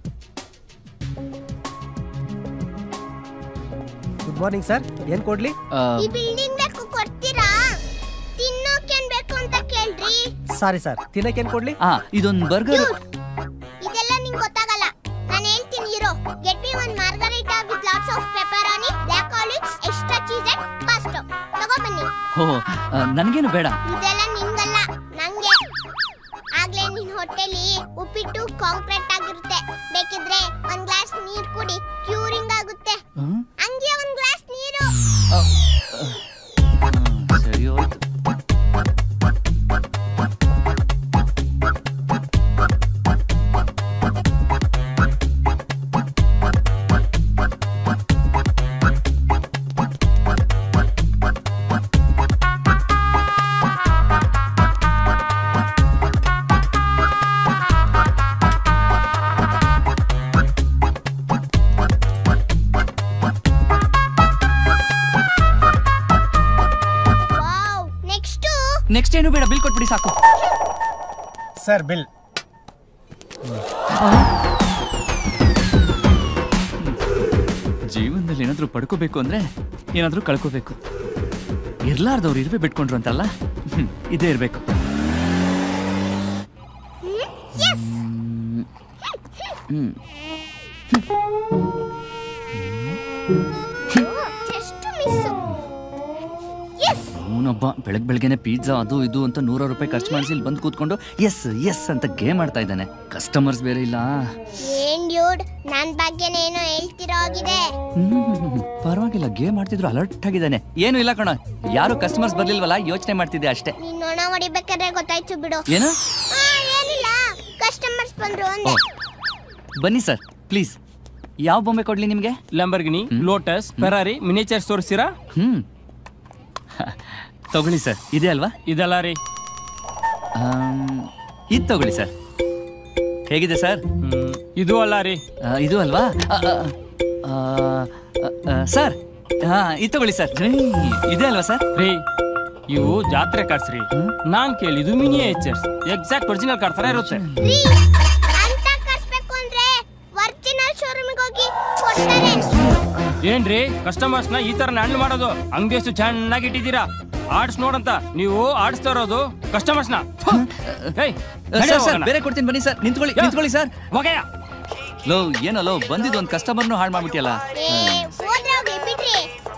ಗುಡ್ ಮಾರ್ನಿಂಗ್ ಸರ್ ಏನ್ ಕೊಡ್ಲಿ ಈ ಬಿಲ್ಡಿಂಗ್ ಬೇಕು ಕೊಡ್ತೀರಾ ತಿನ್ನೋಕೆ ಏನ್ ಬೇಕು ಅಂತ ಕೇಳ್ರಿ ಸಾರಿ ಸರ್ ತಿನ್ನಕ್ಕೆ ಏನ್ ಕೊಡ್ಲಿ ಆ ಇದೊಂದು ಬರ್ಗರ್ ಇದೆಲ್ಲ ನಿಂಗೆ ಗೊತ್ತಾಗಲ್ಲ ನಾನು ಹೇಳ್ತೀನಿ hero get me one margherita with lots of pepperoni black olives extra cheese and pasta ತಗೋ ಬನ್ನಿ ಓ ನನಗೇನು ಬೇಡ ಇದೆಲ್ಲ ನಿಂಗಲ್ಲ ನಂಗೆ ಆಗ್ಲೇ ನಿನ್ ಹೊಟ್ಟೆಲಿ ಉಪ್ಪಿಟ್ಟು ಕಾಂಕ್ರೀಟ್ ಆಗಿರುತ್ತೆ ಬೇಕಿದ್ರೆ ಒಂದ್ ಗ್ಲಾಸ್ ನೀರ್ ಕುಡಿ ಕ್ಯೂರಿಂಗ್ ಆಗುತ್ತೆ ಹಂಗೆ ಒಂದ್ ಗ್ಲಾಸ್ ನೀರು ಸರಿ ಹೋಯ್ತು ನೆಕ್ಸ್ಟ್ ನೆಕ್ಸ್ಟ್ ಏನು ಬೇಡ ಬಿಲ್ ಕೊಟ್ಬಿಡಿ ಕೊಟ್ಬಿಡಿ ಸಾಕು ಸರ್ ಬಿಲ್ ಜೀವನದಲ್ಲಿ ಏನಾದ್ರೂ ಪಡ್ಕೋಬೇಕು ಅಂದ್ರೆ ಏನಾದ್ರೂ ಕಳ್ಕೋಬೇಕು ಇರ್ಲಾರ್ದವ್ರು ಇರುವೆ ಬಿಟ್ಕೊಂಡ್ರು ಅಂತಲ್ಲ ಹ್ಮ್, ಇದೇ ಇರ್ಬೇಕು ಹ್ಮ್ ಜಸ್ಟ್ ಮಿಸ್ ಎಸ್ ಅವನೊಬ್ಬ ಬೆಳಗ್ ಬೆಳಗ್ಗೆನೆ ಪಿಜ್ಜಾ ಅದು ಇದು ಅಂತ ನೂರ ರೂಪಾಯಿ ಖರ್ಚು ಮಾಡಿಸಿ ಇಲ್ಲಿ ಬಂದು ಕೂತ್ಕೊಂಡು ಎಸ್ ಎಸ್ ಅಂತ ಗೇಮ್ ಆಡ್ತಾ ಇದ್ದಾನೆ ಕಸ್ಟಮರ್ಸ್ ಬೇರೆ ಇಲ್ಲ ಏನ್ ಡ್ಯೂಡ್ ನನ್ ಬಗ್ಗೆನೇನೋ ಹೇಳ್ತಿರೋ ಆಗಿದೆ ಹ್ಮ್, ಪರವಾಗಿಲ್ಲ ಗೇಮ್ ಆಡ್ತಿದ್ರು ಅಲರ್ಟ್ ಆಗಿದ್ದಾನೆ ಏನು ಇಲ್ಲ ಕಣ ಯಾರು ಕಸ್ಟಮರ್ಸ್ ಬರ್ಲಿಲ್ವಲ್ಲ ಯೋಚನೆ ಮಾಡ್ತಿದ್ದೆ ಅಷ್ಟೇ ನೀನ್ ನೊಣ ಹೊಡಿಬೇಕಾದ್ರೆ ಗೊತ್ತಾಯ್ತು ಬಿಡು ಏನು ಆ, ಏನಿಲ್ಲ ಕಸ್ಟಮರ್ಸ್ ಬಂದ್ರು ಓ ಅಂದೆ ಬನ್ನಿ ಸರ್ ಪ್ಲೀಸ್ ಯಾವ ಬೊಂಬೆ ಕೊಡ್ಲಿ ನಿಮಗೆ ಲಂಬರ್ಗಿನಿ ಲೋಟಸ್ ಫೆರಾರಿ ಮಿನಿಚರ್ಸ್ ತೋರಿಸ್ತೀರಾ ಹ್ಮ್ ತಗೊಳ್ಳಿ ಸರ್ ಇದೆ ಅಲ್ವಾ ಇದಲ್ಲ ರೀ ಇದು ತಗೊಳ್ಳಿ ಸರ್ ಹೇಗಿದೆ ಸರ್ ಇದು ಅಲ್ಲ ರೀ ಇದು ಅಲ್ವಾ ಆ, ಆ, ಆ, ಆ, ಆ, ಸರ್ ಹಾ ಇದು ತಗೊಳ್ಳಿ ಸರ್ ಇದೆ ಅಲ್ವಾ ಸರ್ ರೀ ಇವು ಜಾತ್ರೆ ಕಾರ್ಡ್ಸ್ ರೀ ನಾನ್ ಕೇಳಿದ್ದು ಮಿನಿಯೇಚರ್ಸ್ ಎಕ್ಸಾಕ್ಟ್ ಒರಿಜಿನಲ್ ಕಾರ್ಡ್ ತರ ಇರುತ್ತೆ ರೀ ಅಂತ ಕರ್ಸ್ಬೇಕು ಅಂದ್ರೆ ಒರಿಜಿನಲ್ ಶೋರೂಮಿಗೆ ಹೋಗಿ ಕೊಡ್ತಾರೆ ಏನ್ರಿ ಕಸ್ಟಮರ್ಸ್ ನ ಈ ತರ ಹ್ಯಾಂಡಲ್ ಮಾಡೋದು ಅಂಗಡಿ ಎಷ್ಟು ಚೆನ್ನಾಗಿ ಇಟ್ಟಿದ್ದೀರಾ ಆಡ್ಸ್ ನೋಡಂತ ನೀವು ಆಡಿಸ್ತಾ ಇರೋದು ಕಸ್ಟಮರ್ಸ್ ನ ಏಯ್, ನಡಿ ಸರ್ ಸರ್ ಹೋಗೋಣ. ಬೇರೆ ಕೊಡ್ತೀನಿ ಬನ್ನಿ ಸರ್ ನಿಂತ್ಕೊಳ್ಳಿ ನಿಂತ್ಕೊಳ್ಳಿ ಸರ್ ಹೋಗಯ್ಯ ಲೋ ಏನೋ ಲೋ ಬಂದಿದ್ದು ಒಂದು ಕಸ್ಟಮರ್ನು ಹಾಳು ಮಾಡ್ಬಿಟ್ಟಿಯಲ್ಲ ಏ ಹೋದ್ರೆ ಹೋಗಿ ಬಿಡ್ರಿ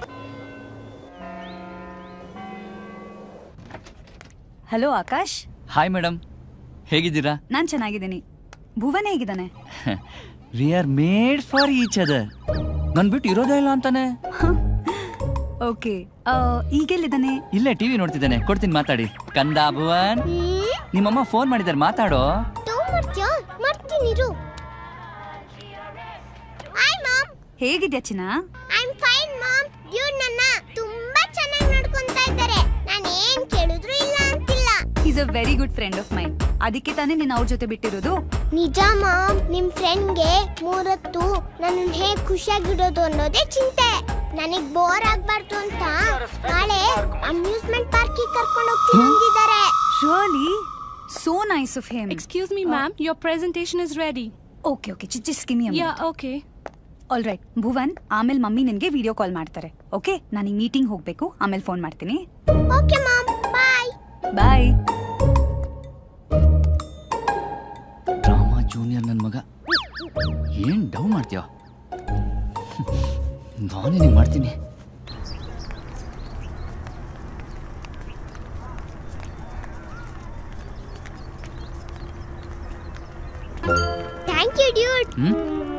ಹಲೋ ಆಕಾಶ್ ಹಾಯ್ ಮೇಡಮ್ ಹೇಗಿದ್ದೀರಾ ನಾನ್ ಚೆನ್ನಾಗಿದ್ದೀನಿ ಭುವನ್ ಹೇಗಿದ್ದಾನೆ we are made for each other ನನ್ ಬಿಟ್ಟು ಇರೋದೇ ಇಲ್ಲ ಅಂತಾನೆ ಓಕೆ ಈಗೆಲ್ಲಿದ್ದಾನೆ ಇಲ್ಲೇ ಟಿವಿ ನೋಡ್ತಿದ್ದಾನೆ ಕೊಡ್ತೀನಿ ಮಾತಾಡಿ ಕಂದ ಭುವನ್ ನಿಮ್ಮಮ್ಮ ಫೋನ್ ಮಾಡಿದ್ದಾರೆ ಮಾತಾಡೋ ಮಾಡ್ತೀಯಾ ಮಾಡ್ತೀನಿ ಇರು ಹಾಯ್ ಮಾಮ್ ಹೇಗಿದ್ಯಾ ಚಿನ್ನ I am fine mom dude ನನ್ನ ತುಂಬಾ ಚೆನ್ನಾಗಿ ನೋಡ್ಕೊಂತಾ ಇದ್ದಾರೆ ನಾನು ಏನ್ ಕೇಳಿದ್ರು ಇಲ್ಲ ಅಂತಿಲ್ಲ is a very good friend of mine ಅದಕ್ಕೆ ತಾನೇ ನೀನು ಅವ್ರ ಜೊತೆ ಬಿಟ್ಟಿರೋದು ನಿಜ ಮಾಮ್ ನಿಮ್ ಫ್ರೆಂಡ್ಗೆ ಮೂರತ್ತು ನನ್ನ ಹೇಗ್ ಖುಷಿಯಾಗಿಡೋದು ಅನ್ನೋದೇ ಚಿಂತೆ ನನಗ್ ಬೋರ್ ಆಗ್ಬಾರ್ದು ಅಂತ ನಾಳೆ ಅಮ್ಯೂಸ್ಮೆಂಟ್ ಪಾರ್ಕಿಗೆ ಕರ್ಕೊಂಡು ಹೋಗ್ತೀನಿ ಅಂದಿದ್ದಾರೆ Really? So nice of him. Excuse me, ma'am. Your presentation is ready. Okay, okay. Just, just give me a minute. Yeah, okay. All right Bhuvan ಆಮೇಲೆ ಮಮ್ಮಿ ನಿನಗೆ ವಿಡಿಯೋ ಕಾಲ್ ಮಾಡ್ತಾರೆ ಓಕೆ ನಾನು ಈ ಮೀಟಿಂಗ್ ಹೋಗ್ಬೇಕು ಆಮೇಲೆ ಫೋನ್ ಮಾಡ್ತೀನಿ okay mom bye bye Rama junior ನನ್ನ ಮಗ ಏನ್ ಡವ್ ಮಾಡ್ತೀಯ ನಾನೇ ನಿಂಗೆ ಮಾಡ್ತೀನಿ ಥ್ಯಾಂಕ್ ಯು ಡ್ಯೂಡ್ ಹ್ಮ್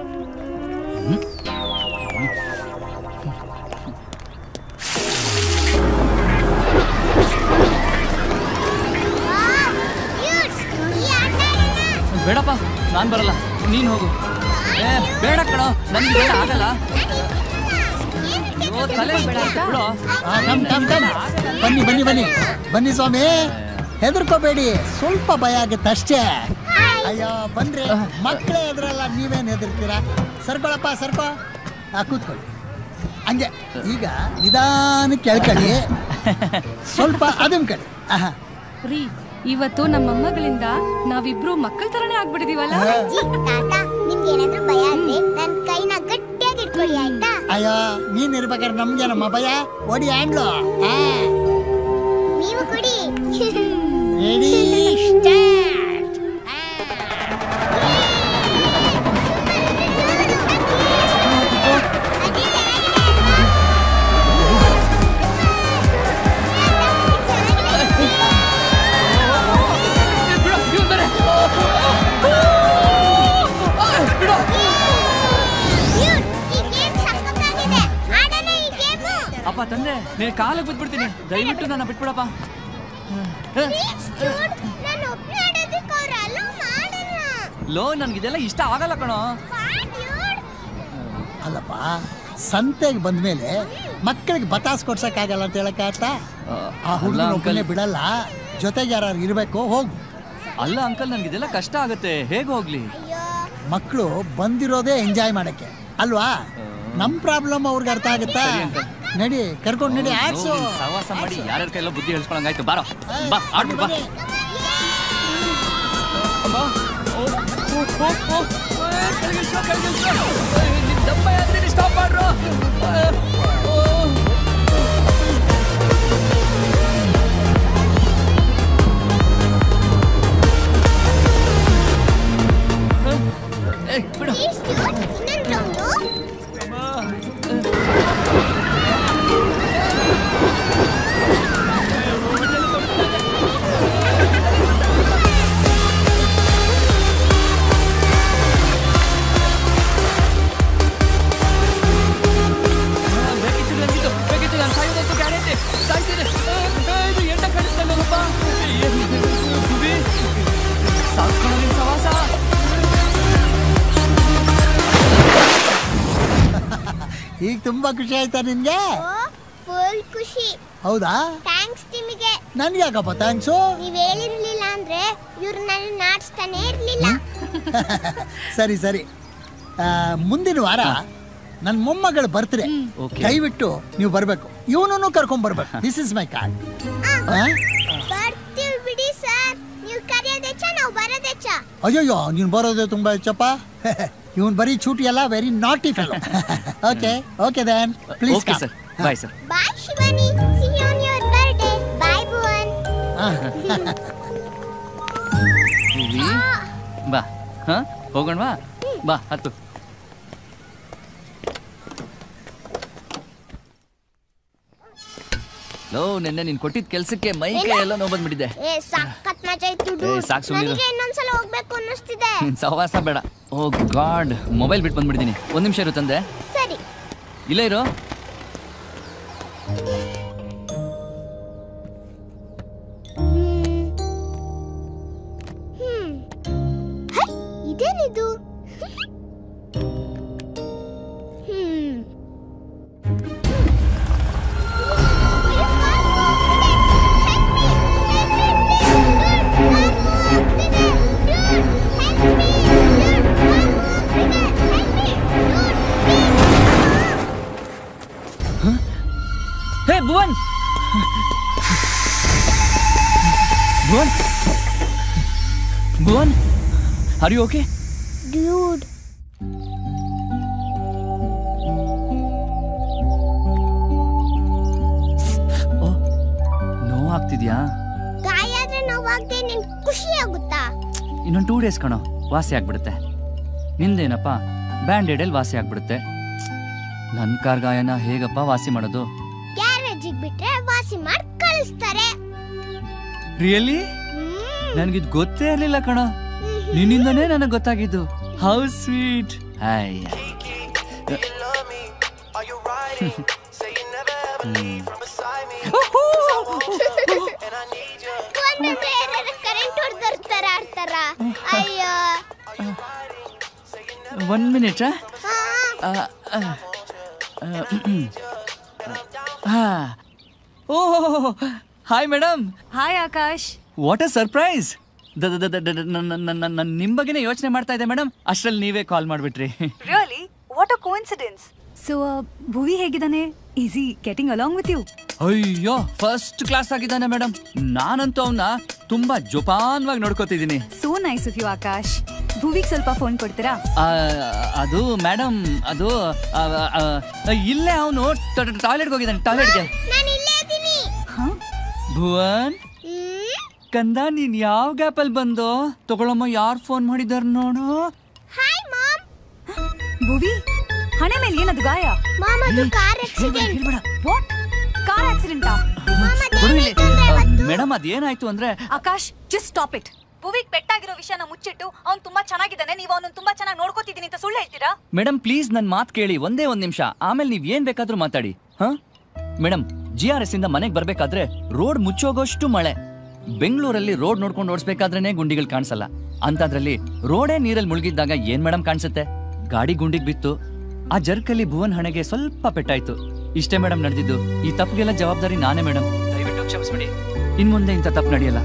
ಬೇಡಪ್ಪ ನಾನ್ ಬರಲ್ಲ ನೀನ್ ಹೋಗು ಏ ಬೇಡ ಕಣೋ ನನಗೆ ಬೇಡ ಆಗಲ್ಲ ಅಯ್ಯೋ, ತಲೆ ಬೇಡ ಬಿಡೋ. ಬನ್ನಿ ಬನ್ನಿ ಬನ್ನಿ ಬನ್ನಿ ಸ್ವಾಮಿ ಹೆದರ್ಕೋಬೇಡಿ ಸ್ವಲ್ಪ ಭಯ ಆಗುತ್ತೆ ಅಷ್ಟೇ ಅಯ್ಯೋ ಬಂದ್ರಿ ಮಕ್ಕಳೇ ಎದ್ರಲ್ಲ ನೀವೇನ್ ಹೆದರ್ತೀರಾ ಸರ್ಕೊಳಪ್ಪ ಸರ್ಕೊ ಆ ಕೂತ್ಕೊಳ್ಳಿ ಹಂಗೆ ಈಗ ನಿಧಾನಕ್ಕೆ ಕೇಳ್ಕೊಳ್ಳಿ ಸ್ವಲ್ಪ ಅದನ್ ಕಡೆ ಆಹಾ ರೀ ಇವತ್ತು ನಮ್ಮ ಮೊಮ್ಮಗಳಿಂದ ನಾವಿಬ್ರು ಮಕ್ಕಳ ತರನೇ ಆಗ್ಬಿಟ್ಟಿದೀವಲ್ಲ ಅಜ್ಜಿ ತಾತ ನಿಮ್ಗೆ ಏನಾದ್ರೂ ಭಯ ಆದ್ರೆ ನನ್ ಕೈನ ಗಟ್ಟಿಯಾಗಿ ಇಟ್ಕೊಳ್ಳಿ ಆಯ್ತಾ ಅಯ್ಯೋ ನೀನ್ ಇರ್ಬೇಕಾದ್ರೆ ನಮ್ಗೆ ನಮ್ಮ ಭಯ ಓಡಿ ಆಂಡ್ಲು ನೀವು ಕುಡಿ ರೆಡಿ ಈ ಗೇಮ್ ಸಖತ್ತಾಗಿದೆ ಆಡೋಣ ಈ ಗೇಮು ಅಪ್ಪ ತಂದೆ ನೀನು ಕಾಲಿಗೆ ಬಿದ್ಬಿಡ್ತೀನಿ ದಯವಿಟ್ಟು ನನ್ನ ಬಿಟ್ಬಿಡಪ್ಪ ಪ್ಲೀಸ್ ಡ್ಯೂಡ್ ನಾನು ಒಬ್ಬನೇ ಆಡೋದಕ್ಕೆ ಅವ್ರು ಅಲೋ ಮಾಡಲ್ಲ ಲೋ ನನ್ಗಿದೆಲ್ಲ ಇಷ್ಟ ಆಗಲ್ಲ ಕಣೋ ಅಲ್ಲಪ್ಪ ಸಂತೆಗೆ ಬಂದ್ಮೇಲೆ ಮಕ್ಕಳಿಗೆ ಬತಾಸ್ ಕೊಡ್ಸಕ್ಕಾಗಲ್ಲ ಅಂತ ಹೇಳಕ್ಕಾಗತ್ತಾ ಆ ಹುಡುಗನ uncle. ಒಬ್ಬನೇ ಬಿಡಲ್ಲ ಜೊತೆಗೆ ಯಾರು ಇರಬೇಕು ಹೋಗು ಅಲ್ಲ ಅಂಕಲ್ ನನ್ಗಿದೆಲ್ಲ ಕಷ್ಟ ಆಗುತ್ತೆ ಹೇಗೆ ಹೋಗ್ಲಿ ಮಕ್ಕಳು ಬಂದಿರೋದೇ ಎಂಜಾಯ್ ಮಾಡಕ್ಕೆ ಅಲ್ವಾ ನಮ್ ಪ್ರಾಬ್ಲಮ್ ಅವ್ರಿಗೆ ಅರ್ಥ ಆಗುತ್ತಾ ಸರಿ uncle. ನಡಿ ಕರ್ಕೊಂಡು ನಡಿ ಆಡ್ಸು ಸವಾಸ ಮಾಡಿ ಯಾರ್ಯಾರ ಕೈಲೋ ಬುದ್ಧಿ ಹೇಳ್ಸ್ಕೊಳಂಗಾಯ್ತು ಬಾರೋ ಬಾ ಆಡ್ಬಿಡು ಬಾ ಅಮ್ಮ ಓ, ಓ, ಓ, ಓ, ಏ, ಕೆಳಗಿಳಿಸು, ಕೆಳಗಿಳಿಸು. ಏ, ನಿಮ್ ದಪ್ಪ ಯಾತ್ರೆ ಸ್ಟಾಪ್ ಮಾಡ್ರು ಏ, ಓ. ಏ, ಬಿಡು ಇನ್ನೊಂದು ಬೇಕಿತ್ತು ನನಗಿದು ಬೇಕಿತ್ತು ನಾನು ಸಾಯೋದಂತೂ ಗ್ಯಾರಂಟಿ ಸಾಯ್ತೀನಿ ಏ, ಏ, ಇದು ಎಂಟ ಕಳಿಸ್ತಾನಲ್ಲಪ್ಪ ಭುವಿ ಸಾಕು ನಿನ್ ಸವಾಸ ಈಗ ತುಂಬಾ ಖುಷಿ ಆಯ್ತಾ ನಿನ್ಗೆ ಫುಲ್ ಖುಷಿ ಹೌದಾ ಥ್ಯಾಂಕ್ಸ್ ನಿಮಗೆ ನನ್ಗೆ ಯಾಕಪ್ಪ ಥ್ಯಾಂಕ್ಸು ನೀವ್ ಹೇಳಿರ್ಲಿಲ್ಲ ಅಂದ್ರೆ ಇವ್ರು ನನ್ನ ನಾಡ್ಸ್ತಾನೆ ಇರ್ಲಿಲ್ಲ ಸರಿ ಸರಿ ಆ, ಮುಂದಿನ ವಾರ ನನ್ನ ಮೊಮ್ಮಗಳ ಬರ್ತ್ಡೇ ದಯವಿಟ್ಟು ನೀವು ಬರ್ಬೇಕು ಇವನನ್ನು ಕರ್ಕೊಂಡ್ ಬರ್ಬೇಕು ದಿಸ್ ಇಸ್ ಮೈ ಕಾರ್ಡ್ ಬರ್ತೀವಿ ಬಿಡಿ ಸರ್ ನೀವು ಕರೆಯೋದೆಚ್ಚ ನಾವು ಬರೋದೆಚ್ಚ ಅಯ್ಯೋ ನೀನು ಬರೋದೇ ತುಂಬಾ ಹೆಚ್ಚಪ್ಪ ಇವನ್ ಬರೀ ಚೂಟಿ ಅಲ್ಲ very naughty fellow okay okay then please okay sir bye sir bye Shivani see you on your birthday bye Bhuvan Bhuvi ಬಾ ಹಾ ಹೋಗೋಣವಾ ಬಾ ಹತ್ತು ಲೋ ನಿನ್ನೆ ನೀನ್ ಕೊಟ್ಟಿದ್ ಕೆಲ್ಸಕ್ಕೆ ಮೈ ಕೈ ಎಲ್ಲ ನೋವು ಬಂದ್ಬಿಟ್ಟಿದೆ ಏ ಸಖತ್ ಮಜಾ ಇತ್ತು ಏ, dude. ಸಾಕ್ ಸುಮ್ನಿರು. ನನಗೆ ಇನ್ನೊಂದ್ಸಲ ಹೋಗ್ಬೇಕು ಅನ್ನಿಸ್ತಿದೆ ನಿನ್ ಸಹವಾಸ ಬೇಡ ಓ ಗಾಡ್ ಮೊಬೈಲ್ ಬಿಟ್ಟು ಬಂದ್ಬಿಟ್ಟಿದ್ದೀನಿ ಒಂದ್ ನಿಮಿಷ ಇರು ತಂದೆ ಸರಿ ಇಲ್ಲೇ ಇರು ಹ್ಮ್ ಹೈ, ಇದೇನಿದು ಹ್ಮ್ hey Bhuvan Bhuvan Bhuvan are you okay dude ನೋವಾಗ್ತಿದ್ಯಾ ಗಾಯ ಆದ್ರೆ ನೋವಾಗ್ದೆ ನಿನ್ ಖುಷಿ ಆಗುತ್ತಾ ಇನ್ನೊಂದು ಟೂ ಡೇಸ್ ಕಣೋ ವಾಸಿ ಆಗ್ಬಿಡುತ್ತೆ ನಿಂದೇನಪ್ಪ ಬ್ಯಾಂಡೇಡಲ್ಲಿ ವಾಸಿ ಆಗ್ಬಿಡುತ್ತೆ ನನ್ನ ಕಾರ್ ಗಾಯನ ಹೇಗಪ್ಪ ವಾಸಿ ಮಾಡೋದು ಗ್ಯಾರೇಜಿಗೆ ಬಿಟ್ರೆ ವಾಸಿ ಮಾಡಿ ಕಳಿಸ್ತಾರೆ ರಿಯಲಿ ನನ್ಗಿದ್ ಗೊತ್ತೇ ಇರ್ಲಿಲ್ಲ ಕಣ ನಿನ್ನಿಂದನೇ ನನಗೆ ಗೊತ್ತಾಗಿದ್ದು ಹೌ ಸ್ವೀಟ್ ಹಾಯ್ ಕರೆಂಟ್ ಹೊಡೆದರ್ತಾರ ಆಡ್ತಾರ ಅಯ್ಯೋ one minute oh hi madam hi Akash what a surprise ನಿಮ್ಮ ಬಗ್ಗೆನೇ ಯೋಚನೆ ಮಾಡ್ತಾ ಇದ್ದೆ ಮೇಡಮ್ ಅಷ್ಟ್ರಲ್ಲಿ ನೀವೇ ಕಾಲ್ ಮಾಡಿಬಿಟ್ರಿ really what a coincidence so Bhuvi ಹೇಗಿದ್ದಾನೆ is he getting along with you ಅಯ್ಯೋ ಫಸ್ಟ್ ಕ್ಲಾಸ್ ಆಗಿದ್ದಾನೆ ಮೇಡಮ್ ನಾನಂತೂ ಅವನ್ನ ತುಂಬಾ ಜೋಪಾನವಾಗಿ ನೋಡ್ಕೋತಿದ್ದೀನಿ so nice of you Akash ಭುವಿಗೆ ಸ್ವಲ್ಪ ಫೋನ್ ಕೊಡ್ತೀರಾ ಆ, ಅದು ಮೇಡಮ್ ಅದು ಆ, ಆ, ಇಲ್ಲೇ ಅವನು ಟಾಯ್ಲೆಟ್ಗೆ ಹೋಗಿದ್ದಾನೆ ಟಾಯ್ಲೆಟ್ಗೆ ನಾನು ಇಲ್ಲೇ ಇದ್ದೀನಿ ಭುವನ್ ಕಂದ ನೀನ್ ಯಾವ ಗ್ಯಾಪಲ್ಲಿ ಬಂದು ತಗೊಳಮ್ಮ ಯಾರು ಫೋನ್ ಮಾಡಿದಾರ ನೋಡು ಹಾಯ್ ಮಾಮ್ ಭುವಿ ಹಣೆ ಮೇಲೆ ಏನದು ಗಾಯ ಮಾಮ್ ಅದು ಕಾರ್ ಆಕ್ಸಿಡೆಂಟ್ ವಾಟ್ ಕಾರ್ ಆಕ್ಸಿಡೆಂಟಾ ಮೇಡಮ್ ಅದೇನಾಯ್ತು ಅಂದ್ರೆ ಆಕಾಶ್ ಜಸ್ಟ್ ಸ್ಟಾಪ್ ಇಟ್ ಭುವಿಗ್ ಪೆಟ್ಟಾಗಿರೋ ವಿಷಯನ ಮುಚ್ಚಿಟ್ಟು ಅವ್ನು ತುಂಬಾ ಚೆನ್ನಾಗಿದ್ದಾನೆ ನೀವು ಅವನನ್ನ ತುಂಬಾ ಚೆನ್ನಾಗಿ ನೋಡ್ಕೋತಿದ್ದೀನಿ ಅಂತ ಸುಳ್ಳು ಹೇಳ್ತೀರಾ ಮೇಡಮ್ ಪ್ಲೀಸ್ ನನ್ನ ಮಾತು ಕೇಳಿ ಒಂದೇ ಒಂದ್ ನಿಮಿಷ ಆಮೇಲೆ ನೀವ್ ಏನ್ ಬೇಕಾದ್ರೂ ಮಾತಾಡಿ ಹಾ ಮೇಡಮ್ ಜಿ ಆರ್ ಎಸ್ ಇಂದ ಮನೆಗೆ ಬರ್ಬೇಕಾದ್ರೆ ರೋಡ್ ಮುಚ್ಚೋಗೋಷ್ಟು ಮಳೆ ಬೆಂಗಳೂರಲ್ಲಿ ರೋಡ್ ನೋಡ್ಕೊಂಡು ಓಡಿಸ್ಬೇಕಾದ್ರೇನೆ ಗುಂಡಿಗಳು ಕಾಣಿಸಲ್ಲ ಅಂತದ್ರಲ್ಲಿ ರೋಡೇ ನೀರಲ್ಲಿ ಮುಳುಗಿದ್ದಾಗ ಏನ್ ಮೇಡಮ್ ಕಾಣಿಸುತ್ತೆ ಗಾಡಿ ಗುಂಡಿಗೆ ಬಿತ್ತು ಆ ಜರ್ಕಲ್ಲಿ ಭುವನ್ ಹಣೆಗೆ ಸ್ವಲ್ಪ ಪೆಟ್ಟಾಯ್ತು ಇಷ್ಟೇ ಮೇಡಮ್ ನಡೆದಿದ್ದು ಈ ತಪ್ಪಿಗೆಲ್ಲ ಜವಾಬ್ದಾರಿ ನಾನೇ ಮೇಡಮ್ ದಯವಿಟ್ಟು ಕ್ಷಮಿಸ್ಬಿಡಿ ಇನ್ ಮುಂದೆ ಇಂಥ ತಪ್ಪು ನಡೆಯಲ್ಲ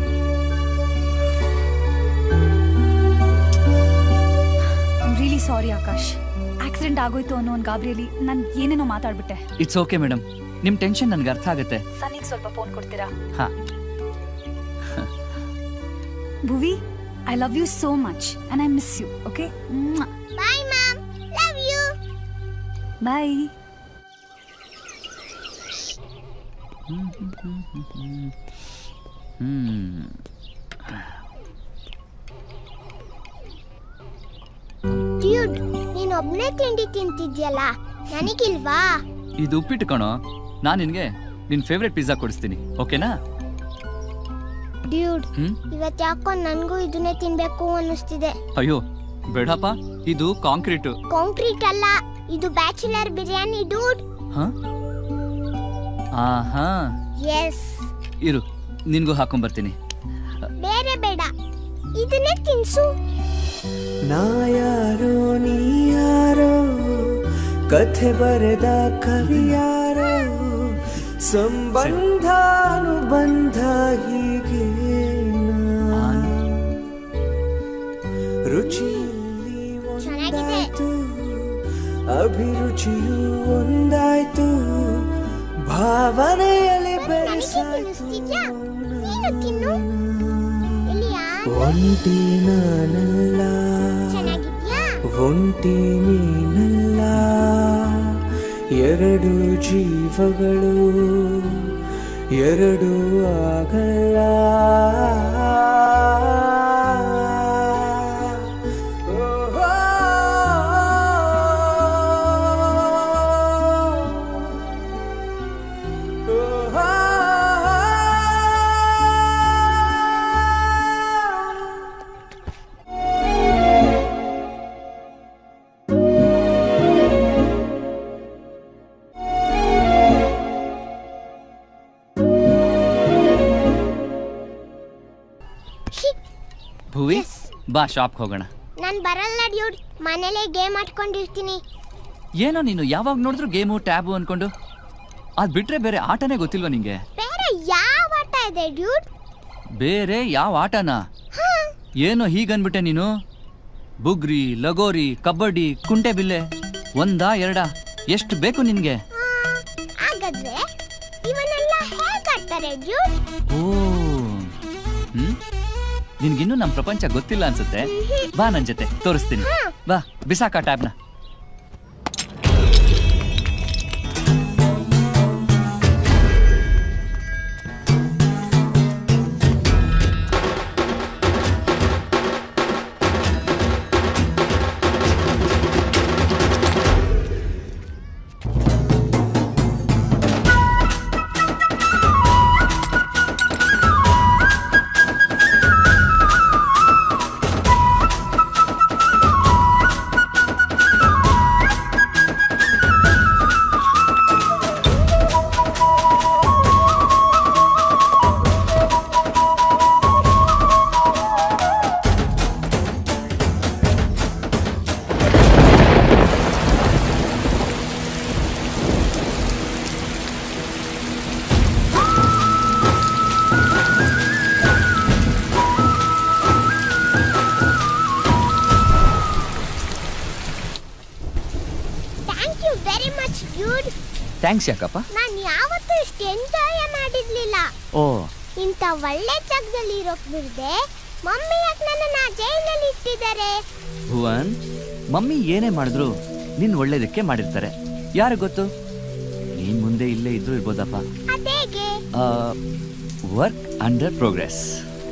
ರಿಯಲಿ ಸಾರಿ ಆಕಾಶ್ ಆಕ್ಸಿಡೆಂಟ್ ಆಗೋಯ್ತು ಅನ್ನೋ ಒಂದು ಗಾಬರಿಯಲ್ಲಿ ನಾನು ಏನೇನೋ ಮಾತಾಡ್ಬಿಟ್ಟೆ ಇಟ್ಸ್ ಓಕೆ ಮೇಡಮ್ ನಿಮ್ ಟೆನ್ಷನ್ ನನ್ಗೆ ಅರ್ಥ ಆಗುತ್ತೆ ಸನ್ನಿಗೆ ಸ್ವಲ್ಪ ಫೋನ್ ಕೊಡ್ತೀರಾ ಹಾ Bhuvi I love you so much and I miss you okay bye mom love you bye hmm dude ನೀನ್ ಒಬ್ನೇ ತಿಂಡಿ ತಿಂತಿದ್ಯಲ್ಲ ನನಗಿಲ್ವಾ ಇದು ಉಪ್ಪಿಟ್ಟು ಕಣೋ ನಾನು ನಿನಗೆ ನಿನ್ನ ಫೇವ್ರೆಟ್ ಪಿಜ್ಜಾ ಕೊಡಿಸ್ತೀನಿ ಓಕೆನಾ ಡ್ಯೂಡ್ ಹ್ಮ್ ಇವತ್ ಯಾಕೋ ನನ್ಗೂ ಇದನ್ನೇ ತಿನ್ಬೇಕು ಅನ್ನಿಸ್ತಿದೆ ಅಯ್ಯೋ ಬೇಡಪ್ಪ ಇದು ಕಾಂಕ್ರೀಟು ಕಾಂಕ್ರೀಟ್ ಅಲ್ಲ ಇದು ಬ್ಯಾಚುಲರ್ ಬಿರಿಯಾನಿ ಡೂಡ್ ಹಾ ಆಹಾ ಎಸ್ ಇರು ನಿನ್ಗೂ ಹಾಕೊಂಬರ್ತೀನಿ ಬೇರೆ ಬೇಡ ಇದನ್ನೇ ತಿನ್ಸು ನಾ ಯಾರೋ ನೀ ಯಾರೋ ಕಥೆ ಬರೆದ ಕವಿ ಯಾರೋ ಸಂಬಂಧ ಅನುಬಂಧ ಹೀಗೆ ರುಚಿಯಲ್ಲಿ ಒಂದಾಯ್ತು ಅಭಿರುಚಿಯು ಒಂದಾಯ್ತು ಭಾವನೆಯಲ್ಲಿ ಬೆರೆಸಾಯ್ತು ನೀನು ತಿನ್ನು ಎಲ್ಲಿಯಾ ಒಂಟಿ ನಾನಲ್ಲ ಚೆನ್ನಾಗಿದ್ಯಾ ಒಂಟಿ ನೀನಲ್ಲ ಎರಡು ಜೀವಗಳು ಎರಡು ಆಗಲ್ಲ ಭುವಿ ಬಾ ಶಾಪ್ಗೆ ಹೋಗೋಣ ನಾನ್ ಬರಲ್ಲ ಡ್ಯೂಡ್ ಮನೇಲೆ ಗೇಮ್ ಆಡ್ಕೊಂಡಿರ್ತೀನಿ ಏನೋ ನೀನು ಯಾವಾಗ ನೋಡಿದ್ರು ಗೇಮು ಟ್ಯಾಬು ಅನ್ಕೊಂಡು ಅದ್ ಬಿಟ್ರೆ ಬೇರೆ ಆಟನೇ ಗೊತ್ತಿಲ್ವಾ ನಿಂಗೆ ಬೇರೆ ಯಾವ ಆಟ ಇದೆ ಡ್ಯೂಡ್ ಬೇರೆ ಯಾವ ಆಟನ ಏನೋ ಹೀಗನ್ಬಿಟ್ಟೆ ನೀನು ಬುಗ್ರಿ ಲಗೋರಿ ಕಬಡ್ಡಿ ಕುಂಟೆಬಿಲ್ಲೆ ಒಂದಾ ಎರಡಾ ಎಷ್ಟು ಬೇಕು ನಿನ್ಗೆ ಹಾಗಾದ್ರೆ ಇವನ್ನೆಲ್ಲ ಹೇಗ್ ಆಡ್ತಾರೆ ಡ್ಯೂಡ್ ಓ ಹ್ಮ್ ನಿನ್ಗಿನ್ನೂ ನಮ್ಮ ಪ್ರಪಂಚ ಗೊತ್ತಿಲ್ಲ ಅನ್ಸುತ್ತೆ ಬಾ ನನ್ ಜೊತೆ ತೋರಿಸ್ತೀನಿ ಬಾ ಬಿಸಾಕ ಟ್ಯಾಬ್ನ thank you very much dude thanks ಯಾಕಪ್ಪ ನಾನು ಯಾವತ್ತೂ ಇಷ್ಟು ಎಂಜಾಯ್ ಮಾಡಿರ್ಲಿಲ್ಲ ಓ ಇಂಥ ಒಳ್ಳೆ ಜಾಗದಲ್ಲಿ ಇರೋಕ್ ಬಿಡದೆ ಮಮ್ಮಿ ಯಾಕೆ ನನ್ನನ್ನ ಜೈಲಲ್ಲಿ ಇಟ್ಟಿದ್ದಾರೆ ಭುವನ್ ಮಮ್ಮಿ ಏನೇ ಮಾಡಿದ್ರು ನಿನ್ ಒಳ್ಳೇದಕ್ಕೆ ಮಾಡಿರ್ತಾರೆ ಯಾರು ಗೊತ್ತು ನೀನ್ ಮುಂದೆ ಇಲ್ಲೇ ಇದ್ರು ಇರ್ಬೋದಪ್ಪ ಅದೇಗೆ ವರ್ಕ್ ಅಂಡರ್ ಪ್ರೋಗ್ರೆಸ್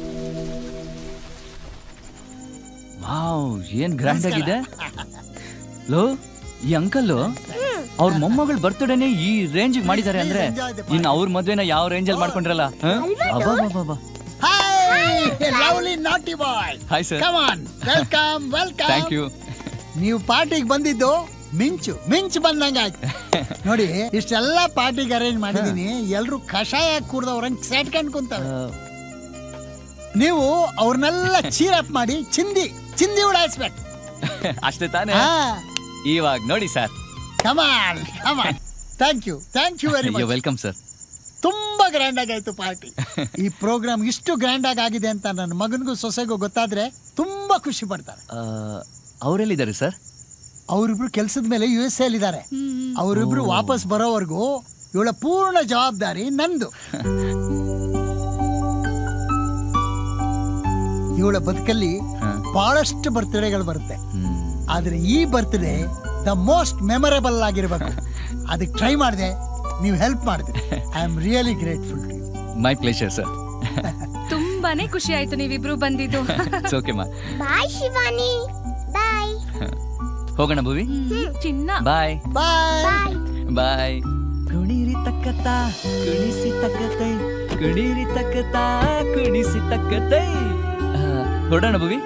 ವಾವ್ ಏನ್ ಗ್ರ್ಯಾಂಡ್ ಆಗಿದೆ ಲೋ ಈ ಅಂಕಲ್ಲು ಅವ್ರ ಮೊಮ್ಮಗಳ ಬರ್ತ್ಡೇನೆ ಈ ರೇಂಜ್ ಮಾಡಿದ್ದಾರೆ ಅಂದ್ರೆ ಇನ್ನು ಅವ್ರ ಮದ್ವೆನ ಯಾವ ರೇಂಜ್ ಅಲ್ಲಿ ಮಾಡ್ಕೊಂಡ್ರಲ್ಲ ಹ? ಅಬ್ಬಬ್ಬಬ್ಬಬ್ಬ. Lovely naughty boy Hi, sir. Come on welcome welcome Thank you. ನೀವು ಪಾರ್ಟಿಗೆ ಬಂದಿದ್ದು ಮಿಂಚು ಮಿಂಚು ಬಂದಂಗಾಯ್ತು ನೋಡಿ ಇಷ್ಟೆಲ್ಲ ಪಾರ್ಟಿಗೆ ಅರೇಂಜ್ ಮಾಡಿದೀನಿ ಎಲ್ರು ಕಷಾಯ ಕುಡ್ದವ್ರಂಗ್ ಸೇಟ್ಕೊಂಡ್ ಕುಂತವೆ ನೀವು ಅವ್ರನ್ನೆಲ್ಲ ಚೀರಪ್ ಮಾಡಿ ಚಿಂದಿ ಚಿಂದಿ ಉಡಾಯಿಸ್ಬೇಕು ಅಷ್ಟೇ ತಾನೇ ಹಾ. ಇವಾಗ ನೋಡಿ sir come on come on thank you thank you very much welcome sir ತುಂಬಾ ಗ್ರ್ಯಾಂಡ್ ಆಗಾಯ್ತು ಪಾರ್ಟಿ ಈ ಪ್ರೋಗ್ರಾಮ್ ಇಷ್ಟು ಗ್ರ್ಯಾಂಡ್ ಆಗಿ ಆಗಿದೆ ಅಂತ ನನ್ನ ಮಗನಿಗೂ ಸೊಸೆಗೂ ಗೊತ್ತಾದ್ರೆ ತುಂಬಾ ಖುಷಿ ಪಡ್ತಾರೆ ಅವರೆಲ್ಲಿದ್ದಾರೆ ಸರ್ ಅವರಿಬ್ರು ಕೆಲಸದ ಮೇಲೆ ಯು ಎಸ್ ಎಲ್ಲಿದ್ದಾರೆ ಅವರಿಬ್ರು ವಾಪಸ್ ಬರೋವರೆಗೂ ಇವಳ ಪೂರ್ಣ ಜವಾಬ್ದಾರಿ ನಂದು ಇವಳ ಬದುಕಲ್ಲಿ ಬಹಳಷ್ಟು ಬರ್ತ್ಡೇಗಳು ಬರುತ್ತೆ ಆದ್ರೆ ಈ ಬರ್ತ್ಡೇ ದ ಮೋಸ್ಟ್ ಮೆಮೊರೇಬಲ್ ಆಗಿರ್ಬೇಕು ಅದಕ್ಕೆ ಟ್ರೈ ಮಾಡಿದೆ ನೀವು ಹೆಲ್ಪ್ ಮಾಡಿದ್ರಿ I am really grateful to my pleasure sir ತುಂಬಾನೇ ಖುಷಿ ಆಯ್ತು ನೀವಿಬ್ರು ಬಂದಿದ್ದು ಇಟ್ಸ್ ಓಕೆ ಮಾ ಬಾಯ್ ಶಿವಾನಿ ಬಾಯ್ ಹೋಗೋಣ ಭೂವಿ ಚಿನ್ನ ಬಾಯ್ ಬಾಯ್ ಬಾಯ್ ಕುಣಿರಿ ತಕ್ಕತ್ತ ಕುಣಿಸಿ ತಕ್ಕತೈ ಕುಣಿರಿ ತಕ್ಕತ್ತ ಕುಣಿಸಿ ತಕ್ಕತೈ ಆ, ಹೊರಡೋಣ ಭೂವಿ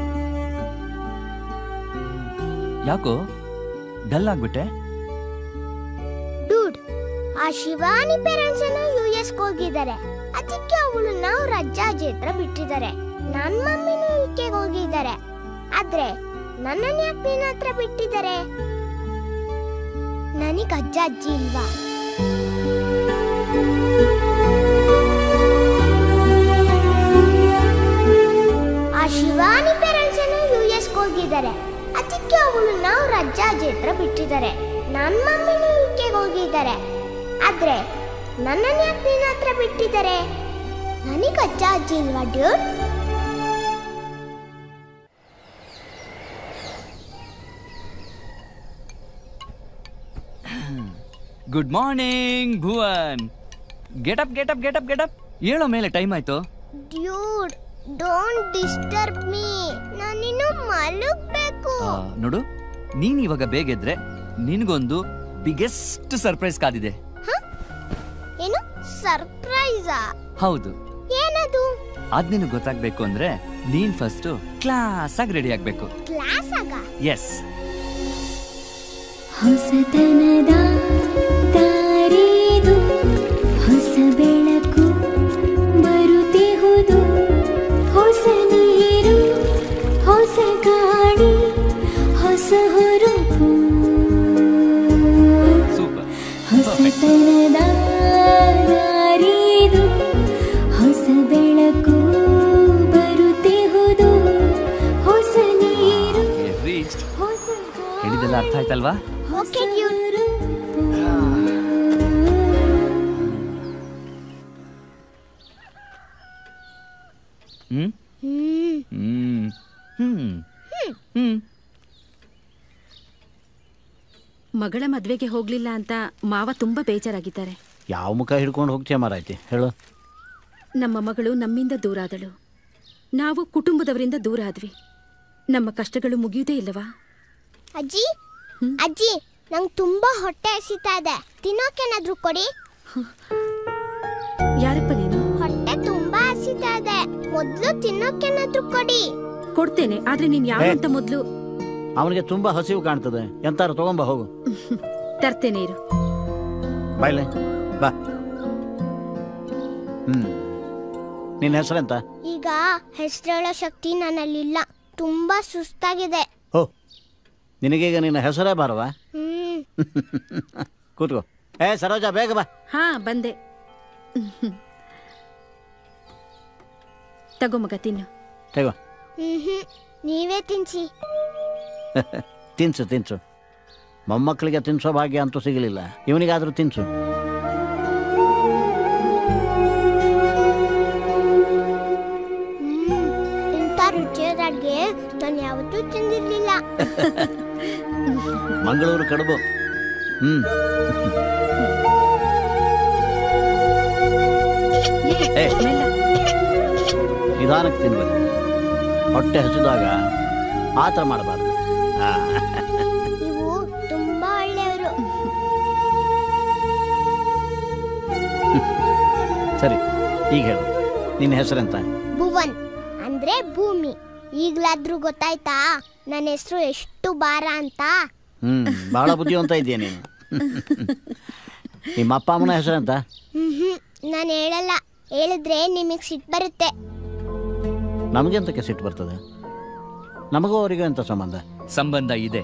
ಯಾಕೋ ಡಲ್ ಆಗ್ಬಿಟ್ಟೆ ಡೂಡ್ ಆ ಶಿವಾನಿ ಪೇರೆಂಟ್ಸ್ ಏನೋ ಯು ಎಸ್ ಹೋಗಿದ್ದಾರೆ ಅದಕ್ಕೆ ಅವಳನ್ನ ಅವ್ರ ಅಜ್ಜ ಅಜ್ಜಿ ಹತ್ರ ಬಿಟ್ಟಿದ್ದಾರೆ ನನ್ ಮಮ್ಮಿನೂ ಯುಕೆ ಹೋಗಿದ್ದಾರೆ ಆದ್ರೆ ನನ್ನನ್ನ ಯಾಕೆ ನಿನ್ನ ಹತ್ರ ಬಿಟ್ಟಿದ್ದಾರೆ ನನಗ್ ಅಜ್ಜ ಅಜ್ಜಿ ಇಲ್ವಾ ಆ ಶಿವಾನಿ ಪೇರೆಂಟ್ಸ್ ಏನೋ ಯು ಎಸ್ ಹೋಗಿದ್ದಾರೆ ಅದಕ್ಕೆ ಅವಳನ್ನ ಅವ್ರ ಅಜ್ಜ ಅಜ್ಜಿ ಹತ್ರ ಬಿಟ್ಟಿದ್ದಾರೆ ನನ್ನ ಮಮ್ಮಿನೂ ಯುಕೆ ಹೋಗಿದ್ದಾರೆ ಆದ್ರೆ ನನ್ನನ್ನ ಯಾಕೆ ನಿನ್ನ ಹತ್ರ ಬಿಟ್ಟಿದ್ದಾರೆ ನನಗ್ ಅಜ್ಜ ಅಜ್ಜಿ ಇಲ್ವಾ dude good morning Bhuvan get up get up get up get up ಹೇಳೋ ಮೇಲೆ ಟೈಮ್ ಆಯ್ತು ಡ್ಯೂಡ್ ಡೋಂಟ್ ಡಿಸ್ಟರ್ಬ್ ಮೀ ನಾನಿನ್ನು ಮಲಗಬೇಕು ಆ, ನೋಡು ನೀನ್ ಇವಾಗ ಬೇಗ ಎದ್ರೆ ನಿನ್ಗೊಂದು ಬಿಗ್ಗೆಸ್ಟ್ ಸರ್ಪ್ರೈಸ್ ಕಾದಿದೆ ಏನು ಸರ್ಪ್ರೈಸಾ ಹೌದು ಏನದು ಅದ್ ನಿನಗೆ ಗೊತ್ತಾಗ್ಬೇಕು ಅಂದ್ರೆ ನೀನ್ ಫಸ್ಟ್ ಕ್ಲಾಸ್ ಆಗಿ ರೆಡಿ ಆಗ್ಬೇಕು ಕ್ಲಾಸ್ ಆಗ ಎಸ್ ಹೊಸತನದ ದಾರಿದು ಹೊಸ ಬೆಳಕು ಬರುತ್ತಿಹುದು ಹೊಸ ನೀರು ಹೊಸ ಗಾಳಿ ಹೊಸ ಹುರುಪು ಹೊಸತನದ ದಾರಿದು ಹೊಸ ಬೆಳಕು ಬರುತ್ತಿಹುದು ಹೊಸ ನೀರು ರೀಚ್ಡ್ ಹೊಸ ಹೇಳಿದೆಲ್ಲ ಅರ್ಥ ಆಯ್ತಲ್ವಾ ಓಕೆ ಡ್ಯೂಡ್ ಹ್ಮ್ ಹ್ಮ್ ಹ್ಮ್ ಹ್ಮ್ ಹ್ಮ್ ಮಗಳ ಮದ್ವೆಗೆ ಹೋಗ್ಲಿಲ್ಲ ಅಂತ ಮಾವ ತುಂಬಾ ಬೇಜಾರಾಗಿದ್ದಾರೆ ಯಾವ ಮುಖ ಹಿಡ್ಕೊಂಡು ಹೋಗ್ತೀಯ ಮಾರಾಯ್ತಿ ಹೇಳು ನಮ್ಮ ಮಗಳು ನಮ್ಮಿಂದ ದೂರ ಆದಳು ನಾವು ಕುಟುಂಬದವರಿಂದ ದೂರ ಆದ್ವಿ ನಮ್ಮ ಕಷ್ಟಗಳು ಮುಗಿಯುವುದೇ ಇಲ್ಲವಾ ಅಜ್ಜಿ ಅಜ್ಜಿ ನಂಗೆ ತುಂಬಾ ಹೊಟ್ಟೆ ಹಸಿತಾ ಇದೆ ತಿನ್ನೋಕೇನಾದ್ರೂ ಕೊಡಿ ಯಾರಪ್ಪ ನೀನು ಹೊಟ್ಟೆ ತುಂಬಾ ಹಸಿತಾ ಇದೆ ಮೊದ್ಲು ತಿನ್ನೋಕೇನಾದ್ರೂ ಕೊಡಿ ಕೊಡ್ತೇನೆ ಆದ್ರೆ ನೀನ್ ಯಾವ ಅಂತ ಮೊದ್ಲು ಅವನಿಗೆ ತುಂಬಾ ಹಸಿವು ಕಾಣ್ತದೆ ಎಂತಾರು ತಗೊಂಬ ಹೋಗು ತರ್ತೇನೆ ಇರು ಬಾಯ್ಲೆ ಬಾ ಹ್ಮ್ ನಿನ್ನ ಹೆಸರೆಂತ ಈಗ ಹೆಸರೇಳೋ ಶಕ್ತಿ ನನ್ನಲ್ಲಿಲ್ಲ ತುಂಬಾ ಸುಸ್ತಾಗಿದೆ ಹೋ ನಿನಗೀಗ ನಿನ್ನ ಹೆಸರೇ ಬಾರವಾ ಹ್ಮ್ ಕೂತ್ಕೋ ಏ ಸರೋಜ ಬೇಗ ಬಾ ಹಾ ಬಂದೆ ತಗೋ ಮಗ ತಿನ್ನು ತಗೋ ಹ್ಮ್ ನೀವೇ ತಿನ್ಸಿ ತಿನ್ಸು ತಿನ್ಸು ಮೊಮ್ಮಕ್ಕಳಿಗೆ ತಿನ್ಸೋ ಭಾಗ್ಯ ಅಂತೂ ಸಿಗಲಿಲ್ಲ ಇವನಿಗಾದ್ರೂ ತಿನ್ಸು ಇಂಥ ರುಚಿಯಾದ ಅಡ್ಗೆ ನಾನು ಯಾವತ್ತೂ ತಿಂದಿರ್ಲಿಲ್ಲ ಮಂಗಳೂರು ಕಡುಬು ಹ್ಮ್ ಏ, ನಿಧಾನಕ್ಕೆ ತಿನ್ಬೇಕು ಹೊಟ್ಟೆ ಹಸಿದಾಗ ಆ ಥರ ಮಾಡಬಾರ್ದು ಆ, ನೀವು ತುಂಬಾ ಒಳ್ಳೆಯವರು ಸರಿ ಈಗ ಹೇಳು ನಿನ್ನ ಹೆಸರೆಂತ ಭುವನ್ ಅಂದ್ರೆ ಭೂಮಿ ಈಗ್ಲಾದ್ರೂ ಗೊತ್ತಾಯ್ತಾ ನನ್ನ ಹೆಸರು ಎಷ್ಟು ಭಾರ ಅಂತ ಹ್ಮ್ ಬಹಳ ಬುದ್ಧಿವಂತ ಇದೆಯಾ ನೀನು ನಿಮ್ಮ ಅಪ್ಪ ಅಮ್ಮನ ಹೆಸರೆಂತ ಹ್ಮ್ ಹ್ಮ್ ನಾನು ಹೇಳಲ್ಲ ಹೇಳಿದ್ರೆ ನಿಮಗೆ ಸಿಟ್ಟು ಬರುತ್ತೆ ನಮಗೆ ಎಂತಕ್ಕೆ ಸಿಟ್ಟು ಬರ್ತದೆ ನಮಗೂ ಅವರಿಗೂ ಎಂತ ಸಂಬಂಧ ಸಂಬಂಧ ಇದೆ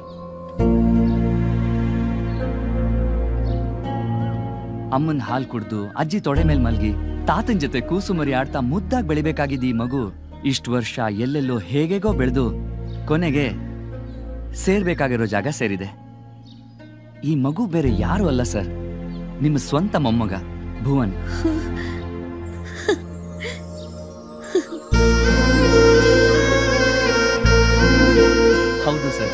ಅಮ್ಮನ್ ಹಾಲ್ ಕುಡ್ದು ಅಜ್ಜಿ ತೊಡೆ ಮೇಲ್ ಮಲ್ಗಿ ತಾತನ್ ಜೊತೆ ಕೂಸು ಮರಿ ಆಡ್ತಾ ಮುದ್ದಾಗಿ ಬೆಳಿಬೇಕಾಗಿದ್ದ ಈ ಮಗು ಇಷ್ಟು ವರ್ಷ ಎಲ್ಲೆಲ್ಲೋ ಹೇಗೆಗೋ ಬೆಳೆದು ಕೊನೆಗೆ ಸೇರ್ಬೇಕಾಗಿರೋ ಜಾಗ ಸೇರಿದೆ ಈ ಮಗು ಬೇರೆ ಯಾರು ಅಲ್ಲ ಸರ್ ನಿಮ್ಮ ಸ್ವಂತ ಮೊಮ್ಮಗ ಭುವನ್ ಹೌದು ಸರ್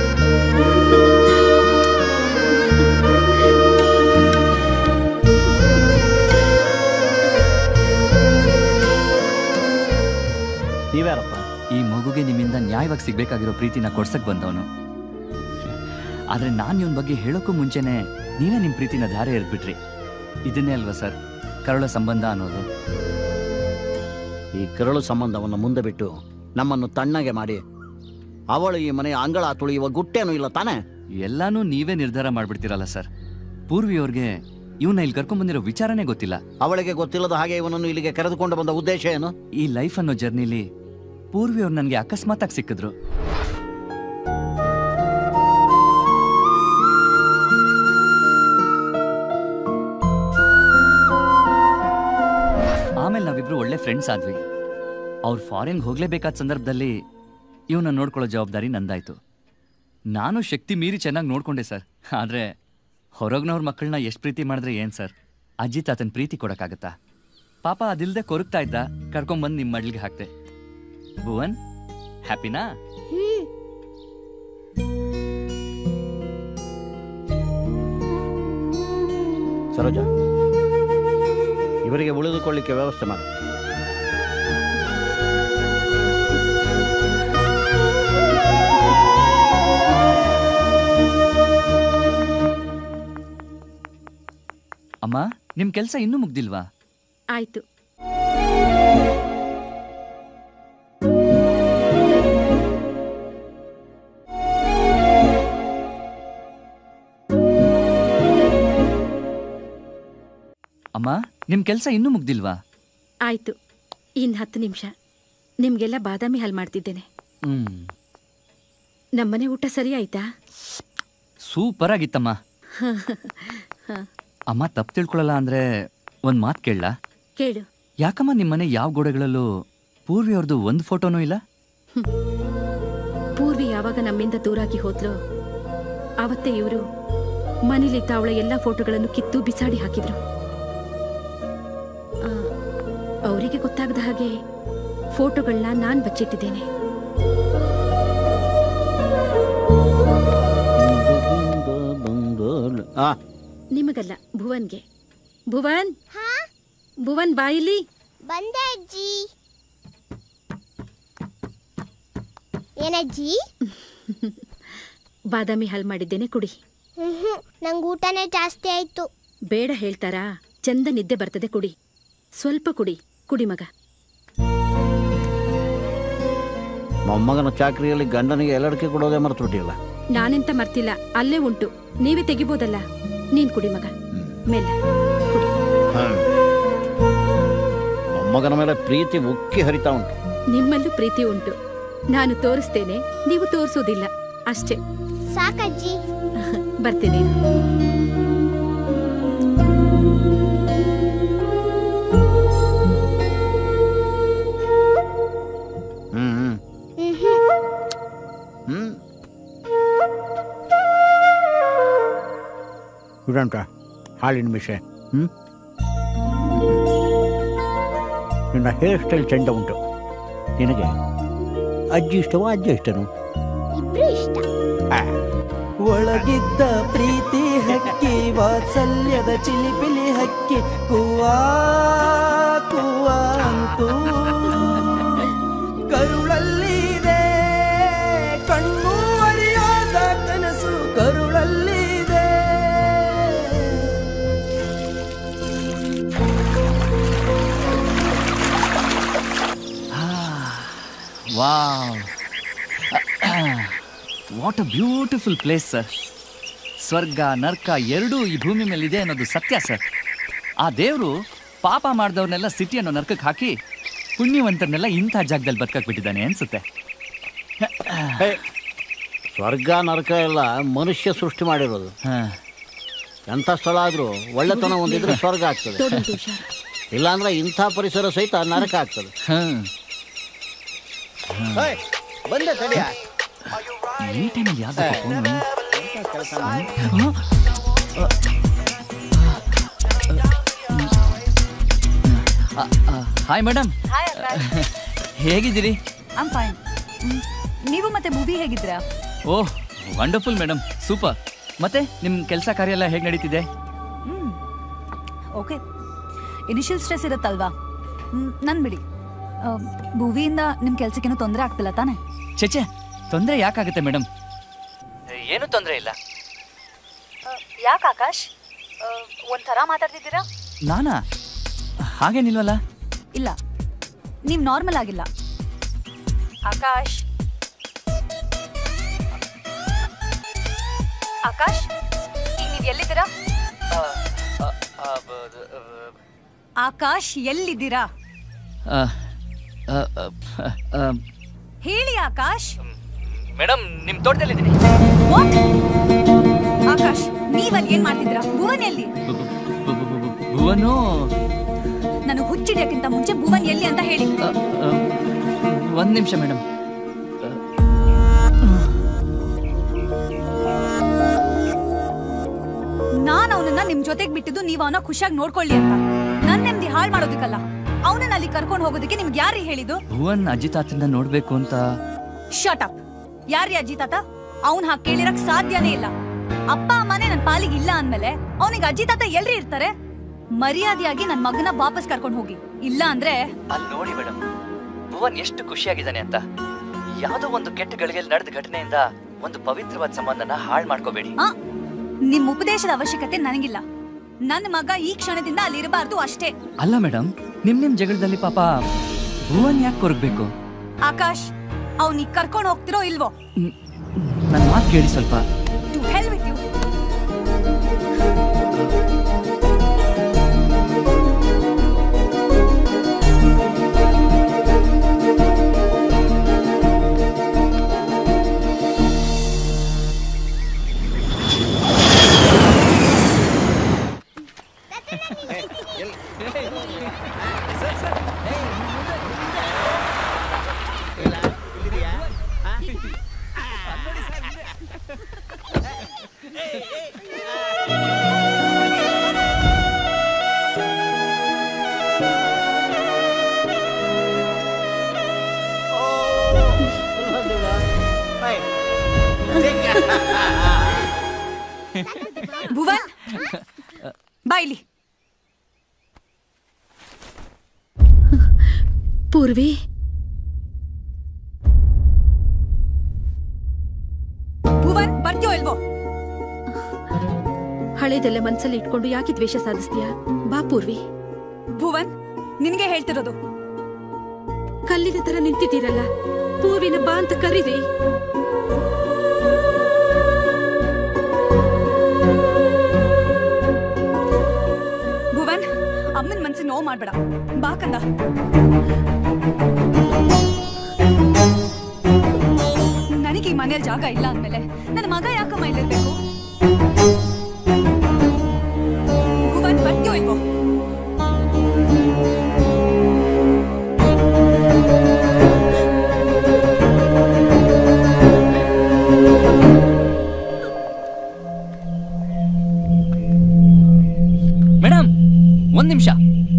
ನೀವ್ಯಾರಪ್ಪ ಈ ಮಗುಗೆ ನಿಮ್ಮಿಂದ ನ್ಯಾಯವಾಗಿ ಸಿಗ್ಬೇಕಾಗಿರೋ ಪ್ರೀತಿನ ಕೊಡ್ಸಕ್ ಬಂದವನು ಆದ್ರೆ ನಾನು ಇವನ್ ಬಗ್ಗೆ ಹೇಳೋಕ್ಕೂ ಮುಂಚೆನೆ ನೀವೇ ನಿಮ್ ಪ್ರೀತಿನ ಧಾರೆ ಎರೆದ್ಬಿಟ್ರಿ ಇದನ್ನೇ ಅಲ್ವಾ ಸರ್ ಕರುಳ ಸಂಬಂಧ ಅನ್ನೋದು ಈ ಕರಳು ಸಂಬಂಧವನ್ನು ಮುಂದೆ ಬಿಟ್ಟು ನಮ್ಮನ್ನು ತಣ್ಣಗೆ ಮಾಡಿ ಅವಳು ಈ ಮನೆಯ ಅಂಗಳ ತುಳಿಯುವ ಗುಟ್ಟೇನೂ ಇಲ್ಲ ತಾನೇ ಎಲ್ಲಾನು ನೀವೇ ನಿರ್ಧಾರ ಮಾಡ್ಬಿಡ್ತೀರಲ್ಲ ಸರ್ ಪೂರ್ವಿ ಅವ್ರಿಗೆ ಇವನ್ನ ಇಲ್ಲಿ ಕರ್ಕೊಂಡ್ ಬಂದಿರೋ ವಿಚಾರನೇ ಗೊತ್ತಿಲ್ಲ ಅವಳಿಗೆ ಗೊತ್ತಿಲ್ಲದ ಹಾಗೆ ಇವನನ್ನು ಇಲ್ಲಿಗೆ ಕರೆದುಕೊಂಡು ಬಂದ ಉದ್ದೇಶ ಏನು ಈ ಲೈಫ್ ಅನ್ನೋ ಜರ್ನಿಲಿ ಪೂರ್ವಿ ಅವ್ರು ನನಗೆ ಅಕಸ್ಮಾತಾಗಿ ಸಿಕ್ಕಿದ್ರು ಆಮೇಲೆ ನಾವಿಬ್ರು ಒಳ್ಳೆ ಫ್ರೆಂಡ್ಸ್ ಆದ್ವಿ ಅವ್ರು ಫಾರಿನ್ಗೆ ಹೋಗ್ಲೇಬೇಕಾದ ಸಂದರ್ಭದಲ್ಲಿ ಇವನ್ನ ನೋಡ್ಕೊಳ್ಳೋ ಜವಾಬ್ದಾರಿ ನಂದಾಯ್ತು ನಾನು ಶಕ್ತಿ ಮೀರಿ ಚೆನ್ನಾಗಿ ನೋಡ್ಕೊಂಡೆ ಸರ್ ಆದರೆ ಹೊರಗ್ನವ್ರ ಮಕ್ಕಳನ್ನ ಎಷ್ಟು ಪ್ರೀತಿ ಮಾಡಿದ್ರೆ ಏನು ಸರ್ ಅಜ್ಜಿ ತಾತನ ಪ್ರೀತಿ ಕೊಡೋಕ್ಕಾಗತ್ತಾ ಪಾಪ ಅದಿಲ್ದೆ ಕೊರಗ್ತಾ ಇದ್ದ ಕರ್ಕೊಂಬಂದು ನಿಮ್ಮ ಮಡ್ಲಿಗೆ ಹಾಕ್ದೆ ಭುವನ್ ಹ್ಯಾಪಿನಾ ಸರೋಜ ಇವರಿಗೆ ಉಳಿದುಕೊಳ್ಳಿಕ್ಕೆ ವ್ಯವಸ್ಥೆ ಮಾಡಿ ಅಮ್ಮ ನಿಮ್ ಕೆಲಸ ಇನ್ನೂ ಮುಗ್ದಿಲ್ವಾ ಆಯ್ತು ಅಮ್ಮ ನಿಮ್ ಕೆಲಸ ಇನ್ನೂ ಮುಗ್ದಿಲ್ವಾ ಆಯ್ತು ಇನ್ನು ಹತ್ತು ನಿಮಿಷ ನಿಮ್ಗೆಲ್ಲ ಬಾದಾಮಿ ಹಾಲು ಮಾಡ್ತಿದ್ದೇನೆ ಹ್ಮ್ ನಮ್ಮನೆ ಊಟ ಸರಿ ಆಯ್ತಾ ಸೂಪರ್ ಆಗಿತ್ತಮ್ಮ ಅಮ್ಮ ತಪ್ಪು ತಿಳ್ಕೊಳ್ಳಲ್ಲ ಅಂದ್ರೆ ಒಂದ್ ಮಾತು ಕೇಳಲ್ಲ ಕೇಳು ಯಾಕಮ್ಮ ನಿಮ್ಮನೆ ಯಾವ ಗೋಡೆಗಳಲ್ಲೂ ಪೂರ್ವಿ ಅವ್ರದ್ದು ಒಂದು ಫೋಟೋನೂ ಇಲ್ಲ ಪೂರ್ವಿ ಯಾವಾಗ ನಮ್ಮಿಂದ ದೂರಾಗಿ ಹೋದ್ಲು ಆವತ್ತೇ ಇವರು ಮನೇಲಿದ್ದ ಅವಳ ಎಲ್ಲ ಫೋಟೋಗಳನ್ನು ಕಿತ್ತು ಬಿಸಾಡಿ ಹಾಕಿದ್ರು ಆ, ಅವರಿಗೆ ಗೊತ್ತಾಗದ ಹಾಗೆ ಫೋಟೋಗಳನ್ನ ನಾನ್ ಬಚ್ಚಿಟ್ಟಿದ್ದೇನೆ ಆ ನಿಮಗಲ್ಲ ಭುವನ್ಗೆ ಭುವನ್ ಭುವನ್ ಬಾಯಿಲಿ ಬಂದೆ ಅಜ್ಜಿ ಏನಜ್ಜಿ ಬಾದಾಮಿ ಹಾಲ್ ಮಾಡಿದ್ದೇನೆ ಕುಡಿ ಹ್ಮ್ ನಂಗೆ ಊಟನೇ ಜಾಸ್ತಿ ಆಯ್ತು ಬೇಡ ಹೇಳ್ತಾರಾ ಚಂದ ನಿದ್ದೆ ಬರ್ತದೆ ಕುಡಿ ಸ್ವಲ್ಪ ಕುಡಿ ಕುಡಿ ಮಗ ಮೊಮ್ಮಗನ ಚಾಕ್ರಿಯಲ್ಲಿ ಗಂಡನಿಗೆ ಎಲ್ಲಡಿಕೆ ಕೊಡೋದೇ ಮರೆತು ಬಿಟ್ಟಿಲ್ಲ ನಾನೆಂತ ಮರ್ತಿಲ್ಲ ಅಲ್ಲೇ ಉಂಟು ನೀವೇ ತೆಗಿಬೋದಲ್ಲ ನೀನ್ ಕುಡಿ ಮಗ ಮೆಲ್ಲ ಮೊಮ್ಮಗನ ಮೇಲೆ ಪ್ರೀತಿ ಉಕ್ಕಿ ಹರಿತಾ ಉಂಟು ನಿಮ್ಮಲ್ಲೂ ಪ್ರೀತಿ ಉಂಟು ನಾನು ತೋರಿಸ್ತೇನೆ ನೀವು ತೋರಿಸೋದಿಲ್ಲ ಅಷ್ಟೇ ಸಾಕಜ್ಜಿ ಬರ್ತೀನಿ ಹ್ಮ್ ಹ್ಮ್ ಹ್ಮ್ ಇಡಂಟ ಹಾಲಿನ ಮಿಷೆ ಹ್ಞೂ ನಿನ್ನ ಹೇರ್ ಸ್ಟೈಲ್ ಚೆಂದ ಉಂಟು ನಿನಗೆ ಅಜ್ಜಿ ಇಷ್ಟವೋ ಅಜ್ಜ ಇಷ್ಟನು ಇಬ್ರು ಇಷ್ಟ ಒಳಗಿದ್ದ ಪ್ರೀತಿ ಹಕ್ಕಿ ವಾತ್ಸಲ್ಯದ ಚಿಲಿಪಿಲಿ ಹಕ್ಕಿ ಕುವಾ ಕುವಾ ಅಂತೂ ಕರುಳಲ್ಲಿದೆ ಕಣ್ಣು ಅರಿಯಾದ ಕನಸು ಕರುಳಲ್ಲಿದೆ wow what a beautiful place sir ಸ್ವರ್ಗ ನರ್ಕ ಎರಡೂ ಈ ಭೂಮಿ ಮೇಲೆ ಇದೆ ಅನ್ನೋದು ಸತ್ಯ ಸರ್ ಆ ದೇವರು ಪಾಪ ಮಾಡಿದವ್ರನ್ನೆಲ್ಲ ಸಿಟಿ ಅನ್ನೋ ನರ್ಕಕ್ಕೆ ಹಾಕಿ ಪುಣ್ಯವಂತರನ್ನೆಲ್ಲ ಇಂಥ ಜಾಗದಲ್ಲಿ ಬದುಕಕ್ಕೆ ಬಿಟ್ಟಿದ್ದಾನೆ ಅನ್ಸುತ್ತೆ ಸ್ವರ್ಗ ನರಕ ಎಲ್ಲ ಮನುಷ್ಯ ಸೃಷ್ಟಿ ಮಾಡಿರೋದು ಎಂಥ ಸ್ಥಳ ಆದ್ರೂ ಒಳ್ಳೆತನ ಒಂದಿದ್ರೆ ಸ್ವರ್ಗ ಆಗ್ತದೆ ತೋಡುಂಟು ಹುಷಾರು ಇಲ್ಲಾಂದ್ರೆ ಇಂಥ ಪರಿಸರ ಸಹಿತ ನರಕ ಆಗ್ತದೆ ಬಂದೆ ತಡಿಯ ಈ ಟೈಮಲ್ಲಿ ಯಾವ್ದು ಫೋನು ಹಾಯ್ ಮೇಡಮ್ ಹೇಗಿದ್ದೀರಿ ಐಮ್ ಫೈನ್ ನೀವು ಮತ್ತೆ ಮೂವಿ ಹೇಗಿದ್ದೀರಾ ಓಹ್ ವಂಡರ್ಫುಲ್ ಮೇಡಮ್ ಸೂಪರ್ ಮತ್ತೆ ನಿಮ್ಮ ಕೆಲಸ ಕಾರ್ಯ ಎಲ್ಲ ಹೇಗೆ ನಡೀತಿದೆ ಓಕೆ ಇನಿಷಿಯಲ್ ಸ್ಟ್ರೆಸ್ ಇರುತ್ತಲ್ವಾ ಮ್, ನನ್ ಬಿಡಿ ಮೂವಿಯಿಂದ ನಿಮ್ಮ ಕೆಲ್ಸಕ್ಕೇನು ತೊಂದರೆ ಆಗ್ತಿಲ್ಲ ತಾನೆ ಚೆಚೆ ತೊಂದರೆ ಯಾಕಾಗುತ್ತೆ ಮೇಡಮ್ ಏನು ತೊಂದರೆ ಇಲ್ಲ ಯಾಕೆ ಆಕಾಶ್ ಒಂಥರ ಮಾತಾಡ್ತಿದ್ದೀರಾ ನಾನಾ ಹಾಗೇನಿಲ್ವಲ್ಲ ಇಲ್ಲ ನೀವು ನಾರ್ಮಲ್ ಆಗಿಲ್ಲ ಆಕಾಶ್ ಆಕಾಶ್ ಈಗ ನೀವು ಎಲ್ಲಿದ್ದೀರಾ ಆಕಾಶ್ ಎಲ್ಲಿದ್ದೀರಾ ಹೇಳಿ ಆಕಾಶ್ ಮೇಡಮ್ ನಿಮ್ಮ ತೋಟದಲ್ಲಿದ್ದೀನಿ What? ಆಕಾಶ್ ನೀವಲ್ಲಿ ಏನ್ ಮಾಡ್ತಿದ್ದೀರಾ ಭುವನ್ ಎಲ್ಲಿ ಭುವನು ನನಗೆ ಹುಚ್ಚಿಡಿಯಕ್ಕಿಂತ ಮುಂಚೆ ಭುವನ್ ಎಲ್ಲಿ ಅಂತ ಹೇಳಿ ಒಂದು ನಿಮಿಷ ಮೇಡಮ್ ನಾನ್ ಅವನನ್ನ ನಿಮ್ ಜೊತೆಗ್ ಬಿಟ್ಟಿದ್ದು ನೀವ್ ಅವನ ಖುಷಿಯಾಗಿ ನೋಡ್ಕೊಳ್ಳಿ ಅಂತ ನನ್ ನೆಮ್ಮದಿ ಹಾಳು ಮಾಡೋದಕ್ಕಲ್ಲ ಅವನನ್ನ ಅಲ್ಲಿ ಕರ್ಕೊಂಡು ಹೋಗೋದಕ್ಕೆ ನಿಮ್ಗೆ ಯಾರು ಹೇಳಿದ್ದು ಭುವನ್ ಅಜಿತಾತನ್ನ ನೋಡ್ಬೇಕು ಅಂತ ಶಟ್ ಅಪ್ ಯಾರ್ರೀ ಅಜ್ಜಿ ತಾತ ಅವ್ನ್ ಹಾಗೆ ಕೇಳಿರಕ್ ಸಾಧ್ಯನೇ ಇಲ್ಲ ಅಪ್ಪ ಅಮ್ಮನೇ ನನ್ ಪಾಲಿಗೆ ಇಲ್ಲ ಅಂದ್ಮೇಲೆ ಅವನಿಗೆ ಅಜ್ಜಿ ತಾತ ಎಲ್ರಿ ಇರ್ತಾರೆ ಮರ್ಯಾದೆಯಾಗಿ ನನ್ ಮಗನ ವಾಪಸ್ ಕರ್ಕೊಂಡು ಹೋಗಿ ಇಲ್ಲ ಅಂದ್ರೆ ಅಲ್ಲಿ ನೋಡಿ ಮೇಡಮ್ ಭುವನ್ ಎಷ್ಟು ಖುಷಿಯಾಗಿದ್ದಾನೆ ಅಂತ ಯಾವುದೋ ಒಂದು ಕೆಟ್ಟ ಗಳಿಗೆಯಲ್ಲಿ ನಡೆದ ಘಟನೆಯಿಂದ ಒಂದು ಪವಿತ್ರವಾದ ಸಂಬಂಧನ ಹಾಳು ಮಾಡ್ಕೋಬೇಡಿ ಆ, ನಿಮ್ ಉಪದೇಶದ ಅವಶ್ಯಕತೆ ನನಗಿಲ್ಲ ನನ್ನ ಮಗ ಈ ಕ್ಷಣದಿಂದ ಅಲ್ಲಿ ಇರಬಾರ್ದು ಅಷ್ಟೇ ಅಲ್ಲ ಮೇಡಮ್ ನಿಮ್ ನಿಮ್ ಜಗಳದಲ್ಲಿ ಪಾಪ ಭುವನ್ ಯಾಕೆ ಕೊರಗಬೇಕು ಆಕಾಶ್ ಅವ್ನಿಗ್ ಕರ್ಕೊಂಡು ಹೋಗ್ತಿರೋ ಇಲ್ವೋ ನನ್ನ ಮಾತು ಕೇಳಿ ಸ್ವಲ್ಪ to hell with you Bhuvan ಬಾಯ್ಲಿ ಪೂರ್ವಿ ಭುವನ್ ಬರ್ತೀಯೋ ಇಲ್ವೋ ಹಳೇದೆಲ್ಲ ಮನ್ಸಲ್ಲಿ ಇಟ್ಕೊಂಡು ಯಾಕೆ ದ್ವೇಷ ಸಾಧಿಸ್ತೀಯಾ ಬಾ ಪೂರ್ವಿ ಭುವನ್ ನಿನ್ಗೆ ಹೇಳ್ತಿರೋದು ಕಲ್ಲಿನ ತರ ನಿಂತಿದ್ದೀರಲ್ಲ ಪೂರ್ವಿನ ಬಾ ಅಂತ ಕರೀರಿ ಭುವನ್ ಅಮ್ಮನ್ ಮನ್ಸಿಗೆ ನೋವು ಮಾಡ್ಬೇಡ ಬಾ ಕಂದ ನನಗೆ ಈ ಮನೇಲಿ ಜಾಗ ಇಲ್ಲ ಅಂದ್ಮೇಲೆ ನನ್ನ ಮಗ ಯಾಕಮ್ಮ ಇಲ್ಲಿರ್ಬೇಕು ಭುವನ್ ಬರ್ತೀಯೋ ಇಲ್ವೋ ಮೇಡಮ್ ಒಂದ್ ನಿಮಿಷ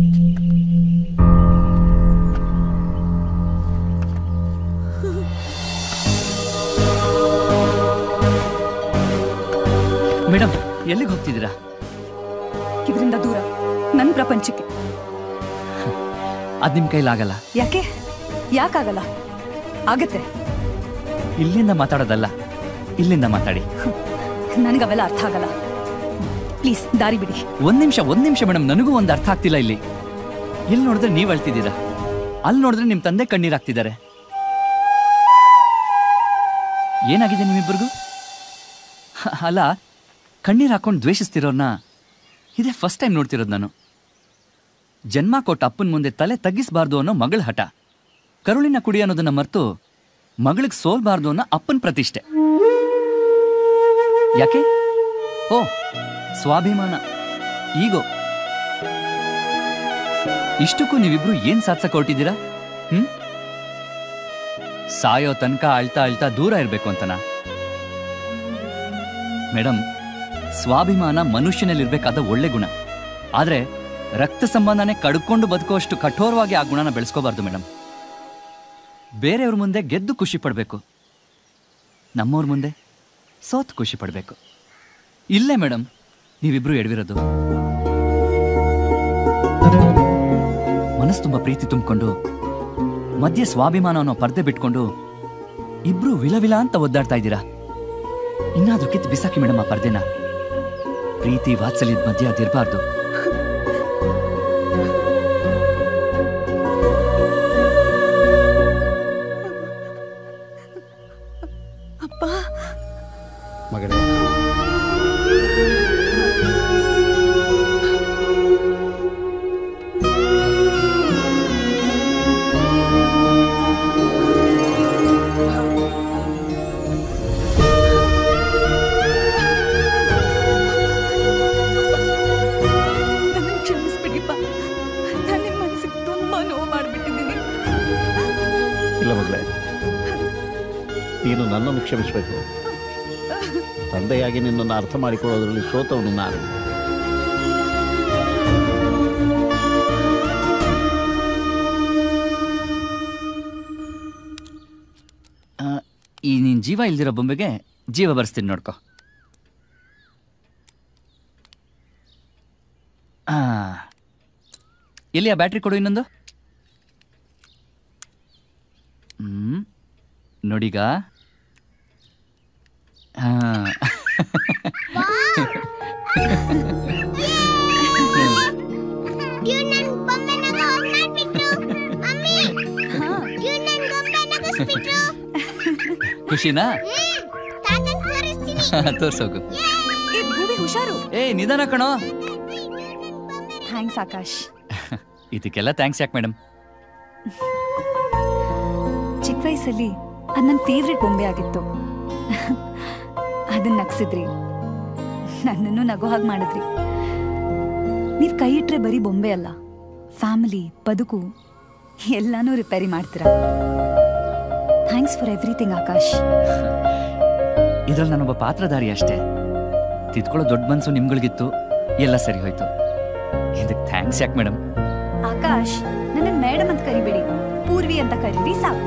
ಮೇಡಮ್ ಎಲ್ಲಿಗೆ ಹೋಗ್ತಿದ್ದೀರಾ ಇದರಿಂದ ದೂರ ನನ್ನ ಪ್ರಪಂಚಕ್ಕೆ ಅದ್ ನಿಮ್ ಕೈಲಾಗಲ್ಲ ಯಾಕೆ ಯಾಕಾಗಲ್ಲ ಆಗತ್ತೆ ಇಲ್ಲಿಂದ ಮಾತಾಡೋದಲ್ಲ ಇಲ್ಲಿಂದ ಮಾತಾಡಿ ನನಗವೆಲ್ಲ ಅರ್ಥ ಆಗಲ್ಲ ಪ್ಲೀಸ್ ದಾರಿ ಬಿಡಿ ಒಂದ್ ನಿಮಿಷ ಒಂದ್ ನಿಮಿಷ ಮೇಡಮ್ ನನಗೂ ಒಂದು ಅರ್ಥ ಆಗ್ತಿಲ್ಲ ಇಲ್ಲಿ ಇಲ್ಲಿ ನೋಡಿದ್ರೆ ನೀವ್ ಅಳ್ತಿದ್ದೀರಾ ಅಲ್ಲಿ ನೋಡಿದ್ರೆ ನಿಮ್ ತಂದೆ ಕಣ್ಣೀರ್ ಹಾಕ್ತಿದ್ದಾರೆ ಏನಾಗಿದೆ ನಿಮ್ಮಿಬ್ಬರಿಗೂ ಹ, ಅಲ್ಲ ಕಣ್ಣೀರ್ ಹಾಕೊಂಡು ದ್ವೇಷಿಸ್ತಿರೋರ್ನ ಇದೇ ಫಸ್ಟ್ ಟೈಮ್ ನೋಡ್ತಿರೋದು ನಾನು ಜನ್ಮ ಕೊಟ್ಟ ಅಪ್ಪನ ಮುಂದೆ ತಲೆ ತಗ್ಗಿಸಬಾರ್ದು ಅನ್ನೋ ಮಗಳ ಹಠ ಕರುಳಿನ ಕುಡಿ ಅನ್ನೋದನ್ನ ಮರೆತು ಮಗಳಿಗೆ ಸೋಲ್ಬಾರ್ದು ಅನ್ನೋ ಅಪ್ಪನ ಪ್ರತಿಷ್ಠೆ ಯಾಕೆ ಓ ಸ್ವಾಭಿಮಾನ ಈಗೋ ಇಷ್ಟಕ್ಕೂ ನೀವಿಬ್ರು ಏನ್ ಸಾಧಿಸಕ್ ಹೊರಟಿದ್ದೀರಾ ಹ್ಮ್ ಸಾಯೋ ತನಕ ಅಳ್ತಾ ಅಳ್ತಾ ದೂರ ಇರ್ಬೇಕು ಅಂತನಾ ಮೇಡಮ್ ಸ್ವಾಭಿಮಾನ ಮನುಷ್ಯನಲ್ಲಿರ್ಬೇಕಾದ ಒಳ್ಳೆ ಗುಣ ಆದ್ರೆ ರಕ್ತ ಸಂಬಂಧನೇ ಕಡ್ಕೊಂಡು ಬದುಕುವಷ್ಟು ಕಠೋರವಾಗಿ ಆ ಗುಣನ ಬೆಳೆಸ್ಕೋಬಾರ್ದು ಮೇಡಮ್ ಬೇರೆಯವ್ರ ಮುಂದೆ ಗೆದ್ದು ಖುಷಿ ಪಡ್ಬೇಕು ನಮ್ಮವ್ರ ಮುಂದೆ ಸೋತ್ ಖುಷಿ ಪಡಬೇಕು ಇಲ್ಲೇ ಮೇಡಮ್ ನೀವಿಬ್ರು ಎಡವಿರೋದು ಮನಸ್ಸು ತುಂಬ ಪ್ರೀತಿ ತುಂಬಿಕೊಂಡು ಮಧ್ಯೆ ಸ್ವಾಭಿಮಾನ ಅನ್ನೋ ಪರ್ದೆ ಬಿಟ್ಕೊಂಡು ಇಬ್ರು ವಿಲ ವಿಲ ಅಂತ ಒದ್ದಾಡ್ತಾ ಇದ್ದೀರಾ ಇನ್ನಾದ್ರೂ ಕಿತ್ತು ಬಿಸಾಕಿ ಮೇಡಮ್ ಆ ಪರ್ದೆನ ಪ್ರೀತಿ ವಾತ್ಸಲ್ಯದ ಮಧ್ಯೆ ಅದಿರಬಾರ್ದು ಅಪ್ಪ ಮಗಳೇ ನನ್ನ ಕ್ಷಮಿಸ್ಬಿಡಿಪ್ಪ ನಾನು ನಿಮ್ಮ ಮನಸ್ಸಿಗೆ ತುಂಬಾ ನೋವು ಮಾಡಿಬಿಟ್ಟಿದ್ದೀನಿ ಇಲ್ಲ ಮಗಳೇ ನೀನು ನನ್ನನ್ನು ಕ್ಷಮಿಸಬೇಕು ತಂದೆಯಾಗಿ ನಿನ್ನನ್ನು ಅರ್ಥ ಮಾಡಿಕೊಳ್ಳೋದ್ರಲ್ಲಿ ಸೋತವನು ನಾನು ಆ, ಈ ನೀನ್ ಜೀವ ಇಲ್ದಿರೋ ಬೊಂಬೆಗೆ ಜೀವ ಬರ್ಸ್ತೀನಿ ನೋಡ್ಕೊ ಆ, ಎಲ್ಲಿ ಆ ಬ್ಯಾಟ್ರಿ ಕೊಡು ಇನ್ನೊಂದು ಹ್ಮ್ ನೋಡೀಗ ಆ. ಇವ್ರು ನನ್ ಬೊಂಬೆನಾಗ ಹಾಗ್ ಮಾಡ್ಬಿಟ್ರು ಮಮ್ಮಿ ಇವ್ರು ನನ್ ಬೊಂಬೆ ನಗಿಸ್ಬಿಟ್ರು ಖುಷಿನಾ ತಾತನ್ ತೋರಿಸ್ತೀನಿ ತೋರ್ಸೋಗು ಏ ಭೂವಿ ಹುಷಾರು ಏ ನಿಧಾನ ಕಣೋ ಥ್ಯಾಂಕ್ಸ್ ಆಕಾಶ್ ಇದಕ್ಕೆಲ್ಲ ಥ್ಯಾಂಕ್ಸ್ ಯಾಕೆ ಮೇಡಮ್ ಚಿಕ್ಕ ವಯಸ್ಸಲ್ಲಿ ಅದು ನನ್ನ ಫೇವ್ರೆಟ್ ಬೊಂಬೆ ಆಗಿತ್ತು ಅದನ್ನ ನಗ್ಸಿದ್ರಿ ನನ್ನನ್ನು ನಗೋ ಹಾಗೆ ಮಾಡಿದ್ರಿ ನೀವು ಕೈ ಇಟ್ರೆ ಬರೀ ಬೊಂಬೆ ಅಲ್ಲ ಫ್ಯಾಮಿಲಿ ಬದುಕು ಎಲ್ಲಾನು ರಿಪೇರಿ ಮಾಡ್ತೀರಾ ಥ್ಯಾಂಕ್ಸ್ ಫಾರ್ ಎವ್ರಿಥಿಂಗ್ ಆಕಾಶ್ ಇದ್ರಲ್ಲಿ ನಾನೊಬ್ಬ ಪಾತ್ರಧಾರಿ ಅಷ್ಟೇ ತಿದ್ಕೊಳ್ಳೋ ದೊಡ್ಡ ಮನ್ಸು ನಿಮ್ಗಳಿಗಿತ್ತು ಎಲ್ಲ ಸರಿ ಹೋಯ್ತು ಇದಕ್ಕೆ ಥ್ಯಾಂಕ್ಸ್ ಯಾಕೆ ಮೇಡಮ್ ಆಕಾಶ್ ನನ್ನ ಮೇಡಮ್ ಅಂತ ಕರಿಬೇಡಿ ಪೂರ್ವಿ ಅಂತ ಕರೀರಿ ಸಾಕು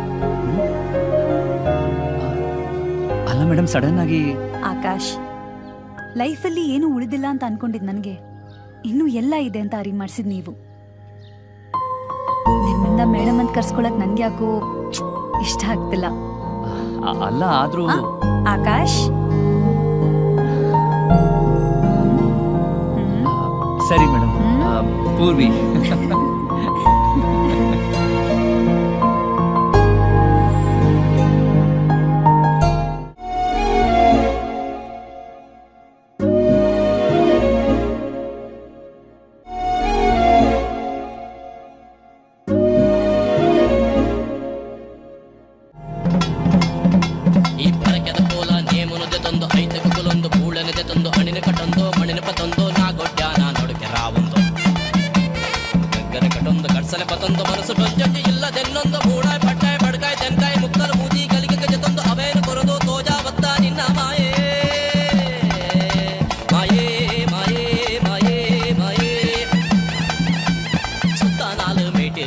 ಅಲ್ಲ ಮೇಡಮ್ ಸಡನ್ ಆಗಿ ಆಕಾಶ್ ಲೈಫಲ್ಲಿ ಏನೂ ಉಳಿದಿಲ್ಲ ಅಂತ ಅನ್ಕೊಂಡಿದ್ ನನಗೆ ಇನ್ನೂ ಎಲ್ಲ ಇದೆ ಅಂತ ಅರಿವು ಮಾಡಿಸಿದ್ ನೀವು ನಿಮ್ಮಿಂದ ಮೇಡಮ್ ಅಂತ ಕರ್ಸ್ಕೊಳಕ್ ನನ್ಗೆ ಯಾಕೋ ಇಷ್ಟ ಆಗ್ತಿಲ್ಲ ಅ- ಅಲ್ಲ ಆದ್ರೂ ಆಕಾಶ್ ಸರಿ ಮೇಡಮ್ ಪೂರ್ವಿ ಈ ಪರಕೆದ ಪೋಲ ನೇಮುನದೆ ತಂದು ಐತಕ ಕುಲೊಂದು ಪೂಳನದೆ ತಂದು ಅಣಿನ ಕಟ್ಟೊಂದು ಮಣಿನ ಪತೊಂದು ನಾ ಗೊಡ್ಡ್ಯಾನ ನಡುಕೆ ರಾವೊಂದು ಗಗ್ಗರ ಕಟ್ಟೊಂದು ಕಡ್ಸಲೆ ಪತೊಂದು ಮನಸ್ಸು ಟೊಂಜೊಂಜಿ ಇಲ್ಲದೆನ್ನೊಂದು ಬೂಡಾಯ್ ಪಟ್ಟಾಯ್ ಬಡ್ಕಾಯ್ ತೆನ್ಕಾಯ್ ಮುಕ್ಕಲು ಮೂಜಿ ಕಲಿಕೆ ಗಜತೊಂದು ಅವೇನು ಕೊರದು ತೋಜಾ ಬತ್ತ ನಿನ್ನ ಮಾಯೇ ಮಾಯೇ ಮಾಯೇ ಮಾಯೇ ಮಾಯೇ ಸುತ್ತ ನಾಲು ಮೇಟು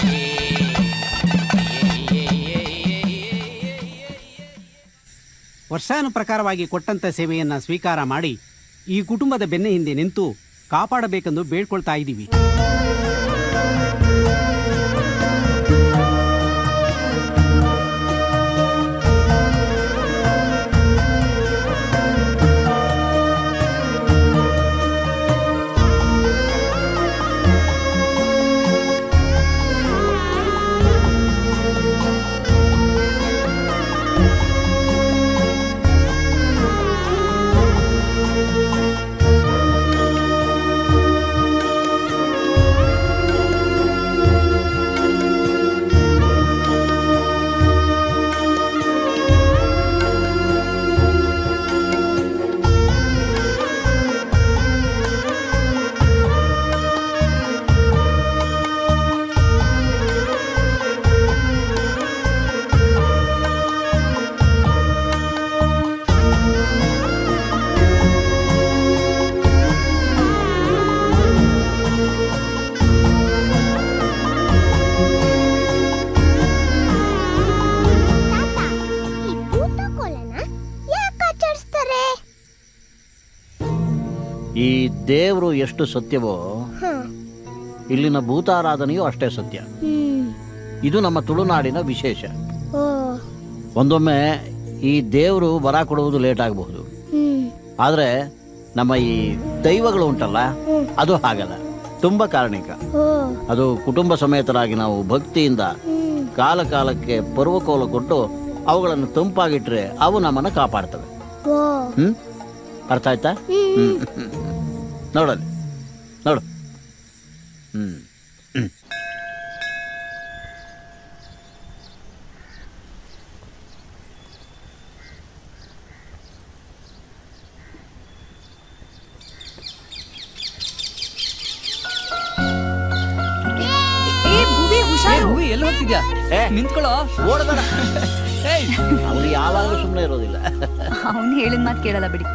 ವರ್ಷಾನುಪ್ರಕಾರವಾಗಿ ಕೊಟ್ಟಂತ ಸೇವೆಯನ್ನ ಸ್ವೀಕಾರ ಮಾಡಿ ಈ ಕುಟುಂಬದ ಬೆನ್ನ ಹಿಂದೆ ನಿಂತು ಕಾಪಾಡಬೇಕೆಂದು ಬೇಡ್ಕೊಳ್ತಾ ಇದ್ದೀವಿ ಆ ಈ ದೇವರು ಎಷ್ಟು ಸತ್ಯವೋ ಹ ಇಲ್ಲಿನ ಭೂತಾರಾಧನೆಯೂ ಅಷ್ಟೇ ಸತ್ಯ ಹ್ಮ್ ಇದು ನಮ್ಮ ತುಳುನಾಡಿನ ವಿಶೇಷ ಓ ಒಂದೊಮ್ಮೆ ಈ ದೇವರು ವರ ಕೊಡುವುದು ಲೇಟ್ ಆಗಬಹುದು ಹ್ಮ್ ಆದರೆ ನಮ್ಮ ಈ ದೈವಗಳು ಉಂಟಲ್ಲ ಹ್ಮ್. ಅದು ಹಾಗಲ್ಲ ತುಂಬ ಕಾರಣಿಕ ಓ ಅದು ಕುಟುಂಬ ಸಮೇತರಾಗಿ ನಾವು ಭಕ್ತಿಯಿಂದ ಹ್ಮ್ ಕಾಲ ಕಾಲಕ್ಕೆ ಪರ್ವಕೋಲ ಕೊಟ್ಟು ಅವುಗಳನ್ನು ತಂಪಾಗಿಟ್ರೆ ಅವು ನಮ್ಮನ್ನು ಕಾಪಾಡ್ತವೆ ಓ ಹ್ಮ್ ಅರ್ಥ ಆಯ್ತಾ ಹ್ಮ್. ಹ್ಮ್ ನೋಡಲ್ಲಿ ನೋಡು ಹ್ಮ್ ಹ್ಮ್. ಏ ಭೂವಿ ಎಲ್ಲಿ ಹೋಗ್ತಿದ್ಯಾ ನಿಂತ್ಕೊಳ್ಳೋ ಓಡಬೇಡ ಅವನು ಯಾವಾಗಲೂ ಸುಮ್ಮನೆ ಇರೋದಿಲ್ಲ ಅವನು ಹೇಳಿದ ಮಾತು ಕೇಳಲ್ಲ ಬಿಡಿ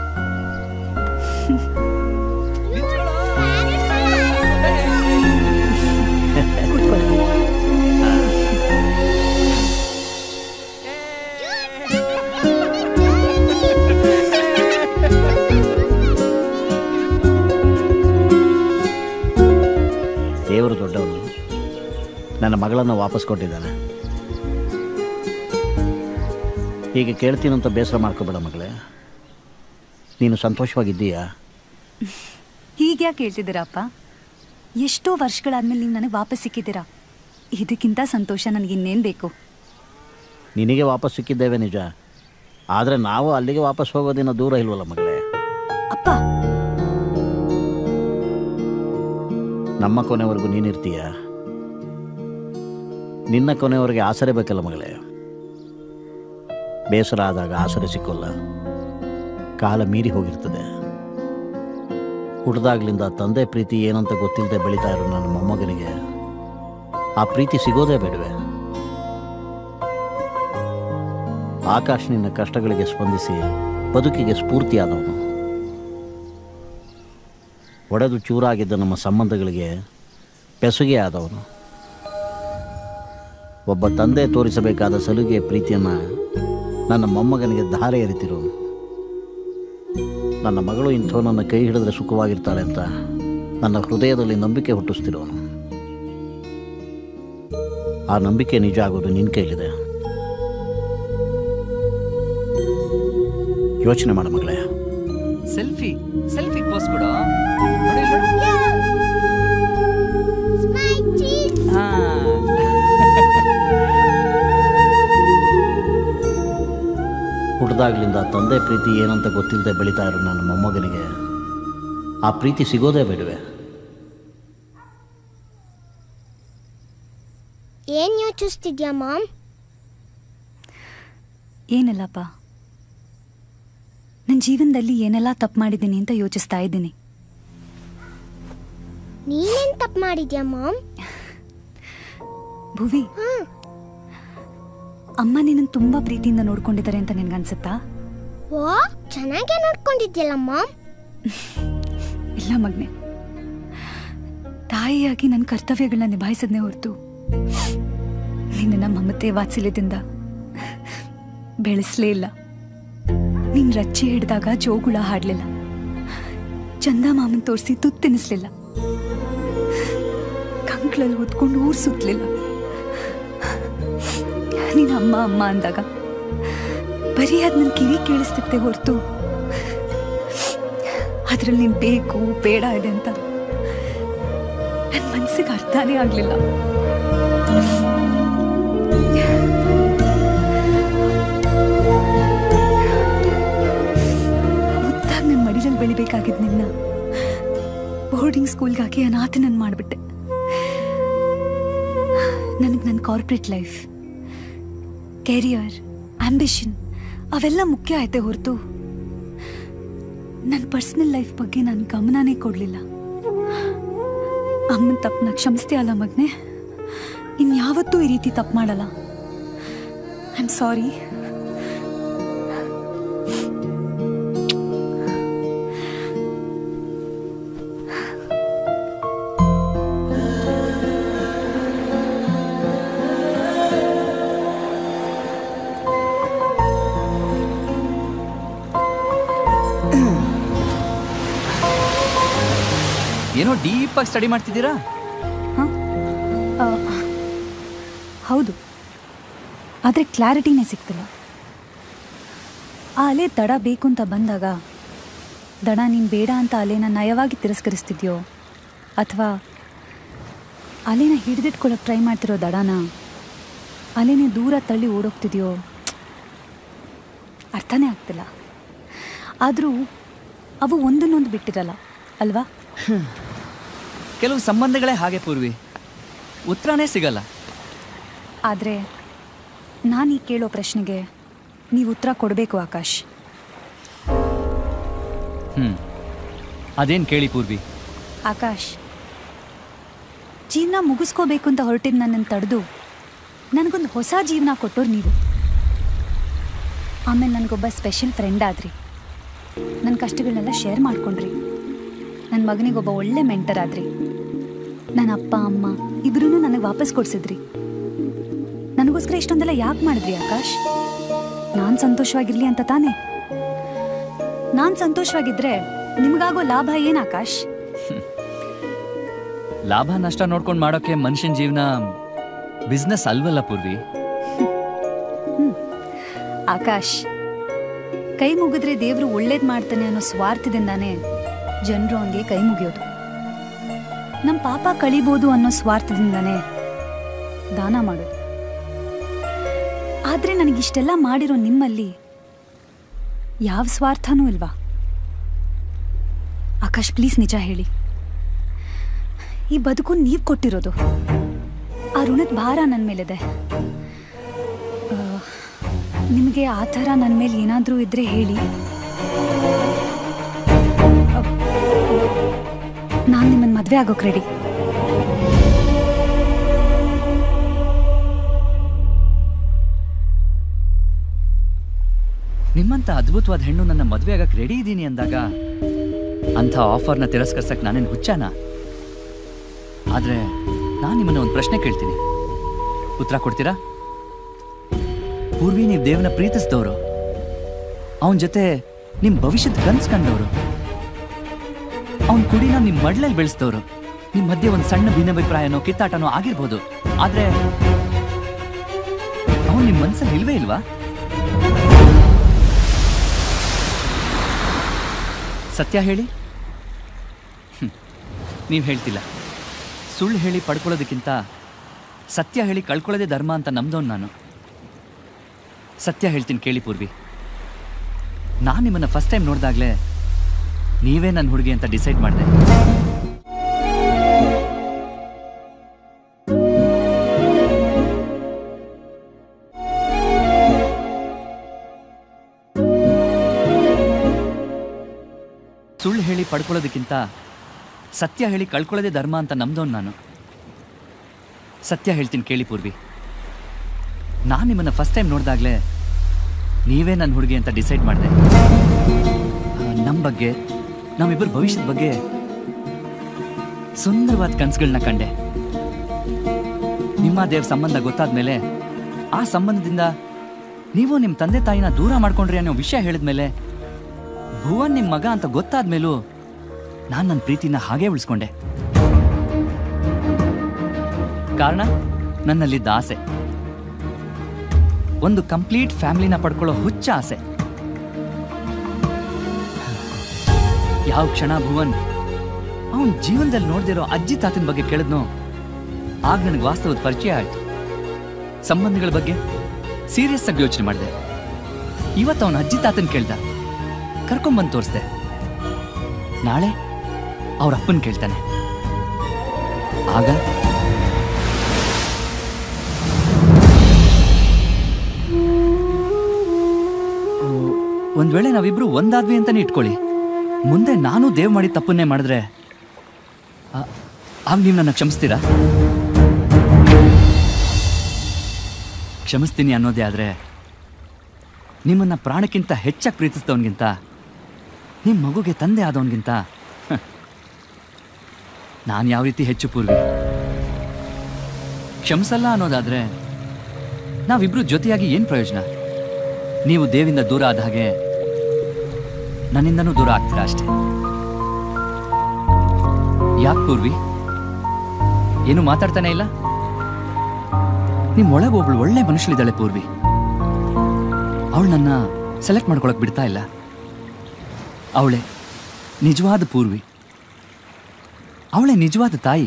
ದೇವರು ದೊಡ್ಡವನು ನನ್ನ ಮಗಳನ್ನು ವಾಪಸ್ ಕೊಟ್ಟಿದ್ದಾನೆ ಹೀಗೆ ಕೇಳ್ತೀನಂತ ಬೇಸರ ಮಾಡ್ಕೋಬೇಡ ಮಗಳೇ ನೀನು ಸಂತೋಷವಾಗಿದ್ದೀಯಾ ಹೀಗ್ಯಾಕೆ ಹೇಳ್ತಿದ್ದೀರಪ್ಪ ಎಷ್ಟೋ ವರ್ಷಗಳಾದ್ಮೇಲೆ ನೀವು ನನಗೆ ವಾಪಸ್ ಸಿಕ್ಕಿದ್ದೀರಾ ಇದಕ್ಕಿಂತ ಸಂತೋಷ ನನಗೆ ಇನ್ನೇನು ಬೇಕು ನಿನಗೆ ವಾಪಸ್ ಸಿಕ್ಕಿದ್ದೇವೆ ನಿಜ ಆದರೆ ನಾವು ಅಲ್ಲಿಗೆ ವಾಪಸ್ ಹೋಗೋದಿನ ದೂರ ಇಲ್ವಲ್ಲ ಮಗಳೇ ಅಪ್ಪ ನಮ್ಮ ಕೊನೆವರೆಗೂ ನೀನಿರ್ತೀಯ ನಿನ್ನ ಕೊನೆವರೆಗೆ ಆಸರೆ ಬೇಕಲ್ಲ ಮಗಳೇ ಬೇಸರ ಆದಾಗ ಆಸರೆ ಸಿಕ್ಕೋಲ್ಲ ಕಾಲ ಮೀರಿ ಹೋಗಿರ್ತದೆ ಹುಡ್ದಾಗ್ಲಿಂದ ತಂದೆ ಪ್ರೀತಿ ಏನಂತ ಗೊತ್ತಿಲ್ಲದೆ ಬೆಳೀತಾ ಇರೋ ನನ್ನ ಮೊಮ್ಮಗನಿಗೆ ಆ ಪ್ರೀತಿ ಸಿಗೋದೇ ಬೇಡವೆ ಆಕಾಶ್ ನಿನ್ನ ಕಷ್ಟಗಳಿಗೆ ಸ್ಪಂದಿಸಿ ಬದುಕಿಗೆ ಸ್ಫೂರ್ತಿಯಾದವನು ಒಡೆದು ಚೂರಾಗಿದ್ದ ನಮ್ಮ ಸಂಬಂಧಗಳಿಗೆ ಬೆಸುಗೆ ಆದವನು ಒಬ್ಬ ತಂದೆ ತೋರಿಸಬೇಕಾದ ಸಲುಗೆಯ ಪ್ರೀತಿಯನ್ನು ನನ್ನ ಮೊಮ್ಮಗನಿಗೆ ಧಾರೆ ಎರಿತಿರೋನು ನನ್ನ ಮಗಳು ಇಂಥವನನ್ನು ಕೈ ಹಿಡಿದ್ರೆ ಸುಖವಾಗಿರ್ತಾಳೆ ಅಂತ ನನ್ನ ಹೃದಯದಲ್ಲಿ ನಂಬಿಕೆ ಹುಟ್ಟಿಸ್ತಿರೋನು ಆ ನಂಬಿಕೆ ನಿಜ ಆಗೋದು ನಿನ್ನ ಕೈಲಿದೆ ಯೋಚನೆ ಮಾಡ ಮಗಳೇ ಸೆಲ್ಫಿ ಸೆಲ್ಫಿ ಪೋಸ್ ಕೊಡು ನೋಡಿ, ನೋಡಿ. ಹಾ. ಹುಡ್ದಾಗ್ಲಿಂದ ತಂದೆ ಪ್ರೀತಿ ಏನಂತ ಗೊತ್ತಿಲ್ಲದೆ ಬೆಳೀತಾ ಇರೋ ನನ್ನ ಮೊಮ್ಮಗನಿಗೆ ಆ ಪ್ರೀತಿ ಸಿಗೋದೇ ಬೇಡವೆ ಏನ್ ಯೋಚಿಸ್ತಿದ್ಯಾ ಮಾಮ್ ಏನಿಲ್ಲಪ್ಪ ನನ್ನ ಜೀವನದಲ್ಲಿ ಏನೆಲ್ಲ ತಪ್ಪು ಮಾಡಿದ್ದೀನಿ ಅಂತ ಯೋಚಿಸ್ತಾ ಇದ್ದೀನಿ ನೀನೇನ್ ತಪ್ಪು ಮಾಡಿದ್ಯಾ ಮಾಮ್ ಭುವಿ ಅಮ್ಮ ನಿನ್ನನ್ನು ತುಂಬಾ ಪ್ರೀತಿಯಿಂದ ನೋಡ್ಕೊಂಡಿದ್ದಾರೆ ಅಂತ ನಿನ್ಗನ್ಸುತ್ತಾ ಓ ಚೆನ್ನಾಗೇ ನೋಡ್ಕೊಂಡಿದ್ಯಲ್ಲ ಮಾಮ್ ಇಲ್ಲ ಮಗ್ನೆ ತಾಯಿಯಾಗಿ ನನ್ನ ಕರ್ತವ್ಯಗಳನ್ನ ನಿಭಾಯಿಸದ್ನೇ ಹೊರತು ನಿನ್ನ ಮಮತೆ ವಾತ್ಸಲ್ಯದಿಂದ ಬೆಳೆಸಲೇ ಇಲ್ಲ ನೀನ್ ರಚ್ಚೆ ಹಿಡಿದಾಗ ಜೋಗುಳ ಹಾಡ್ಲಿಲ್ಲ ಚಂದ ಮಾಮನ್ ತೋರಿಸಿ ತುತ್ತು ತಿನ್ನಿಸ್ಲಿಲ್ಲ ಕಂಕ್ಳಲ್ಲಿ ಹೊತ್ಕೊಂಡು ಊರ್ ಸುತ್ತಲಿಲ್ಲ ನೀನ್ ಅಮ್ಮ ಅಮ್ಮ ಅಂದಾಗ ಬರೀ ಅದ್ ನನ್ ಕಿವಿ ಕೇಳಿಸ್ತಿತ್ತೆ ಹೊರತು ಅದ್ರಲ್ಲಿ ನೀನ್ ಬೇಕು ಬೇಡ ಇದೆ ಅಂತ ನನ್ನ ಮನ್ಸಿಗೆ ಅರ್ಥನೇ ಆಗ್ಲಿಲ್ಲ ಮುದ್ದಾಗಿ ನನ್ನ ಮಡಿಲಲ್ಲಿ ಬೆಳಿಬೇಕಾಗಿದ್ ನಿನ್ನ ಬೋರ್ಡಿಂಗ್ ಸ್ಕೂಲ್ಗಾಗಿ ಅನಾಥನನ್ ಮಾಡ್ಬಿಟ್ಟೆ ನನಗೆ ನನ್ನ ಕಾರ್ಪೊರೇಟ್ ಲೈಫ್ ಕೆರಿಯರ್ ಆಂಬಿಷನ್ ಅವೆಲ್ಲ ಮುಖ್ಯ ಆಯ್ತೆ ಹೊರತು ನನ್ನ ಪರ್ಸನಲ್ ಲೈಫ್ ಬಗ್ಗೆ ನಾನು ಗಮನನೇ ಕೊಡಲಿಲ್ಲ ಅಮ್ಮನ ತಪ್ಪನ್ನ ಕ್ಷಮಿಸ್ತೀಯಲ್ಲ ಮಗ್ನೆ ಇನ್ಯಾವತ್ತೂ ಈ ರೀತಿ ತಪ್ಪು ಮಾಡಲ್ಲ ಐ ಆಮ್ ಸಾರಿ ಏನೋ ಡೀಪಾಗಿ ಸ್ಟಡಿ ಮಾಡ್ತಿದ್ದೀರಾ ಆ, ಹೌದು ಆದರೆ ಕ್ಲಾರಿಟಿನೇ ಸಿಗ್ತಿಲ್ಲ ಆ ಅಲೆ ದಡ ಬೇಕು ಅಂತ ಬಂದಾಗ ದಡ ನೀನು ಬೇಡ ಅಂತ ಅಲೆನ ನಯವಾಗಿ ತಿರಸ್ಕರಿಸ್ತಿದ್ಯೋ ಅಥವಾ ಅಲೆನ ಹಿಡಿದಿಟ್ಕೊಳ್ಳೋಕೆ ಟ್ರೈ ಮಾಡ್ತಿರೋ ದಡನ ಅಲೆನೇ ದೂರ ತಳ್ಳಿ ಓಡೋಗ್ತಿದ್ಯೋ ಅರ್ಥನೇ ಆಗ್ತಿಲ್ಲ ಆದರೂ ಅವು ಒಂದನ್ನೊಂದು ಬಿಟ್ಟಿರಲ್ಲ ಅಲ್ವಾ ಕೆಲವು ಸಂಬಂಧಗಳೇ ಹಾಗೆ ಪೂರ್ವಿ ಉತ್ತರನೇ ಸಿಗಲ್ಲ ಆದರೆ ನಾನು ಈ ಕೇಳೋ ಪ್ರಶ್ನೆಗೆ ನೀವು ಉತ್ತರ ಕೊಡಬೇಕು ಆಕಾಶ್ ಹ್ಮ್ ಅದೇನ್ ಕೇಳಿ ಪೂರ್ವಿ ಆಕಾಶ್ ಜೀವನ ಮುಗಿಸ್ಕೋಬೇಕು ಅಂತ ಹೊರಟಿದ್ದು ನನ್ನನ್ನು ತಡೆದು ನನಗೊಂದು ಹೊಸ ಜೀವನ ಕೊಟ್ಟೋರು ನೀವು ಆಮೇಲೆ ನನಗೊಬ್ಬ ಸ್ಪೆಷಲ್ ಫ್ರೆಂಡ್ ಆದ್ರಿ ನನ್ನ ಕಷ್ಟಗಳನ್ನೆಲ್ಲ ಶೇರ್ ಮಾಡ್ಕೊಂಡ್ರಿ ನನ್ನ ಮಗನಿಗೊಬ್ಬ ಒಳ್ಳೆ ಮೆಂಟರ್ ಆದ್ರಿ ನನ್ನ ಅಪ್ಪ ಅಮ್ಮ ಇಬ್ರೂ ನನಗೆ ವಾಪಸ್ ಕೊಡ್ಸಿದ್ರಿ ನನಗೋಸ್ಕರ ಇಷ್ಟೊಂದೆಲ್ಲ ಯಾಕೆ ಮಾಡಿದ್ರಿ ಆಕಾಶ್ ನಾನು ಸಂತೋಷವಾಗಿರ್ಲಿ ಅಂತ ತಾನೇ ನಾನು ಸಂತೋಷವಾಗಿದ್ರೆ ನಿಮಗಾಗೋ ಲಾಭ ಏನು ಆಕಾಶ್ ಲಾಭ ನಷ್ಟ ನೋಡ್ಕೊಂಡು ಮಾಡೋಕೆ ಮನುಷ್ಯನ ಜೀವನ ಬಿಸ್ನೆಸ್ ಅಲ್ವಲ್ಲ ಪೂರ್ವಿ ಆಕಾಶ್ ಕೈ ಮುಗಿದ್ರೆ ದೇವ್ರು ಒಳ್ಳೇದ್ ಮಾಡ್ತಾನೆ ಅನ್ನೋ ಸ್ವಾರ್ಥದಿಂದಾನೇ ಜನರು ಅವನಿಗೆ ಕೈ ಮುಗಿಯೋದು ನಮ್ಮ ಪಾಪ ಕಳಿಬೋದು ಅನ್ನೋ ಸ್ವಾರ್ಥದಿಂದಾನೇ ದಾನ ಮಾಡೋದು ಆದ್ರೆ ನನಗಿಷ್ಟೆಲ್ಲ ಮಾಡಿರೋ ನಿಮ್ಮಲ್ಲಿ ಯಾವ ಸ್ವಾರ್ಥನೂ ಇಲ್ವಾ ಆಕಾಶ್ ಪ್ಲೀಸ್ ನಿಜ ಹೇಳಿ ಈ ಬದುಕು ನೀವು ಕೊಟ್ಟಿರೋದು ಆ ಋಣದ ಭಾರ ನನ್ನ ಮೇಲಿದೆ ಆ, ನಿಮಗೆ ಆ ಥರ ನನ್ನ ಮೇಲೆ ಏನಾದರೂ ಇದ್ರೆ ಹೇಳಿ ನಾನು ನಿಮ್ಮನ್ನು ಮದುವೆ ಆಗೋಕೆ ರೆಡಿ ನಿಮ್ಮಂತ ಅದ್ಭುತವಾದ ಹೆಣ್ಣು ನನ್ನ ಮದುವೆ ಆಗಕ್ಕೆ ರೆಡಿ ಇದ್ದೀನಿ ಅಂದಾಗ ಅಂಥ ಆಫರ್ನ ತಿರಸ್ಕರ್ಸಕ್ ನಾನೇನು ಹುಚ್ಚಾನ ಆದ್ರೆ ನಾನು ನಿಮ್ಮನ್ನ ಒಂದು ಪ್ರಶ್ನೆ ಕೇಳ್ತೀನಿ ಉತ್ತರ ಕೊಡ್ತೀರಾ ಪೂರ್ವಿ ನೀವು ದೇವನ ಪ್ರೀತಿಸಿದವರು ಅವನ ಜೊತೆ ನಿಮ್ಮ ಭವಿಷ್ಯದ ಕನ್ಸ್ ಕಂಡವರು ಅವನ ಕುಡಿನ ನಿಮ್ಮ ಮಡ್ಲಲ್ಲಿ ಬೆಳೆಸಿದವರು ನಿಮ್ಮ ಮಧ್ಯೆ ಒಂದು ಸಣ್ಣ ಭಿನ್ನಾಭಿಪ್ರಾಯನೋ ಕಿತ್ತಾಟನೋ ಆಗಿರ್ಬೋದು ಆದ್ರೆ ಅವನು ನಿಮ್ಮ ಮನ್ಸಲ್ಲಿ ಇಲ್ವೇ ಇಲ್ವಾ ಸತ್ಯ ಹೇಳಿ ನೀವು ಹೇಳ್ತಿಲ್ಲ ಸುಳ್ಳು ಹೇಳಿ ಪಡ್ಕೊಳ್ಳೋದಕ್ಕಿಂತ ಸತ್ಯ ಹೇಳಿ ಕಳ್ಕೊಳ್ಳೋದೇ ಧರ್ಮ ಅಂತ ನಂಬ್ದವನು ನಾನು ಸತ್ಯ ಹೇಳ್ತೀನಿ ಕೇಳಿ ಪೂರ್ವಿ ನಾನು ನಿಮ್ಮನ್ನು ಫಸ್ಟ್ ಟೈಮ್ ನೋಡಿದಾಗಲೇ ನೀವೇ ನನ್ನ ಹುಡುಗಿ ಅಂತ ಡಿಸೈಡ್ ಮಾಡಿದೆ ಸುಳ್ಳು ಹೇಳಿ ಪಡ್ಕೊಳ್ಳೋದಕ್ಕಿಂತ ಸತ್ಯ ಹೇಳಿ ಕಳ್ಕೊಳ್ಳೋದೇ ಧರ್ಮ ಅಂತ ನಂಬ್ದವನು ನಾನು ಸತ್ಯ ಹೇಳ್ತೀನಿ ಕೇಳಿ ಪೂರ್ವಿ ನಾನು ನಿಮ್ಮನ್ನು ಫಸ್ಟ್ ಟೈಮ್ ನೋಡಿದಾಗಲೇ ನೀವೇ ನನ್ನ ಹುಡುಗಿ ಅಂತ ಡಿಸೈಡ್ ಮಾಡಿದೆ ನಮ್ಮ ಬಗ್ಗೆ ನಮ್ಮಿಬ್ಬರ ಭವಿಷ್ಯದ ಬಗ್ಗೆ ಸುಂದರವಾದ ಕನಸುಗಳನ್ನ ಕಂಡೆ ನಿಮ್ಮ ದೇವ್ ಸಂಬಂಧ ಗೊತ್ತಾದ ಮೇಲೆ ಆ ಸಂಬಂಧದಿಂದ ನೀವು ನಿಮ್ಮ ತಂದೆ ತಾಯಿನ ದೂರ ಮಾಡ್ಕೊಂಡ್ರಿ ಅನ್ನೋ ವಿಷಯ ಹೇಳಿದ್ಮೇಲೆ ಭುವನ್ ನಿಮ್ಮ ಮಗ ಅಂತ ಗೊತ್ತಾದ ಮೇಲೂ ನಾನು ನನ್ನ ಪ್ರೀತಿನ ಹಾಗೇ ಉಳಿಸ್ಕೊಂಡೆ ಕಾರಣ ನನ್ನಲ್ಲಿದ್ದ ಆಸೆ ಒಂದು ಕಂಪ್ಲೀಟ್ ಫ್ಯಾಮಿಲಿನ ಪಡ್ಕೊಳ್ಳೋ ಹುಚ್ಚ ಆಸೆ ಯಾವ ಕ್ಷಣ ಭುವನ್ ಅವನ್ ಜೀವನದಲ್ಲಿ ನೋಡ್ದಿರೋ ಅಜ್ಜಿ ತಾತನ ಬಗ್ಗೆ ಕೇಳಿದ್ನೋ ಆಗ ನನಗೆ ವಾಸ್ತವದ ಪರಿಚಯ ಆಯ್ತು ಸಂಬಂಧಗಳ ಬಗ್ಗೆ ಸೀರಿಯಸ್ ಆಗಿ ಯೋಚನೆ ಮಾಡಿದೆ ಇವತ್ತು ಅವನ ಅಜ್ಜಿ ತಾತನ್ ಕೇಳ್ದ ಕರ್ಕೊಂಬಂದು ತೋರಿಸ್ದೆ ನಾಳೆ ಅವ್ರ ಅಪ್ಪನ್ ಕೇಳ್ತಾನೆ ಆಗ ಓ, ಒಂದ್ ವೇಳೆ ನಾವಿಬ್ರು ಒಂದಾದ್ವಿ ಅಂತಾನೆ ಇಟ್ಕೊಳ್ಳಿ ಮುಂದೆ ನಾನು ದೇವ್ ಮಾಡಿದ ತಪ್ಪನ್ನೇ ಮಾಡಿದ್ರೆ ಆ- ಆಗ ನೀವು ನನ್ನ ಕ್ಷಮಿಸ್ತೀರಾ ಕ್ಷಮಿಸ್ತೀನಿ ಅನ್ನೋದೇ ಆದ್ರೆ ನಿಮ್ಮನ್ನ ಪ್ರಾಣಕ್ಕಿಂತ ಹೆಚ್ಚಾಗಿ ಪ್ರೀತಿಸಿದವನಿಗಿಂತ ನಿಮ್ಮ ಮಗುಗೆ ತಂದೆ ಆದವನಿಗಿಂತ ನಾನು ಯಾವ ರೀತಿ ಹೆಚ್ಚು ಪೂರ್ವಿ ಕ್ಷಮಿಸಲ್ಲ ಅನ್ನೋದಾದ್ರೆ ನಾವಿಬ್ರು ಜೊತೆಯಾಗಿ ಏನು ಪ್ರಯೋಜನ ನೀವು ದೇವಿಂದ ದೂರ ಆದ ಹಾಗೆ ನನ್ನಿಂದನೂ ದೂರ ಆಗ್ತೀರಾ ಅಷ್ಟೇ ಯಾಕೆ ಪೂರ್ವಿ ಏನು ಮಾತಾಡ್ತಾನೆ ಇಲ್ಲ ನಿಮ್ ಒಳಗೆ ಒಬ್ಳು ಒಳ್ಳೆ ಮನುಷ್ಯಳಿದ್ದಾಳೆ ಪೂರ್ವಿ ಅವಳು ನನ್ನ ಸೆಲೆಕ್ಟ್ ಮಾಡ್ಕೊಳಕ್ ಬಿಡ್ತಾ ಇಲ್ಲ ಅವಳೆ ನಿಜವಾದ ಪೂರ್ವಿ ಅವಳೆ ನಿಜವಾದ ತಾಯಿ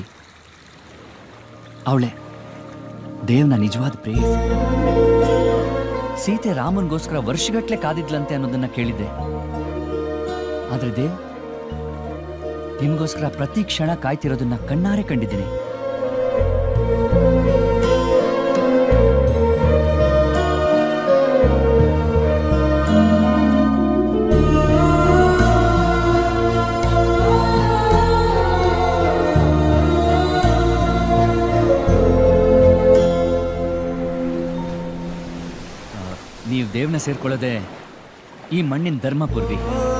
ಅವಳೆ ದೇವ್ನ ನಿಜವಾದ ಪ್ರೇಯಸಿ ಸೀತೆ ರಾಮನ್ಗೋಸ್ಕರ ವರ್ಷಗಟ್ಲೆ ಕಾದಿದ್ಲಂತೆ ಅನ್ನೋದನ್ನ ಕೇಳಿದ್ದೆ ಆದ್ರೆ ದೇವ್ ನಿಮಗೋಸ್ಕರ ಪ್ರತಿ ಕ್ಷಣ ಕಾಯ್ತಿರೋದನ್ನ ಕಣ್ಣಾರೆ ಕಂಡಿದ್ದೀನಿ ನೀವು ದೇವ್ನ ಸೇರ್ಕೊಳ್ಳೋದೆ ಈ ಮಣ್ಣಿನ ಧರ್ಮ ಪೂರ್ವಿ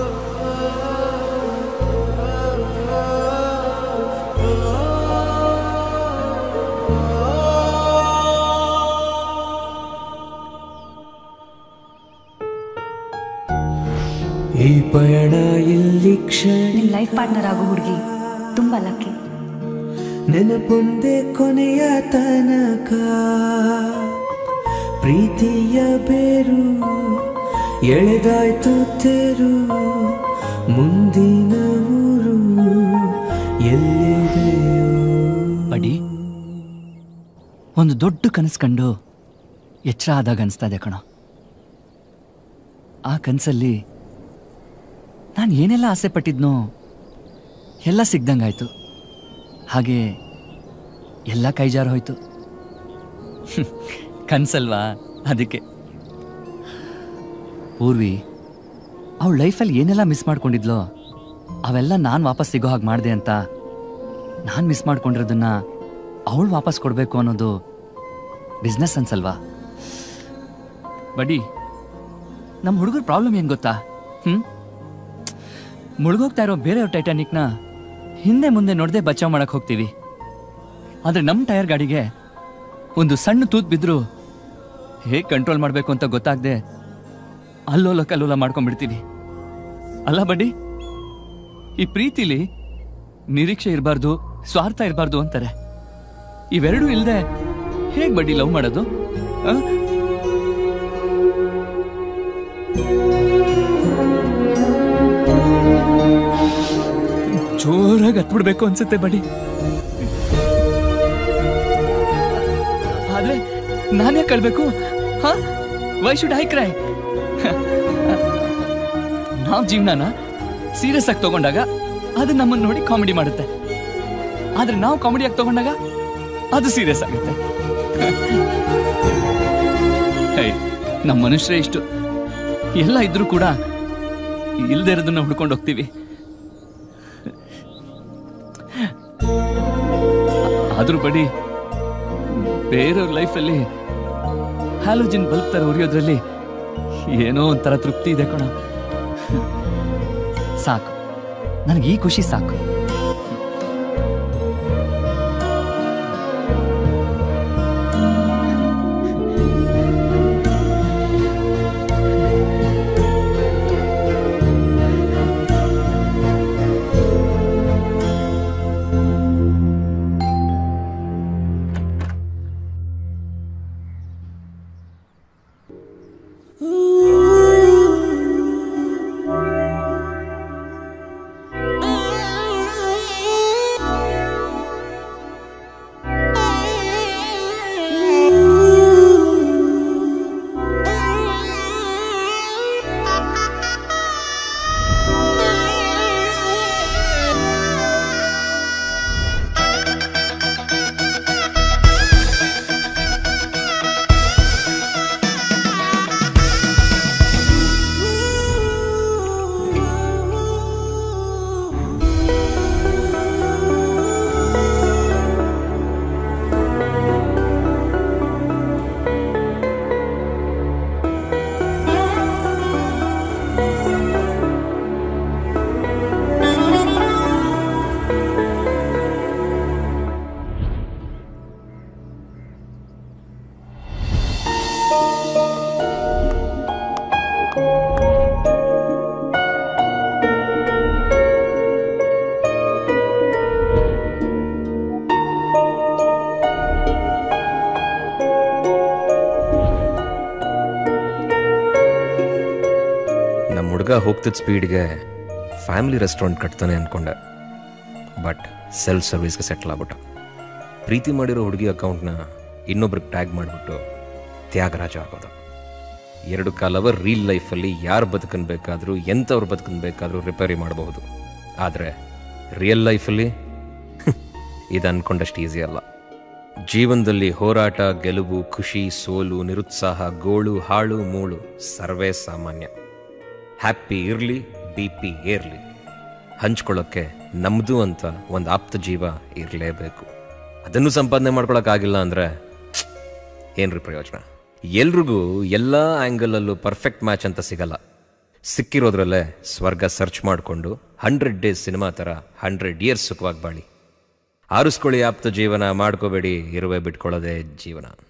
ಈ ಪಯಣ ಇಲ್ಲಿ ಕ್ಷಣ ನಿಮ್ ಲೈಫ್ ಪಾರ್ಟ್ನರ್ ಆಗೋ ಹುಡುಗಿ ತುಂಬಾ ಲಕ್ಕಿ ನೆನಪೊಂದೆ ಕೊನೆಯ ತನಕ ಪ್ರೀತಿಯ ಬೇರು ಎಳೆದಾಯ್ತು ತೆರು ಮುಂದಿನ ಊರು ಎಲ್ಲಿದೆಯೋ ಬಡಿ ಒಂದು ದೊಡ್ಡ ಕನಸು ಕಂಡು ಎಚ್ಚರ ಆದಾಗ ಅನಿಸ್ತಾ ಇದೆ ಕಣ ಆ ಕನಸಲ್ಲಿ ನಾನು ಏನೆಲ್ಲ ಆಸೆ ಪಟ್ಟಿದ್ನೋ ಎಲ್ಲ ಸಿಗ್ದಂಗಾಯ್ತು ಹಾಗೆ ಎಲ್ಲ ಕೈಜಾರು ಹೋಯ್ತು ಕನ್ಸಲ್ವಾ ಅದಕ್ಕೆ ಪೂರ್ವಿ ಅವಳ ಲೈಫಲ್ಲಿ ಏನೆಲ್ಲ ಮಿಸ್ ಮಾಡ್ಕೊಂಡಿದ್ಲೋ ಅವೆಲ್ಲ ನಾನು ವಾಪಸ್ ಸಿಗೋ ಹಾಗೆ ಮಾಡಿದೆ ಅಂತ ನಾನು ಮಿಸ್ ಮಾಡ್ಕೊಂಡಿರೋದನ್ನ ಅವಳು ವಾಪಸ್ ಕೊಡಬೇಕು ಅನ್ನೋದು ಬಿಸ್ನೆಸ್ ಅನ್ಸಲ್ವಾ ಬಡಿ ನಮ್ಮ ಹುಡುಗರ ಪ್ರಾಬ್ಲಮ್ ಏನು ಗೊತ್ತಾ ಹ್ಞೂ ಮುಳುಗೋಗ್ತಾ ಇರೋ ಬೇರೆಯವ್ರ ಟೈಟಾನಿಕ್ನ ಹಿಂದೆ ಮುಂದೆ ನೋಡದೆ ಬಚಾವ್ ಮಾಡಕ್ ಹೋಗ್ತೀವಿ ಆದ್ರೆ ನಮ್ಮ ಟೈರ್ ಗಾಡಿಗೆ ಒಂದು ಸಣ್ಣ ತೂತ್ ಬಿದ್ರು ಹೇಗೆ ಕಂಟ್ರೋಲ್ ಮಾಡಬೇಕು ಅಂತ ಗೊತ್ತಾಗದೆ ಅಲ್ಲೋಲ ಕಲ್ಲೋಲ ಮಾಡ್ಕೊಂಡ್ಬಿಡ್ತೀವಿ ಅಲ್ಲ ಬಡ್ಡಿ ಈ ಪ್ರೀತಿಲಿ ನಿರೀಕ್ಷೆ ಇರಬಾರ್ದು ಸ್ವಾರ್ಥ ಇರಬಾರ್ದು ಅಂತಾರೆ ಇವೆರಡೂ ಇಲ್ಲದೆ ಹೇಗೆ ಬಡ್ಡಿ ಲವ್ ಮಾಡೋದು ಆ? ಜೋರಾಗಿ ಹತ್ಬಿಡ್ಬೇಕು ಅನ್ಸುತ್ತೆ ಬಡಿ ಆದ್ರೆ ನಾನೇ ಕಳ್ಬೇಕು ವೈ ಶುಡ್ ಐ ಕ್ರೈ ನಾವ್ ಜೀವನನ ಸೀರಿಯಸ್ ಆಗಿ ತಗೊಂಡಾಗ ಅದು ನಮ್ಮನ್ನ ನೋಡಿ ಕಾಮಿಡಿ ಮಾಡುತ್ತೆ ಆದ್ರೆ ನಾವು ಕಾಮಿಡಿ ಆಗಿ ತಗೊಂಡಾಗ ಅದು ಸೀರಿಯಸ್ ಆಗುತ್ತೆ ಹೇ, ನಮ್ಮ ಮನುಷ್ಯರೇ ಇಷ್ಟು ಎಲ್ಲ ಇದ್ರೂ ಕೂಡ ಇಲ್ದೇ ಇರೋದನ್ನ ಹುಡ್ಕೊಂಡು ಹೋಗ್ತೀವಿ ಆದ್ರೂ ಬಡಿ ಬೇರೆಯವ್ರ ಲೈಫಲ್ಲಿ ಹ್ಯಾಲೋಜಿನ್ ಬಲ್ಬ್ ತರ ಉರಿಯೋದ್ರಲ್ಲಿ ಏನೋ ಒಂಥರ ತೃಪ್ತಿ ಇದೆ ಕಣ ಸಾಕು ನನಗೆ ಈ ಖುಷಿ ಸಾಕು ಹುಡುಗ ಹೋಗ್ತಿದ್ದ ಸ್ಪೀಡ್ಗೆ ಫ್ಯಾಮಿಲಿ ರೆಸ್ಟೋರೆಂಟ್ ಕಟ್ತಾನೆ ಅಂದ್ಕೊಂಡೆ ಬಟ್ ಸೆಲ್ಫ್ ಸರ್ವಿಸ್ಗೆ ಸೆಟ್ಲ್ ಆಗ್ಬಿಟ್ಟ ಪ್ರೀತಿ ಮಾಡಿರೋ ಹುಡುಗಿ ಅಕೌಂಟ್ನ ಇನ್ನೊಬ್ರಿಗೆ ಟ್ಯಾಗ್ ಮಾಡಿಬಿಟ್ಟು ತ್ಯಾಗರಾಜ ಆಗೋದು ಎರಡು ಕಾಲವ ರೀಲ್ ಲೈಫಲ್ಲಿ ಯಾರು ಬದುಕನ್ ಬೇಕಾದರೂ ಎಂಥವ್ರು ಬದುಕನ್ ಬೇಕಾದರೂ ರಿಪೇರಿ ಮಾಡಬಹುದು ಆದರೆ ರಿಯಲ್ ಲೈಫಲ್ಲಿ ಇದು ಅನ್ಕೊಂಡಷ್ಟು ಈಸಿ ಅಲ್ಲ ಜೀವನದಲ್ಲಿ ಹೋರಾಟ ಗೆಲುವು ಖುಷಿ ಸೋಲು ನಿರುತ್ಸಾಹ ಗೋಳು ಹಾಳು ಮೂಳು ಸರ್ವೇ ಸಾಮಾನ್ಯ ಹ್ಯಾಪಿ ಇರಲಿ ಬಿ ಪಿ ಏರ್ಲಿ ಹಂಚ್ಕೊಳ್ಳೋಕ್ಕೆ ನಮ್ಮದು ಅಂತ ಒಂದು ಆಪ್ತ ಜೀವ ಇರಲೇಬೇಕು ಅದನ್ನು ಸಂಪಾದನೆ ಮಾಡ್ಕೊಳಕ್ಕಾಗಿಲ್ಲ ಅಂದರೆ ಏನ್ರಿ ಪ್ರಯೋಜನ ಎಲ್ರಿಗೂ ಎಲ್ಲ ಆ್ಯಂಗಲಲ್ಲೂ ಪರ್ಫೆಕ್ಟ್ ಮ್ಯಾಚ್ ಅಂತ ಸಿಗಲ್ಲ ಸಿಕ್ಕಿರೋದ್ರಲ್ಲೇ ಸ್ವರ್ಗ ಸರ್ಚ್ ಮಾಡಿಕೊಂಡು ಹಂಡ್ರೆಡ್ ಡೇಸ್ ಸಿನಿಮಾ ಥರ ಹಂಡ್ರೆಡ್ ಇಯರ್ಸ್ ಸುಖವಾಗಿ ಬಾಳಿ ಆರಿಸ್ಕೊಳ್ಳಿ ಆಪ್ತ ಜೀವನ ಮಾಡ್ಕೋಬೇಡಿ ಇರುವೆ ಬಿಟ್ಕೊಳ್ಳೋದೇ ಜೀವನ